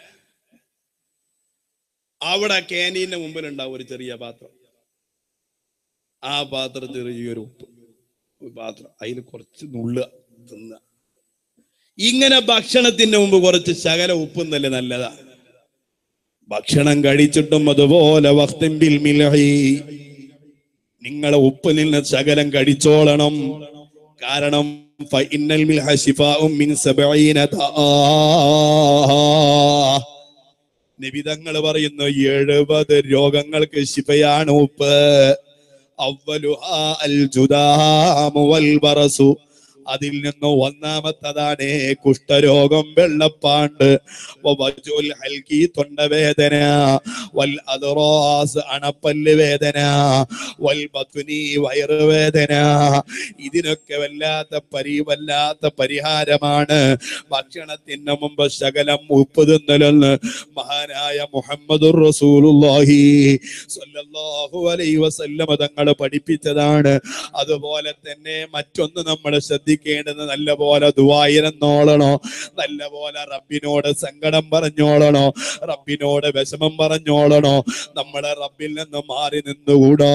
അവിടെ കാനീന്റെ മുമ്പിൽ ഉണ്ടാവും ഒരു ചെറിയ പാത്രം ആ പാത്രം ചെറിയൊരു ഉപ്പ് ഒരു പാത്രം അതിൽ കുറച്ച് നുള്ളുക തിന്നുക ഇങ്ങനെ ഭക്ഷണത്തിന്റെ മുമ്പ് കുറച്ച് ശകല ഉപ്പും നല്ല നല്ലതാ ഭക്ഷണം കഴിച്ചിട്ടും അതുപോലെ വക്തിമ്പിൽ മിലഹി നിങ്ങളെ ഉപ്പ് നിന്ന് ശകലം കഴിച്ചോളണം കാരണം ഫഇന്നൽ മിൽഹ ശിഫാഉം മിൻ സബഈന ദാ. നിബിതങ്ങൾ പറയുന്നു എഴുപത് രോഗങ്ങൾക്ക് ശിഫയാണ് ഉപ്പ് അവ്വലുഹാ അൽ ജുദാമു വൽ ബറസു അതിൽ നിന്ന് ഒന്നാമത്തതാണ് കുഷ്ഠരോഗം വെള്ളപ്പാണ്ട് വവജുൽ ഹൽക്കി തൊണ്ടവേദന വൽ അദ്റാസ് അണപ്പല്ല് വേദന വൽ ബത്നി വയറുവേദന ഇതിനൊക്കെ വല്ലാത്ത പരി വല്ലാത്ത പരിഹാരമാണ് ഭക്ഷണത്തിന് മുമ്പ് ശകലം ഉപ്പ് തിന്നലെന്ന് മഹാനായ മുഹമ്മദുർ റസൂലുള്ളാഹി സ്വല്ലല്ലാഹു അലൈഹി വസല്ലമ തങ്ങൾ പഠിപ്പിച്ചതാണ് അതുപോലെ തന്നെ മറ്റൊന്ന് നമ്മൾ ശ്രദ്ധിക്കേണ്ടത് നല്ല പോലെ ദുവായിരന്നോളണോ നല്ല പോലെ റബ്ബിനോട് സങ്കടം പറഞ്ഞോളണോ റബ്ബിനോട് വിഷമം പറഞ്ഞോളണോ നമ്മളെ റബ്ബിൽ നിന്ന് മാറി നിന്നുകൂടാ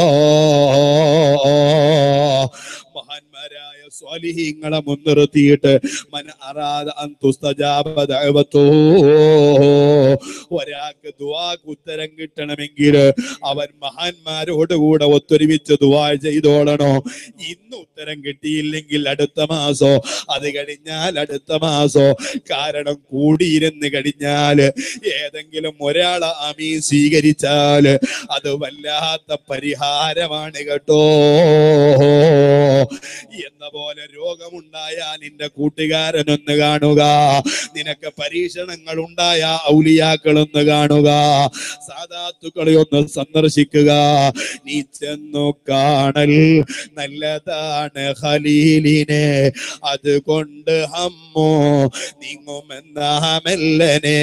മഹാന്മാരായ സ്വാലിഹീങ്ങളെ മുൻനിർത്തിയിട്ട് മൻ അറാദ അൻ തുസ്തജാബ ദഅവത്തോ ഒരാൾക്ക് ദുആക്ക് ഉത്തരം കിട്ടണമെങ്കിൽ അവൻ മഹാന്മാരോട് കൂടെ ഒത്തൊരുമിച്ച് ദുആ ചെയ്തോളണോ ഇന്ന് ഉത്തരം കിട്ടിയില്ലെങ്കിൽ അടുത്ത മാസോ അത് കഴിഞ്ഞാൽ അടുത്ത മാസോ കാരണം കൂടിയിരുന്ന് കഴിഞ്ഞാൽ ഏതെങ്കിലും ഒരാൾ അമീ സ്വീകരിച്ചാൽ അത് വല്ലാത്ത പരിഹാരമാണ് കേട്ടോ എന്ന പോലെ രോഗമുണ്ടായാൽ നിന്റെ കൂട്ടുകാരനൊന്ന് കാണുക നിനക്ക് പരീക്ഷണങ്ങൾ ഉണ്ടായ ഔലിയാക്കളൊന്ന് കാണുക സാധാത്തുക്കളെ ഒന്ന് സന്ദർശിക്കുക നീ ചെന്നു കാണൽ നല്ലതാണ് ഖലീലിനെ അതുകൊണ്ട് ഹമ്മോ നീങ്ങുമെന്നാമല്ലനെ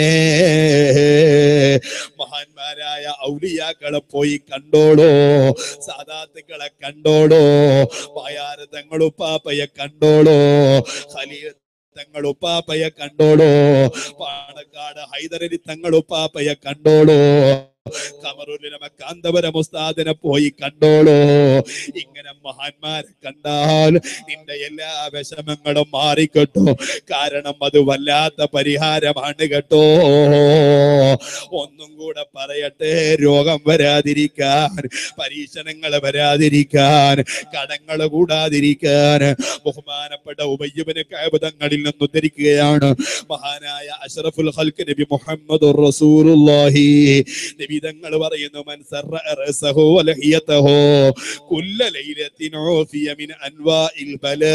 മഹാന്മാരായ ഔലിയാക്കളെ പോയി കണ്ടോളോ സാധാത്തുക്കളെ കണ്ടോളോ വായാറ് തങ്ങളുപ്പാപ്പയെ കണ്ടോളോ ഖലീൽ തങ്ങളുപ്പാപ്പയെ കണ്ടോളോ പാണക്കാട് ഹൈദരലി തങ്ങളുപ്പാപ്പയെ കണ്ടോളോ കമറുലിനമ കാന്തപുരം ഉസ്താദിനെ പോയി കണ്ടോളോ ഇങ്ങനെ മഹാന്മാരെ കണ്ടാൽ നിന്റെ എല്ലാ വിഷമങ്ങളും മാറിക്കെട്ടോ കാരണം അത് വല്ലാത്ത പരിഹാരമാണ് കേട്ടോ ഒന്നും കൂടെ പറയട്ടെ രോഗം വരാതിരിക്കാൻ പരീക്ഷണങ്ങൾ വരാതിരിക്കാൻ കടങ്ങൾ കൂടാതിരിക്കാൻ ബഹുമാനപ്പെട്ട ഉപയ്യബിന് കാബതങ്ങളിൽ നിന്ന് ഉദ്ധരിക്കുകയാണ് മഹാനായ അഷ്റഫുൽ ഖൽക്ക് നബി മുഹമ്മദ് റസൂലുള്ളാഹി നബി നബിതങ്ങൾ പറയുന്നു മൻ സർറ റസഹു വലഹിയതഹു കുല്ല ലൈലത്തിൻ ഊഫിയ മിൻ അൻവാഇൽ ബലാ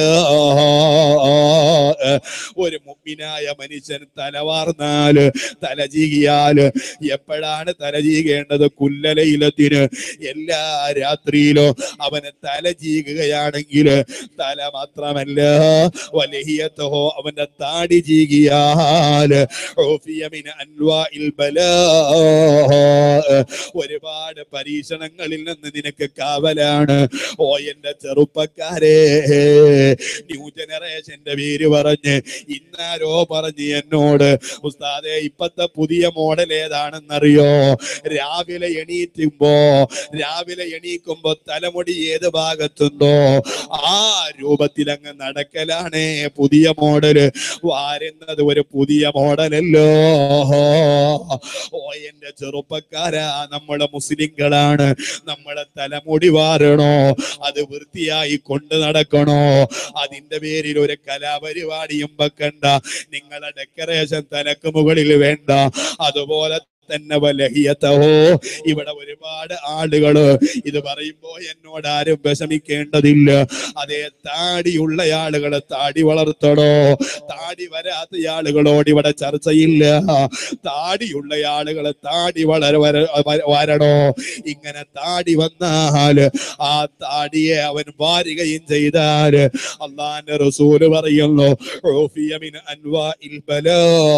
ഒരു മുഅ്മിനായ മനുഷ്യൻ തലവാർന്നാല് തലചീകിയാല് എപ്പോഴാണ് തലചീകേണ്ടത് കുല്ലലയിലത്തിന് എല്ലാ രാത്രിയിലും അവന് തലചീകുകയാണെങ്കിൽ തല മാത്രമല്ല വലഹിയത്തഹോ അവന്റെ താടി ചീകിയാൽ ഊഫിയ മിൻ അൻവാഇൽ ബലാ ഒരുപാട് പരീക്ഷണങ്ങളിൽ നിന്ന് നിനക്ക് കാവലാണ് ഓ എന്റെ ചെറുപ്പക്കാരെ ന്യൂ ജനറേഷന്റെ പേര് പറഞ്ഞ് ഇന്നാരോ പറഞ്ഞ് എന്നോട് ഉസ്താദെ ഇപ്പത്തെ പുതിയ മോഡൽ ഏതാണെന്നറിയോ രാവിലെ എണീറ്റുമ്പോ രാവിലെ എണീക്കുമ്പോ തലമുടി ഏത് ഭാഗത്തുണ്ടോ ആ രൂപത്തിൽ അങ്ങ് നടക്കലാണ് പുതിയ മോഡല് വാരുന്നത് ഒരു പുതിയ മോഡലല്ലോ ഓ എന്റെ ചെറുപ്പക്കാരാ നമ്മളെ മുസ്ലിങ്ങളാണ് നമ്മളെ തലമുടി വാരണോ അത് വൃത്തിയായി കൊണ്ട് നടക്കണോ അതിന്റെ പേരിൽ ഒരു കലാപരിപാടിയും വെക്കണ്ട നിങ്ങളെ ഡെക്കറേഷൻ തലക്ക് മുകളിൽ വേണ്ട അതുപോലെ തന്നെ വലഹിയത്തഹോ ഇവിടെ ഒരുപാട് ആളുകള് ഇത് പറയുമ്പോ എന്നോട് ആരും വിഷമിക്കേണ്ടതില്ല അതേ താടിയുള്ള ആളുകള് താടി വളർത്തണോ താടി വരാത്ത ആളുകളോട് ഇവിടെ ചർച്ചയില്ല താടിയുള്ള ആളുകള് താടി വളര വര- വര- വരണോ ഇങ്ങനെ താടി വന്നാല് ആ താടിയെ അവൻ വാരുകയും ചെയ്താല് അള്ളാന്റെ റസൂല് പറയുന്നു "ഉഫിയ മിൻ അൻവാഇൽ ബലാ."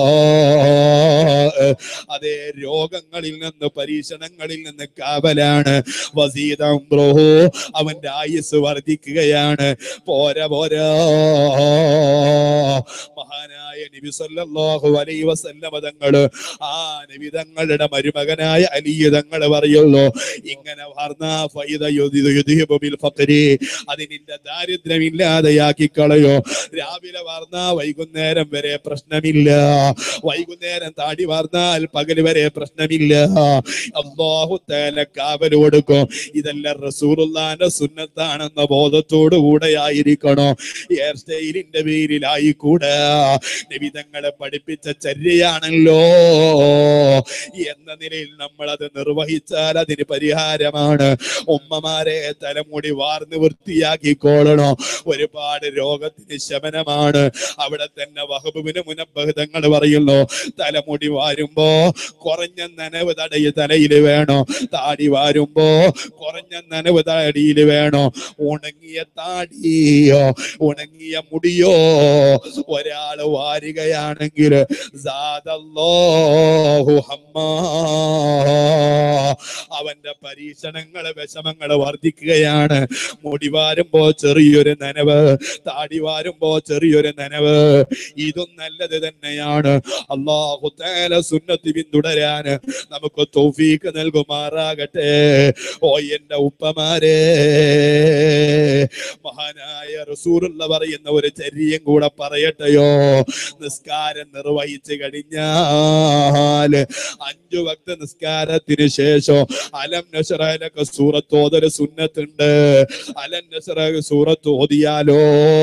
അതേ രോഗങ്ങളിൽ നിന്ന് പരീക്ഷണങ്ങളിൽ നിന്ന് കാവലാണ് വസീദം ബ്രോഹു അവന്റെ ആയുസ് വർദ്ധിക്കുകയാണ് പോരാ പോരാ മഹാനായ നബി സല്ലല്ലാഹു അലൈഹി വസല്ലമ തങ്ങള് ആ നബി തങ്ങളുടെ മരുമകനായ അലി തങ്ങള് പറയുള്ളൂ ഇങ്ങനെ വാർന്നാ ഫൈദ യുദ്ഹിബു യുദ്ഹിബു ബിൽ ഫഖരി അത് നിന്റെ ദാരിദ്ര്യം ഇല്ലാതെയാക്കി കളയോ രാവിലെ വാർന്നാ വൈകുന്നേരം വരെ പ്രശ്നമില്ല വൈകുന്നേരം താടി വാർന്നാൽ പകൽ വരെ പ്രശ്നമില്ല അള്ളാഹു തേല കാവൽ കൊടുക്കും ഇതെല്ലാം റസൂറുല്ലാന്റെ സുന്നത്താണെന്ന ബോധത്തോടു കൂടെ ആയിരിക്കണോ ഹെയർ സ്റ്റൈലിന്റെ പേരിലായിക്കൂടെ നിവിധങ്ങളെ പഠിപ്പിച്ച ചര്യയാണല്ലോ എന്ന നിലയിൽ നമ്മൾ അത് നിർവഹിച്ചാൽ അതിന് പരിഹാരമാണ് ഉമ്മമാരെ തലമുടി വാർന്ന് വൃത്തിയാക്കിക്കോളണോ ഒരുപാട് രോഗത്തിന് ശമനമാണ് അവിടെ തന്നെ വഹബുവിന് മുനബഹിതങ്ങൾ പറയുന്നു തലമുടി വാരുമ്പോ കുറഞ്ഞ നനവ് തടയ തലയിൽ വേണോ താടി വാരുമ്പോ കുറഞ്ഞ നനവ് തടിയിൽ വേണോ ഉണങ്ങിയ താടിയോ ഉണങ്ങിയ മുടിയോ ഒരാള് വാരുകയാണെങ്കിൽ അവന്റെ പരീക്ഷണങ്ങള് വിഷമങ്ങള് വർദ്ധിക്കുകയാണ് മുടി വാരുമ്പോ ചെറിയൊരു നനവ് താടി വാരുമ്പോ ചെറിയൊരു നനവ് ഇതും നല്ലത് തന്നെയാണ് അള്ളാഹു തേല സുന്നത്തി പിന്തുടരാൻ നമുക്ക് തൗഫീക്ക് നൽകുമാറാകട്ടെ ഓ എന്റെ ഉപ്പമാരെ മഹാനായ റസൂറുള്ള പറയുന്ന ഒരു ചര്യം കൂടെ പറയട്ടെയോ നിസ്കാരം നിർവഹിച്ചു കഴിഞ്ഞാൽ അഞ്ചു വക്ത നിസ്കാരത്തിന് ശേഷം അലം നഷറലൊക്കെ സൂറത്ത് ഓതല് സുന്നത്തുണ്ട് അലം നഷറ സൂറത്ത് ഓതിയാലോ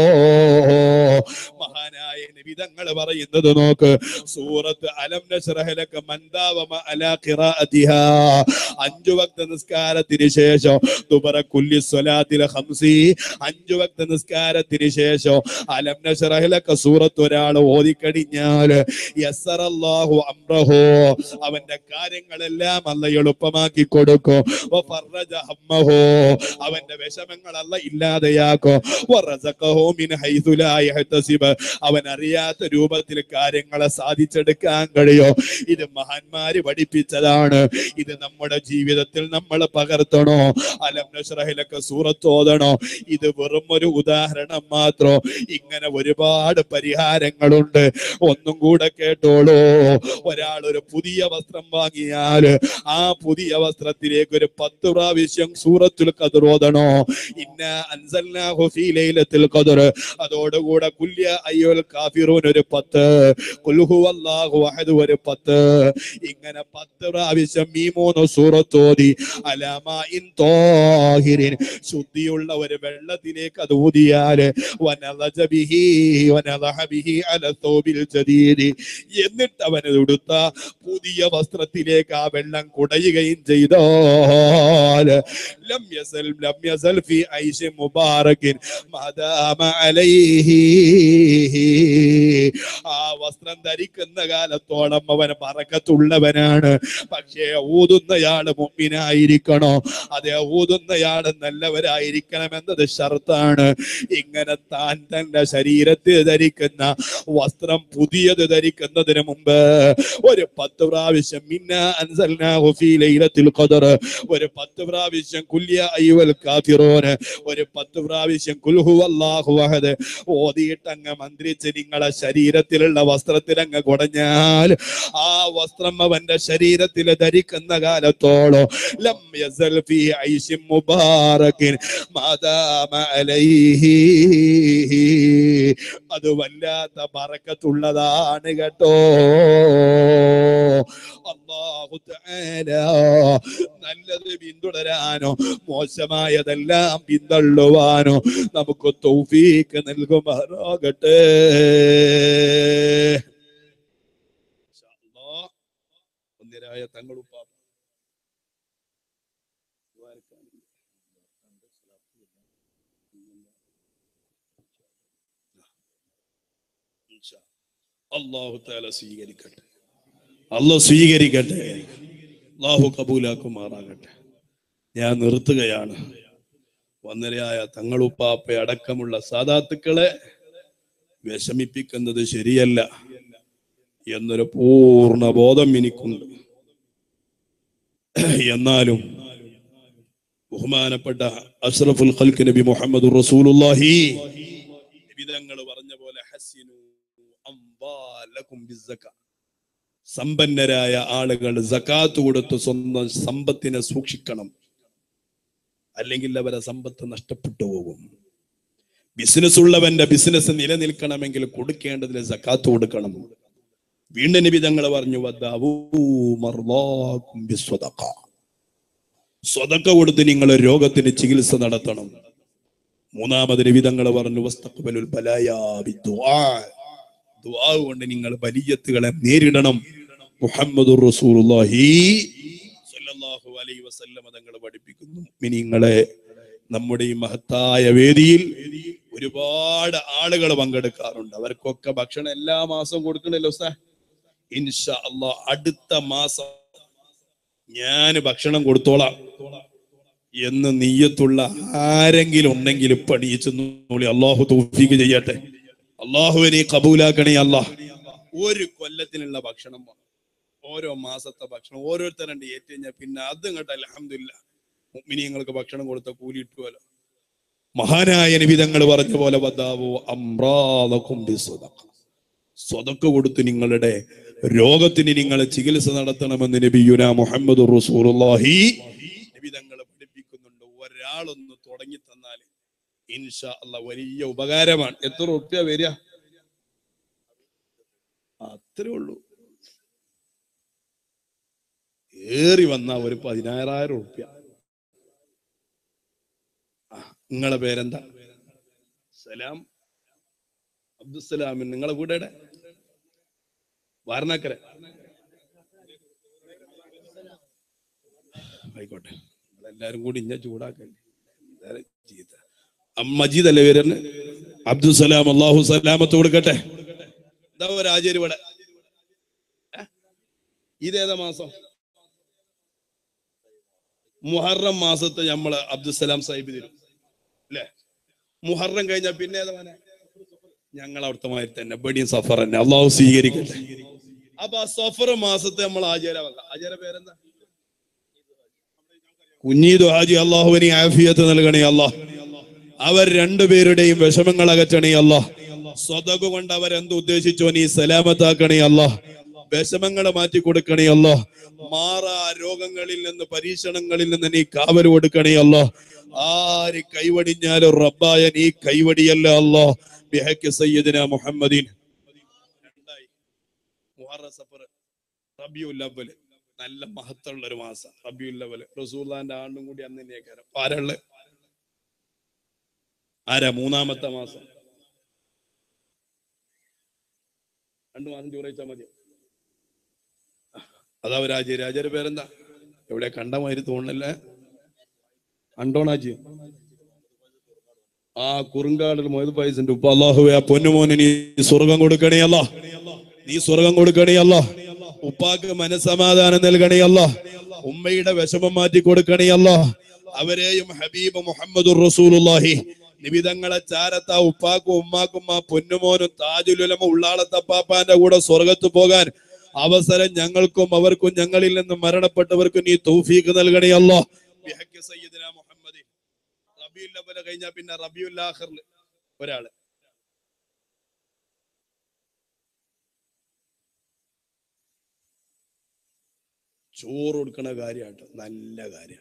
മഹാനായ നിബിതങ്ങൾ പറയുന്നത് നോക്ക് സൂറത്ത് അലം നഷ്റഹലക മന്ദാവമ അലാ ഖിറാഅതിഹാ അഞ്ചു വക്ത നിസ്കാരത്തിന് ശേഷം തുബറ കുല്ലി സ്വലാത്തിലെ ഹംസി അഞ്ചു വക്ത നിസ്കാരത്തിന് ശേഷം അലം നഷ്റഹലക സൂറത്ത് ഒരാൾ ഓതിക്കഴിഞ്ഞാൽ യസ്സറല്ലാഹു അംറഹു അവന്റെ കാര്യങ്ങളെല്ലാം അല്ല എളുപ്പമാക്കി കൊടുക്കും വഫറജ ഹമ്മഹു അവന്റെ വിഷമങ്ങൾ അല്ല ഇല്ലാതെയാക്കും വറസഖഹു മിൻ ഹൈസു ലാ യഹ്തസിബ് അവൻ അറിയാത്ത രൂപത്തിൽ കാര്യങ്ങളെ സാധിച്ചെടുക്കാൻ കഴിയോ ഇത് മഹാന്മാര് പഠിപ്പിച്ചതാണ് ഇത് നമ്മുടെ ജീവിതത്തിൽ നമ്മൾ പകർത്തണോ അലം നഷ്റഹിലൊക്കെ സൂറത്തോതണോ ഇത് വെറും ഒരു ഉദാഹരണം മാത്രം ഇങ്ങനെ ഒരുപാട് പരിഹാരങ്ങളുണ്ട് ഒന്നും കൂടെ കേട്ടോളൂ ഒരാൾ ഒരു പുതിയ വസ്ത്രം വാങ്ങിയാൽ ആ പുതിയ വസ്ത്രത്തിലേക്ക് ഒരു പത്ത് പ്രാവശ്യം സൂറത്തുൽ ഖദർ ഓതണോ ഇന്ന അൻസൽനാഹു ഫീ ലൈലത്തുൽ ഖദർ അതോടുകൂടെ കുല്യ അയ്യുൽ കാഫിറൂൻ ഒരു പത്ത് കുൽഹു അല്ലാഹു അഹദ് ഒരു പത്ത് ഇങ്ങനെ പത്ത് പ്രാവശ്യം ഈ മൂന്ന് സൂറത്ത് ഓതി അലാമാ ഇൻ തോഹിരിൻ ശുദ്ധിയുള്ള ഒരു വെള്ളത്തിലേക്ക് അത് ഊതിയാല് വനലജ ബിഹി വനലഹ ബിഹി അല തോബിൽ ജദീദി എന്നിട്ട് അവൻ ഉടുത്ത പുതിയ വസ്ത്രത്തിലേക്ക് ആ വെള്ളം കുടയുകയും ചെയ്താൽ ലം യസൽ ലം യസൽ ഫി ഐശി മുബാറകിൻ മദാമ അലൈഹി ആ വസ്ത്രം ധരിക്കുന്ന കാലത്തോളം അവൻ പറക്കത്തുള്ളവനാണ് പക്ഷേ ഊതുന്നയാള് മുമ്പിനായിരിക്കണോ അതെ ഊതുന്നയാള് നല്ലവരായിരിക്കണം എന്നത് ഷർത്താണ് ഇങ്ങനെ താൻ തന്റെ ശരീരത്തിൽ ധരിക്കുന്ന വസ്ത്രം പുതിയത് ധരിക്കുന്നതിന് മുമ്പ് ഒരു പത്ത് പ്രാവശ്യം മിന്ന അൻസൽനാഹു ഫീ ലൈലത്തുൽ ഖദർ ഒരു പത്ത് പ്രാവശ്യം കുല്യ അയ്യുവൽ കാഫിറൂന് ഒരു പത്ത് പ്രാവശ്യം കുൽഹു അല്ലാഹു അഹദ് ഓതിയിട്ട് അങ്ങ് മന്ത്രിച്ച് നിങ്ങളെ ശരീരത്തിലുള്ള വസ്ത്രത്തിൽ അങ്ങ് കുടഞ്ഞാൽ ആ വസ്ത്രം അവന്റെ ശരീരത്തിൽ ധരിക്കുന്ന കാലത്തോളം ലം യസൽ ഫീ ഐശിൻ മുബാറകിൻ മാദാമ അലൈഹി അത് വല്ലാത്ത ബറക്കത്തുള്ളതാണ് കേട്ടോ അല്ലാഹു തആല നല്ലത് പിന്തുടരാനോ മോശമായതെല്ലാം പിന്തള്ളുവാനോ നമുക്ക് തൗഫീക്ക് നൽകുമാറാകട്ടെ ഇൻഷാ അല്ലാഹ് ഒന്നിരായ തങ്ങളുപ്പാ അള്ളാഹു താല സ്വീകരിക്കട്ടെ അള്ളാഹ് സ്വീകരിക്കട്ടെ അള്ളാഹു കബൂലാക്കുമാറാകട്ടെ ഞാൻ നിർത്തുകയാണ് വന്നരയായ തങ്ങളുപ്പാപ്പ അടക്കമുള്ള സാധാത്തുക്കളെ വിഷമിപ്പിക്കുന്നത് ശരിയല്ല എന്നൊരു പൂർണ്ണ ബോധം എനിക്കുണ്ട് എന്നാലും ബഹുമാനപ്പെട്ട അഷ്റഫുൽ ഖൽക്ക് നബി മുഹമ്മദ് റസൂലുള്ളാഹി വിധങ്ങൾ പറഞ്ഞ പോലെ ഹസിനു അംവാലകും ബിസ്സക സമ്പന്നരായ ആളുകൾ സകാത്ത് കൊടുത്ത് സ്വന്തം സമ്പത്തിനെ സൂക്ഷിക്കണം അല്ലെങ്കിൽ അവരെ സമ്പത്ത് നഷ്ടപ്പെട്ടു പോകും ബിസിനസ് ഉള്ളവന്റെ ബിസിനസ് നിലനിൽക്കണമെങ്കിൽ കൊടുക്കേണ്ടതിന് സക്കാത്ത് കൊടുക്കണം വീണ്ടും നിബിതങ്ങൾ പറഞ്ഞു വദ്ദാവൂ മർളാക്കും ബിസ്വദഖ. സ്വതക്ക കൊടുത്ത് നിങ്ങൾ രോഗത്തിന് ചികിത്സ നടത്തണം മൂന്നാമത് നിബിതങ്ങൾ പറഞ്ഞു വസ്തഖ്ബലുൽ ബലായാ ബിദ്ദുആ. ദുആ കൊണ്ട് നിങ്ങൾ വലിയത്തുകളെ നേരിടണം മുഹമ്മദുർ റസൂലുള്ളാഹി സ്വല്ലല്ലാഹു അലൈഹി വസല്ലമ തങ്ങൾ പഠിപ്പിക്കുന്നു മിനിങ്ങളെ നമ്മുടെ ഈ മഹത്തായ വേദിയിൽ ഒരുപാട് ആളുകൾ പങ്കെടുക്കാറുണ്ട് അവർക്കൊക്കെ ഭക്ഷണം എല്ലാ മാസവും കൊടുക്കണല്ലോ സാ ഇൻഷാ അള്ളാ അടുത്ത മാസം ഞാൻ ഭക്ഷണം കൊടുത്തോളാം എന്ന് നീയത്തുള്ള ആരെങ്കിലും ഉണ്ടെങ്കിൽ പണിയിച്ചെന്നോളി അള്ളാഹു തൗഫീഖ് ചെയ്യട്ടെ അള്ളാഹുവിനെ കബൂലാക്കണേ അല്ലാഹ് ഒരു കൊല്ലത്തിനുള്ള ഭക്ഷണം വേണം. ഓരോ മാസത്തെ ഭക്ഷണം ഓരോരുത്തരുണ്ട് ഏറ്റു കഴിഞ്ഞാൽ പിന്നെ അത് ഇങ്ങോട്ട് അലഹമില്ല മുഅ്മിനീങ്ങൾക്ക് ഭക്ഷണം കൊടുത്ത കൂലി ഇട്ടുവല്ലോ മഹാനായ നിബിതങ്ങൾ പറഞ്ഞ പോലെ വദാവോ അമ്രാദക്കും ബിസ്വദഖ. സ്വതക്ക കൊടുത്ത് നിങ്ങളുടെ രോഗത്തിന് നിങ്ങൾ ചികിത്സ നടത്തണമെന്ന് നബിയുന മുഹമ്മദ് റസൂലുള്ളാഹി നിബിതങ്ങൾ പഠിപ്പിക്കുന്നുണ്ട് ഒരാളൊന്ന് തുടങ്ങി തന്നാൽ ഇൻഷാ അല്ല വലിയ ഉപകാരമാണ് എത്ര റുപ്യ വരിക അത്രേ ഉള്ളൂ ഏറി വന്ന ഒരു പതിനായിരം റുപ്യ നിങ്ങളെ പേരെന്താ സലാം അബ്ദുസലാമിൻ നിങ്ങളെ വീട് എവിടെ വാരണാക്കര ആയിക്കോട്ടെ എല്ലാരും കൂടി ഇഞ്ഞ ചൂടാക്കല്ലേ എന്തായാലും ചീത്ത. അം- മജീദ് അല്ലേ പേര് അബ്ദുസലാം അള്ളാഹു സലാമത്ത് കൊടുക്കട്ടെ എന്താ രാജേരി ഇവിടെ ഏ? ഇതേതാ മാസം മുഹറം മാസത്തെ നമ്മള് അബ്ദുസലാം സാഹിബ് തരും അല്ലേ മുഹറം കഴിഞ്ഞാൽ പിന്നെ ഏതാ മോനെ? ഞങ്ങൾ അവിടുത്തെ മാതിരി തന്നെ ബഡിയും സഫർ തന്നെ അള്ളാഹു സ്വീകരിക്കട്ടെ അപ്പൊ ആ സഫർ മാസത്തെ നമ്മൾ ആചാര വെക്കാം ആചാര പേരെന്താ കുഞ്ഞീദു ഹാജി അള്ളാഹുവിനെ ആഫിയത്ത് നൽകണേ അള്ളാഹ് അവർ രണ്ടുപേരുടെയും വിഷമങ്ങൾ അകറ്റണേ അള്ളാഹ് സ്വതകു കൊണ്ട് അവരെന്ത് ഉദ്ദേശിച്ചോ നീ സലാമത്താക്കണേ അള്ളാഹ് വിഷമങ്ങൾ മാറ്റി കൊടുക്കണേ അള്ളാഹ് മാറാ രോഗങ്ങളിൽ നിന്ന് പരീക്ഷണങ്ങളിൽ നിന്ന് നീ കാവൽ കൊടുക്കണേ അള്ളാഹ് ആര് കൈവടിഞ്ഞാലും റബ്ബായ നീ കൈവടിയല്ല അള്ളാഹ് ബിഹക്ക് സയ്യിദിന മുഹമ്മദീൻ രണ്ടായി മുഹറം സഫർ റബിയുൽ അവ്വല് നല്ല മഹത്തുള്ള ഒരു മാസം റബിയുൽ അവ്വല് റസൂല്ലാന്റെ ആണ്ടും കൂടി അന്ന് തന്നെയാക്കാരം ആരാള് ആരാ മൂന്നാമത്തെ മാസം രണ്ടു മാസം ചോദിച്ചാൽ മതിയോ അതാ രാജ രാജയുടെ പേരെന്താ എവിടെ കണ്ട മാതിരി തോന്നല്ലേ അണ്ടോണാജി ആ കുറുങ്കാടിൽ മൊയ്ത് പൈസന്റെ ഉപ്പ അള്ളാഹുവെ ആ പൊന്നുമോന് നീ സ്വർഗം കൊടുക്കണേ അല്ല നീ സ്വർഗം കൊടുക്കണേ അല്ല ഉപ്പാക്ക് മനസ്സമാധാനം നൽകണേ അല്ല ഉമ്മയുടെ വിഷമം മാറ്റി കൊടുക്കണേ അല്ല അവരെയും ഹബീബ് മുഹമ്മദ് റസൂലുള്ളാഹി നിബിതങ്ങളെ ചാരത്ത ഉപ്പാക്കും ഉമ്മാക്കും ആ പൊന്നുമോനും താജുലുലമ ഉള്ളാളത്തപ്പാപ്പാന്റെ കൂടെ സ്വർഗത്ത് പോകാൻ അവസരം ഞങ്ങൾക്കും അവർക്കും ഞങ്ങളിൽ നിന്ന് മരണപ്പെട്ടവർക്കും നീ തൗഫീഖ് നൽകണേ അല്ലോ ബിഹഖി സയ്യിദിനാ മുഹമ്മദ് റബിയുൽ അവ്വൽ കഴിഞ്ഞാ പിന്നെ റബിയുൽ ആഖിറിൽ ഒരാള് ചോറ് കൊടുക്കണ കാര്യമായിട്ട് നല്ല കാര്യം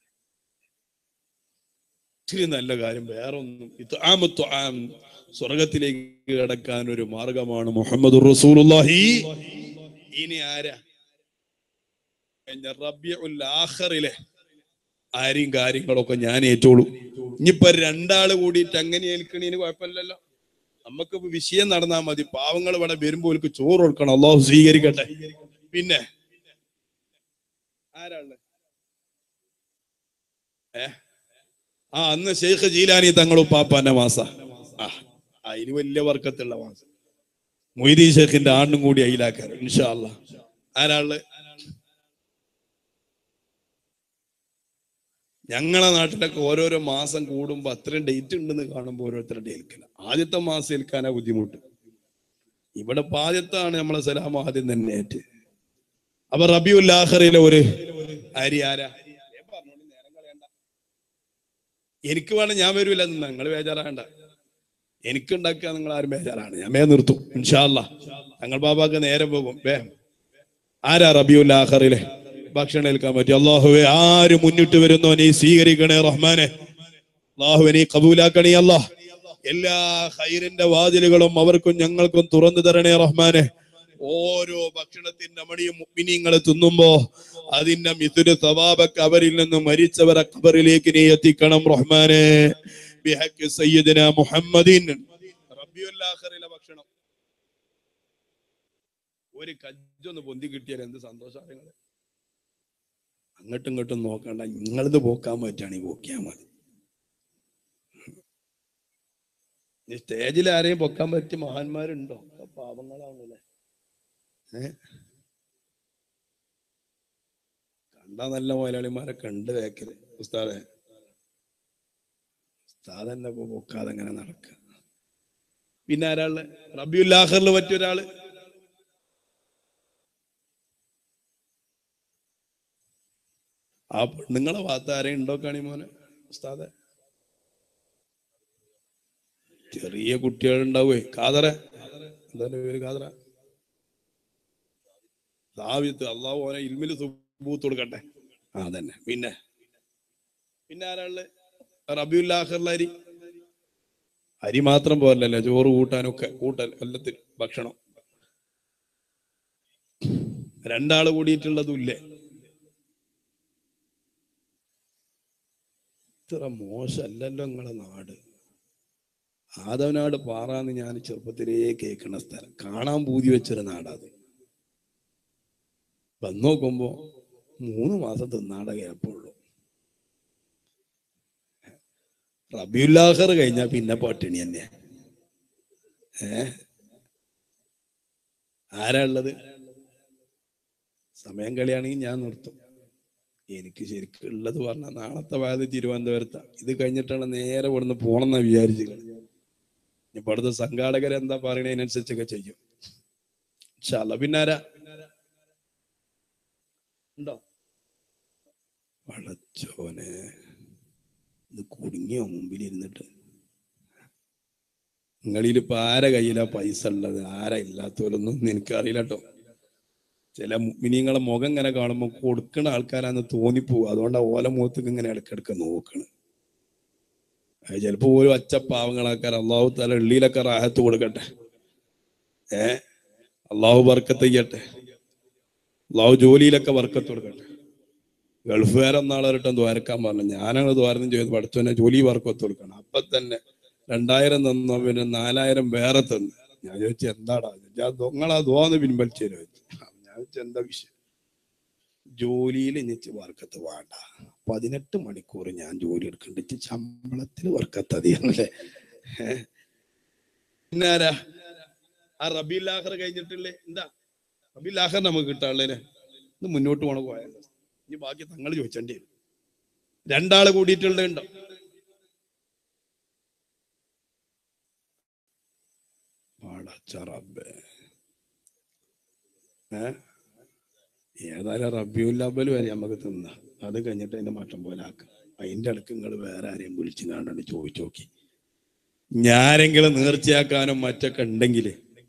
ഇത്തിരി നല്ല കാര്യം വേറെ ഒന്നും ഇത്ആമത്തു ആം സ്വർഗത്തിലേക്ക് കടക്കാൻ ഒരു മാർഗമാണ് മുഹമ്മദ് റസൂലുള്ളാഹി ഇനി ആരാ കഴിഞ്ഞ റബിയുൽ ആഖറിലെ ആരെയും കാര്യങ്ങളൊക്കെ ഞാൻ ഏറ്റോളൂ ഇനിയിപ്പൊ രണ്ടാള് കൂടിയിട്ട് അങ്ങനെ ഏൽക്കണീന് കുഴപ്പമില്ലല്ലോ നമുക്ക് ഇപ്പൊ വിഷയം നടന്നാൽ മതി പാവങ്ങൾ ഇവിടെ വരുമ്പോ ഓൽക്ക് ചോറ് കൊടുക്കണം അള്ളാഹു സ്വീകരിക്കട്ടെ പിന്നെ ആരാള് ഏ ആ അന്ന് ഷെയ്ഖ് ജീലാനി തങ്ങളും പാപ്പാന്റെ മാസ ആ അതിന് വലിയ വർക്കത്തുള്ള മാസം മൊയ്തീ ഷെയ്ഖിന്റെ ആണ്ടും കൂടി അയിലാക്കാൻ ഇൻഷാ അല്ലാ ആരാള് ഞങ്ങളെ നാട്ടിലൊക്കെ ഓരോരോ മാസം കൂടുമ്പോ അത്രയും ഡേറ്റ് ഉണ്ടെന്ന് കാണുമ്പോൾ ഓരോരുത്തരുടെ ഏൽക്കില്ല ആദ്യത്തെ മാസം ഏൽക്കാനാ ബുദ്ധിമുട്ട് ഇവിടെ ഇപ്പൊ ആദ്യത്താണ് നമ്മളെ സലാം ആദ്യം തന്നെ ഏറ്റ് അപ്പൊ റബിയുൽ ആഖറിലെ ഒരു അരി ആരാ എനിക്ക് വേണം ഞാൻ വരൂല നിങ്ങൾ ബേജാറാകണ്ട എനിക്ക് ഉണ്ടാക്കുക നിങ്ങൾ ആരും ബേജാറാണ് ഞാൻ വേ നിർത്തും ഇൻഷാല്ല ഞങ്ങൾ ബാബാക്ക് നേരെ പോകും വേ ആരാ റബിയുൽ ആഖറിലെ ഭക്ഷണം ഏൽക്കാൻ പറ്റി അള്ളാഹുവെ ആര് മുന്നിട്ട് വരുന്നോ നീ സ്വീകരിക്കണേ റഹ്മാനെ അള്ളാഹുവെ നീ കബൂലാക്കണേ അല്ലാ എല്ലാ ഹൈറിന്റെ വാതിലുകളും അവർക്കും ഞങ്ങൾക്കും തുറന്നു തരണേ റഹ്മാനെ ഓരോ ഭക്ഷണത്തിന്റെ മണിയും മുഗ്മിനീങ്ങൾ തിന്നുമ്പോ അതിന്റെ മിഥുര സവാബക്ക് അവരിൽ നിന്ന് മരിച്ചവരെ ഖബറിലേക്ക് നീ എത്തിക്കണം റഹ്മാനെ ബിഹഖ് സയ്യിദിന മുഹമ്മദിൻ റബിയുൽ ആഖിറിലെ ഭക്ഷണം ഒരു കജ്ജൊന്ന് പൊന്തി കിട്ടിയാൽ എന്ത് സന്തോഷം നിങ്ങള് അങ്ങോട്ടും ഇങ്ങോട്ടും നോക്കണ്ട നിങ്ങളിത് പോക്കാൻ പറ്റുകയാണെങ്കിൽ പോക്കിയാ മതി ഈ സ്റ്റേജിൽ ആരെയും പൊക്കാൻ പറ്റിയ മഹാന്മാരുണ്ടോ ഒക്കെ പാപങ്ങളാണല്ലേ ഏ കണ്ട നല്ല മുതലാളിമാരൊക്കെ ഉണ്ട് വേക്കല് ഉസ്താദെ ഉസ്താദ് തന്നെ ഇപ്പൊ പൊക്കാതെ അങ്ങനെ നടക്കുക പിന്നെ ആരാള് റബിയുല്ലാഹറിൽ പറ്റിയൊരാള് ആ പെണ്ണുങ്ങളെ ഭാഗത്ത് ആരെയും ഉണ്ടോ കാണി മോനെ ഉസ്താദെ ചെറിയ കുട്ടികൾ ഉണ്ടാവേ കാതറ എന്താണ് പേര് കാതറ ദാവിത്ത് അള്ളാഹു ഓനെ ഇൽമില് സുബൂത്ത് കൊടുക്കട്ടെ ആ തന്നെ പിന്നെ പിന്നെ ആരാള് റബിയുല്ലാഹറിലെ അരി അരി മാത്രം പോരല്ലോ ചോറ് കൂട്ടാനൊക്കെ കൂട്ടൽ എല്ലാത്തിനും ഭക്ഷണം രണ്ടാള് കൂടിയിട്ടുള്ളതും ഇല്ലേ ഇത്ര മോശമല്ലല്ലോ നിങ്ങളെ നാട് ആദവനാട് പാറാന്ന് ഞാൻ ചെറുപ്പത്തിലേ കേൾക്കുന്ന സ്ഥലം കാണാൻ പൂതി വെച്ചൊരു നാടാത് വന്നു നോക്കുമ്പോ മൂന്ന് മാസം തിന്നാട കേൾപ്പുള്ളൂ റബിയുല്ലാഹർ കഴിഞ്ഞാ പിന്നെ പട്ടിണി തന്നെ ഏ ആരാ ഉള്ളത് സമയം കളിയാണെങ്കിൽ ഞാൻ നിർത്തും എനിക്ക് ശരിക്കും ഉള്ളത് പറഞ്ഞ നാളത്തെ വായത് തിരുവനന്തപുരത്താ ഇത് കഴിഞ്ഞിട്ടാണ് നേരെ ഇവിടുന്ന് പോണെന്നാ വിചാരിച്ചത് ഇപ്പൊ അടുത്ത സംഘാടകർ എന്താ പറയണതിനനുസരിച്ചൊക്കെ ചെയ്യും ചല പിന്നാരാ ഉണ്ടോ വളച്ചോനെ ഇത് കുടുങ്ങിയോ മുമ്പിൽ ഇരുന്നിട്ട് നിങ്ങളിൽ ഇപ്പൊ ആരെ കയ്യിലാ പൈസ ഉള്ളത് ആരാ ഇല്ലാത്തവരൊന്നും എനിക്കറിയില്ല കേട്ടോ ചില മിനിങ്ങളെ മുഖം ഇങ്ങനെ കാണുമ്പോൾ കൊടുക്കുന്ന ആൾക്കാരാന്ന് തോന്നിപ്പോവും അതുകൊണ്ടാ ഓല മുഖത്തേക്ക് ഇങ്ങനെ ഇടക്കിടക്ക് നോക്കണ് അത് ചിലപ്പോ ഒരു ഒച്ചപ്പാവങ്ങളാക്കാർ അള്ളാഹു തല എള്ളിയിലൊക്കെ റാഹത്ത് കൊടുക്കട്ടെ ഏ അള്ളാഹു ബർക്കത്ത് ചെയ്യട്ടെ അള്ളാഹു ജോലിയിലൊക്കെ ബർക്കത്ത് കൊടുക്കട്ടെ ഗൾഫുകാരെന്നാളൊരിട്ടം ദ്വാരക്കാൻ പറഞ്ഞു ഞാനങ്ങനെ ദ്വാരം ചെയ്ത് പഠിച്ചവനെ ജോലി വർക്കത്ത് കൊടുക്കണം അപ്പൊ തന്നെ രണ്ടായിരം തന്നോ പിന്നെ നാലായിരം വേറെ തന്നു ഞാൻ ചോദിച്ചു എന്താടാ ഞാൻ നിങ്ങളാ ദ്വാന്ന് പിൻവലിച്ചു ചോദിച്ചു ഞാൻ ചോദിച്ചു എന്താ വിഷയം ജോലിയിൽ എനിക്ക് വർക്കത്ത് വേണ്ട പതിനെട്ട് മണിക്കൂർ ഞാൻ ജോലി എടുക്കണ്ടിച്ച് ശമ്പളത്തിൽ വർക്കത്ത് അതിയാണല്ലേ പിന്നെ ആരാ ആ റബിലാഹർ കഴിഞ്ഞിട്ടില്ലേ എന്താ റബിലാഹർ നമുക്ക് കിട്ടാനുള്ളതിന് ഇത് മുന്നോട്ട് പോണ പോയാലോ ഇനി ബാക്കി തങ്ങൾ ചോദിച്ചേണ്ടി വരും രണ്ടാള് കൂടിയിട്ടുള്ളതുണ്ടോ പടച്ച റബ്ബേ ഏ ഏതായാലും റബ്ബിയുല്ലബൽ വരെ നമുക്ക് തിന്ന അത് കഴിഞ്ഞിട്ട് അതിന്റെ മട്ടം പോലെ ആക്കാം അതിന്റെ അടുക്ക് നിങ്ങൾ വേറെ ആരെയും വിളിച്ചു കാണാണ്ട് ചോദിച്ചു നോക്കി ഞാരെങ്കിലും നേർച്ചയാക്കാനും മറ്റൊക്കെ ഉണ്ടെങ്കിൽ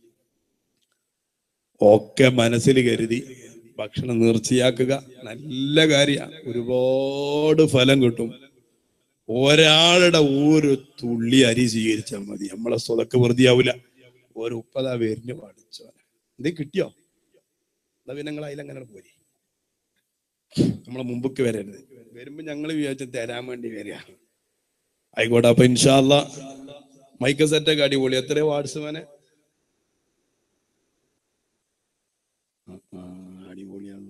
ഒക്കെ മനസ്സിൽ കരുതി ഭക്ഷണം നേർച്ചയാക്കുക നല്ല കാര്യമാണ് ഒരുപാട് ഫലം കിട്ടും ഒരാളുടെ ഒരു തുള്ളി അരി സ്വീകരിച്ചാൽ മതി നമ്മളെ സ്വതക്ക് വെറുതെയാവൂല ഒരു ഉപ്പതാ പേരിന് പാടിച്ചോനെ ഇത് കിട്ടിയോ എന്നാ പിന്നെ നിങ്ങൾ അതിലങ്ങനെ പോരി നമ്മളെ മുമ്പക്ക് വരരുത് വരുമ്പോ ഞങ്ങൾ വിചാരിച്ചു തരാൻ വേണ്ടി വരിക ആയിക്കോട്ടെ അപ്പൊ ഇൻഷാല്ല മൈക്ക് സെറ്റൊക്കെ അടിപൊളി എത്ര വാട്സ്മാനെ അടിപൊളിയാണ്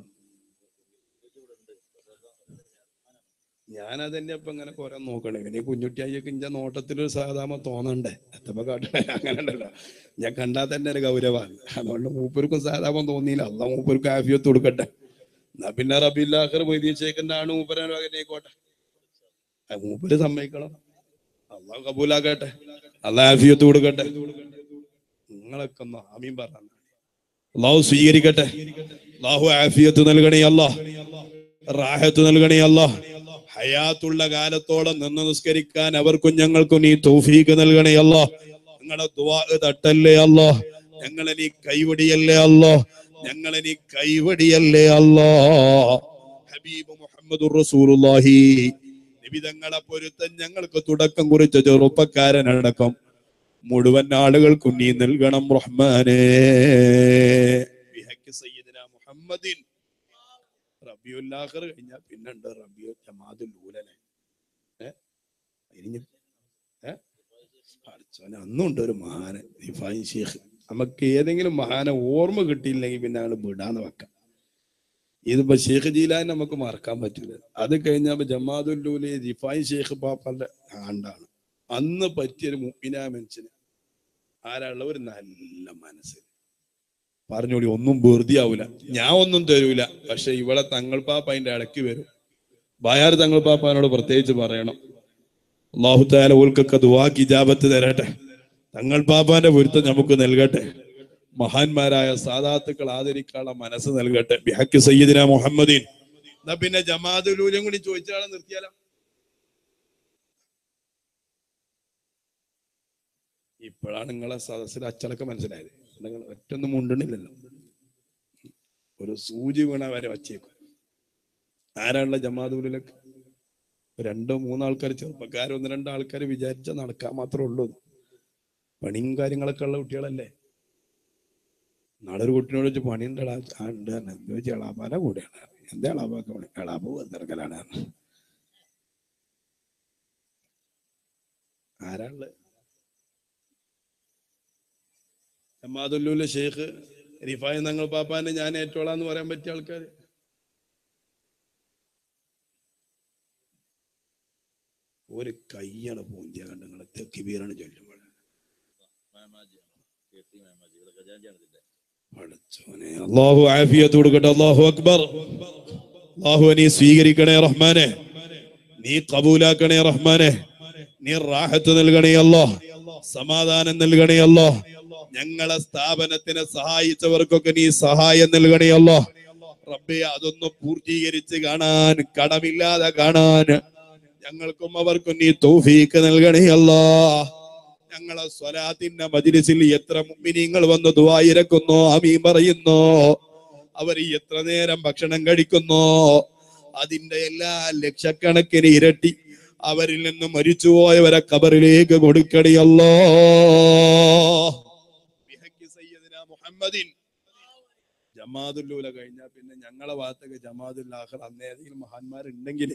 ഞാനതെന്നെ ഇപ്പൊ ഇങ്ങനെ കുറെ നോക്കണേ പിന്നെ ഈ കുഞ്ഞുട്ടിയായിക്ക് ഇഞ്ച നോട്ടത്തിലൊരു സാധാരണ തോന്നണ്ടേ എത്തപ്പോ കാട്ടണേ അങ്ങനെ ഉണ്ടല്ലോ ഞാൻ കണ്ടാൽ തന്നെ ഒരു ഗൗരവമാണ് അതുകൊണ്ട് മൂപ്പർക്കും സാധാരണ തോന്നിയില്ല അല്ല മൂപ്പർക്ക് ആഫിയത്ത് കൊടുക്കട്ടെ എന്നാ പിന്നെ റബില്ലാഹർ മൊയ്തീശേഖന്റെ ആണ് മൂപ്പരൻ ആയിക്കോട്ടെ അത് മൂപ്പര് സമ്മതിക്കണം അള്ളാഹ് കബൂലാക്കട്ടെ അള്ളാഹ് ആഫിയത്ത് കൊടുക്കട്ടെ നിങ്ങളൊക്കെ ഒന്ന് ആമീൻ പറഞ്ഞു അള്ളാഹു സ്വീകരിക്കട്ടെ അള്ളാഹു ആഫിയത്ത് നൽകണേ അല്ലാഹ് റാഹത്ത് നൽകണേ അല്ലാഹ് ഹയാത്തുള്ള കാലത്തോളം നിന്ന് നിസ്കരിക്കാൻ അവർക്കും ഞങ്ങൾക്കും നീ തൗഫീഖ് നൽകണേ അല്ലാഹ് ഞങ്ങളുടെ ദുആ തട്ടല്ലേ അല്ലാഹ് ഞങ്ങളെ നീ കൈവടിയല്ലേ അല്ലാഹ് ഞങ്ങളെ നീ കൈവടിയല്ലേ അല്ലാഹ് ഹബീബ് മുഹമ്മദുർ റസൂലുള്ളാഹി നിബിതങ്ങളെ പൊരുത്തം ഞങ്ങൾക്ക് തുടക്കം കുറിച്ച ചെറുപ്പക്കാരനടക്കം മുഴുവൻ ആളുകൾക്കും നീ നൽകണം റഹ്മാനേ ബിഹഖ് സയ്യിദിന മുഹമ്മദിൻ റബിയുല്ലാഹർ കഴിഞ്ഞാൽ പിന്നുണ്ട് റബിയു ജമാദുൽ ഊലനെ ഏ ഇനി ഏ പഠിച്ചോനെ അന്നുണ്ട് ഒരു മഹാന് റിഫായി ഷേഖ് നമുക്ക് ഏതെങ്കിലും മഹാനെ ഓർമ്മ കിട്ടിയില്ലെങ്കിൽ പിന്നെ ഞങ്ങൾ വിടാന്ന് വെക്കാം ഇതിപ്പോ ഷേഖ് ജീലാൻ നമുക്ക് മറക്കാൻ പറ്റില്ല അത് കഴിഞ്ഞപ്പോ ജമാദുല്ലൂലി റിഫായി ഷേഖ് പാപ്പന്റെ ആണ്ടാണ് അന്ന് പറ്റിയൊരു മുപ്പിനാ മനുഷ്യന് ആരാളുള്ള ഒരു നല്ല മനസ്സ് പറഞ്ഞോളി ഒന്നും വെറുതെ ആവൂല ഞാൻ ഒന്നും തരൂല പക്ഷെ ഇവിടെ തങ്ങൾ പാപ്പ അതിന്റെ ഇടയ്ക്ക് വരും ബായാർ തങ്ങൾ പാപ്പാനോട് പ്രത്യേകിച്ച് പറയണം അള്ളാഹുത്താല ഓൽക്കൊക്കെ ദുവാക്ക് ഇജാബത്ത് തരട്ടെ തങ്ങൾ പാപ്പാന്റെ പൊരുത്തം നമുക്ക് നൽകട്ടെ മഹാന്മാരായ സാദാത്തുക്കൾ ആദരിക്കാനുള്ള മനസ്സ് നൽകട്ടെ ബിഹക്ക് സയ്യിദിന മുഹമ്മദീൻ എന്നാ പിന്നെ ജമാഅത്തുലൂലും കൂടി ചോദിച്ചാളെ നിർത്തിയാലോ ഇപ്പോഴാണ് നിങ്ങളെ സദസ്സിൽ അച്ചടക്കം മനസ്സിലായത് നിങ്ങൾ ഒറ്റൊന്നും മുണ്ടണില്ലല്ലോ ഒരു സൂചി വീണ വരെ വച്ചേക്കും ആരാണുള്ള ജമാഅത്തുലൊക്കെ രണ്ടോ മൂന്നോ ആൾക്കാർ ചെറുപ്പക്കാർ ഒന്ന് രണ്ട് ആൾക്കാർ വിചാരിച്ച നടക്കാൻ മാത്രമേ ഉള്ളൂ പണിയും കാര്യങ്ങളൊക്കെ ഉള്ള കുട്ടികളല്ലേ നാളെ ഒരു കുട്ടിനോട് വെച്ച് പണിയുണ്ട് എടാ ആ ഉണ്ട് എന്ന് ചോദിച്ചാൽ എളാപ്പാന്റെ കൂടെയാണ് എന്താ എളാപ്പാക്ക പണി എളാപ്പ് വന്നിറക്കലാണ് ആരാള് ജമാദുല്ലൂലെ ഷെയ്ഖ് റിഫായ് തങ്ങൾ പാപ്പാന്റെ ഞാൻ ഏറ്റോളാന്ന് പറയാൻ പറ്റിയ ആൾക്കാർ ഒരു കയ്യാണ് പൂന്തിയ കണ്ടങ്ങളെ തെക്കിബീറാണ് ചൊല്ലുമ്പോൾ പടച്ചോനെ അള്ളാഹു ആഫിയത്ത് കൊടുക്കട്ടെ അള്ളാഹു അക്ബർ അള്ളാഹു നീ സ്വീകരിക്കണേ റഹ്മാനെ നീ കബൂലാക്കണേ റഹ്മാനെ നീ റാഹത്ത് നൽകണേ അല്ലോ സമാധാനം നൽകണേ അല്ലോ ഞങ്ങളെ സ്ഥാപനത്തിനെ സഹായിച്ചവർക്കൊക്കെ നീ സഹായം നൽകണേ അല്ലോ റബ്ബെ അതൊന്ന് പൂർത്തീകരിച്ച് കാണാൻ കടമില്ലാതെ കാണാൻ ഞങ്ങൾക്കും അവർക്കും നീ തൗഫീക്ക് നൽകണേ അല്ലാ ഞങ്ങളെ സ്വലാത്തിന്റെ മജിലിസിൽ എത്ര മുമ്പിനിങ്ങൾ വന്ന് ദുവായിരക്കുന്നോ അമീ പറയുന്നോ അവർ എത്ര നേരം ഭക്ഷണം കഴിക്കുന്നോ അതിന്റെ എല്ലാ ലക്ഷക്കണക്കിന് ഇരട്ടി അവരിൽ നിന്ന് മരിച്ചുപോയവരെ കബറിലേക്ക് കൊടുക്കടിയല്ലോ മുഹമ്മദിൻ ജമാദുല്ലൂല കഴിഞ്ഞാൽ പിന്നെ ഞങ്ങളെ ഭാഗത്തൊക്കെ ജമാദുല്ലാഹർ അന്നേതെങ്കിലും മഹാന്മാരുണ്ടെങ്കിൽ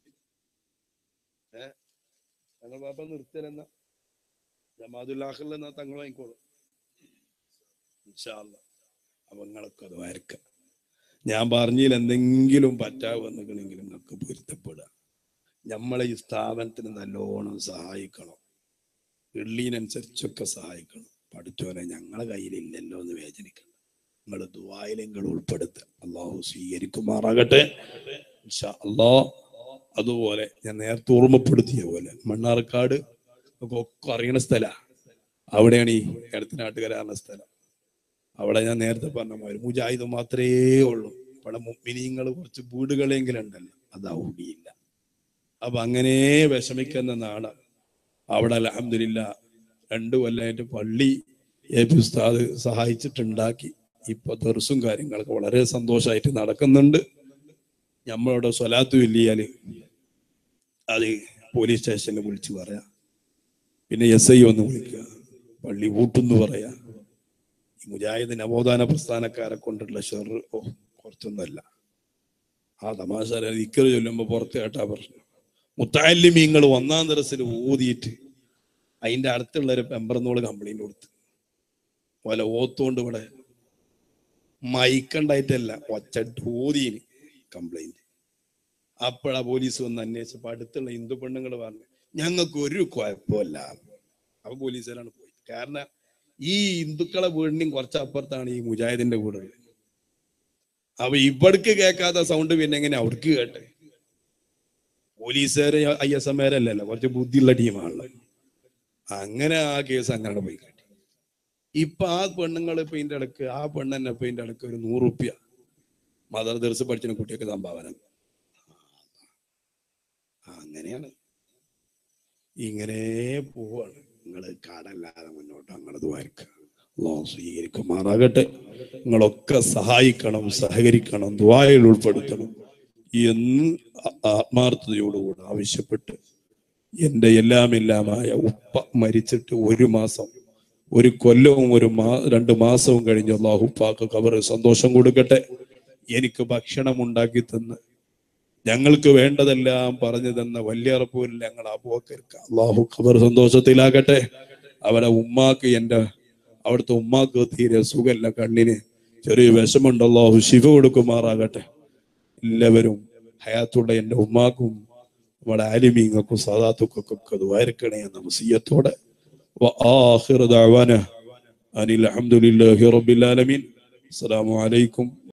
ഏഹ് ഞങ്ങൾ പാപ്പ നിർത്തലെന്ന ജമാദുല്ലാഹറിൽ എന്നാ തങ്ങൾ വാങ്ങിക്കോളും ഇൻഷാ അല്ലാ അപ്പൊ നിങ്ങളൊക്കെ അത് വരക്ക ഞാൻ പറഞ്ഞതിൽ എന്തെങ്കിലും പറ്റാവുന്നെങ്കിലും നിങ്ങൾക്ക് പൊരുത്തപ്പെടുക നമ്മളെ ഈ സ്ഥാപനത്തിന് നല്ലോണം സഹായിക്കണം വെള്ളീനനുസരിച്ചൊക്കെ സഹായിക്കണം പഠിച്ചോനെ ഞങ്ങളെ കയ്യിലില്ലല്ലോ എന്ന് വേദനിക്കണം നിങ്ങൾ ദുബായിലെങ്കിൽ ഉൾപ്പെടുത്തുക അള്ളാഹു സ്വീകരിക്കുമാറാകട്ടെ ഇൻഷാ അള്ളാ അതുപോലെ ഞാൻ നേരത്തെ ഓർമ്മപ്പെടുത്തിയ പോലെ മണ്ണാർക്കാട് ഒക്കെ ഒക്കെ അറിയണ സ്ഥല അവിടെയാണ് ഈ എടത്തനാട്ടുകരാറിന സ്ഥലം അവിടെ ഞാൻ നേരത്തെ പറഞ്ഞ മാതിരി മുജാഹിദ് മാത്രമേ ഉള്ളൂ ഇവിടെ മുമ്പിനിങ്ങൾ കുറച്ച് വീടുകളെങ്കിലും ഉണ്ടല്ലോ അത് ഔടിയില്ല അപ്പൊ അങ്ങനെ വിഷമിക്കുന്ന നാട് അവിടെ അലഹമില്ല രണ്ടു കൊല്ലമായിട്ട് പള്ളി എ പി ഉസ്താദ് സഹായിച്ചിട്ടുണ്ടാക്കി ഇപ്പൊ ദർസും കാര്യങ്ങളൊക്കെ വളരെ സന്തോഷമായിട്ട് നടക്കുന്നുണ്ട് നമ്മളവിടെ സ്വലാത്തു ഇല്ലിയാല് അത് പോലീസ് സ്റ്റേഷനിൽ വിളിച്ചു പറയാ പിന്നെ എസ് ഐ ഒന്ന് വിളിക്കുക പള്ളി പൂട്ടെന്ന് പറയാ ഈ മുജാഹിദ് നവോത്ഥാന പ്രസ്ഥാനക്കാരെ കൊണ്ടുള്ള ഷെർ ഓ കുറച്ചൊന്നല്ല ആ തമാശ ഇക്കറ് ചൊല്ലുമ്പോ പുറത്ത് കേട്ടാ പ്രശ്നം മുത്താലിമീങ്ങൾ ഒന്നാം തരത്തിൽ ഊതിയിട്ട് അതിന്റെ അടുത്തുള്ള ഒരു പെമ്പറന്നോട് കംപ്ലൈന്റ് കൊടുത്ത് പോലെ ഓത്തോണ്ട് ഇവിടെ മയക്കണ്ടായിട്ടല്ല ഒച്ച ഊതിന് കംപ്ലൈന്റ് അപ്പോഴാ പോലീസ് വന്ന് അന്വേഷിച്ചപ്പോ അടുത്തുള്ള ഹിന്ദു പെണ്ണുങ്ങൾ പറഞ്ഞു ഞങ്ങൾക്ക് ഒരു കുഴപ്പമില്ല അപ്പൊ പോലീസുകാരാണ് പോയി കാരണം ഈ ഹിന്ദുക്കളെ വീടിനും കുറച്ച് അപ്പുറത്താണ് ഈ മുജാഹിദിന്റെ വീട് അപ്പൊ ഇവിടക്ക് കേൾക്കാത്ത സൗണ്ട് പിന്നെ എങ്ങനെ അവർക്ക് കേട്ടെ പോലീസുകാര് ഐ എസ് എം അല്ലല്ലോ കുറച്ച് ബുദ്ധിയുള്ള ടീമാണല്ലോ അങ്ങനെ ആ കേസ് അങ്ങനെ പോയി കാട്ടി ഇപ്പൊ ആ പെണ്ണുങ്ങൾ ഇപ്പൊ ഇതിന്റെ ഇടക്ക് ആ പെണ്ണെന്നെ ഇപ്പൊ ഇതിന്റെ ഇടക്ക് ഒരു നൂറ് റുപ്യ മദർ ദർസ് പഠിച്ചിന് കുട്ടിയൊക്കെ സംഭാവന ആ, അങ്ങനെയാണ് ഇങ്ങനെ പോവാണ് നിങ്ങൾ കാടല്ലാതെ മുന്നോട്ട് അങ്ങനത് വായിക്കുക അള്ളാഹു സ്വീകരിക്കുമാറാകട്ടെ നിങ്ങളൊക്കെ സഹായിക്കണം സഹകരിക്കണം ദ്വായിൽ ഉൾപ്പെടുത്തണം എന്ന് ആ- ആത്മാർത്ഥതയോടുകൂടെ ആവശ്യപ്പെട്ട് എൻ്റെ എല്ലാം എല്ലാമായ ഉപ്പ മരിച്ചിട്ട് ഒരു മാസം ഒരു കൊല്ലവും ഒരു മാ രണ്ട് മാസവും കഴിഞ്ഞ് അള്ളാഹു ഉപ്പാക്ക് കവറ് സന്തോഷം കൊടുക്കട്ടെ എനിക്ക് ഭക്ഷണം ഉണ്ടാക്കി തന്ന് ഞങ്ങൾക്ക് വേണ്ടതെല്ലാം പറഞ്ഞു തന്ന വല്യറപ്പൂരിൽ ഞങ്ങൾ അബൂക്കർക്ക് അള്ളാഹു ഖബർ സന്തോഷത്തിലാകട്ടെ അവരെ ഉമ്മാക്ക് എൻ്റെ അവിടുത്തെ ഉമ്മാക്ക് തീരെ സുഖല്ല കണ്ണിന് ചെറിയ വിഷമുണ്ട് അള്ളാഹു ശിവ കൊടുക്കുമാറാകട്ടെ എല്ലാവരും ഹയാത്തുള്ള എൻ്റെ ഉമ്മാക്കും നമ്മുടെ ആലിമീങ്ങൾക്കും സാദാത്തുക്കൊക്കെ അത് വയർക്കണേ എന്ന വസിയത്തോടെ وآخر دعوانا أن الحمد لله رب العالمين السلام عليكم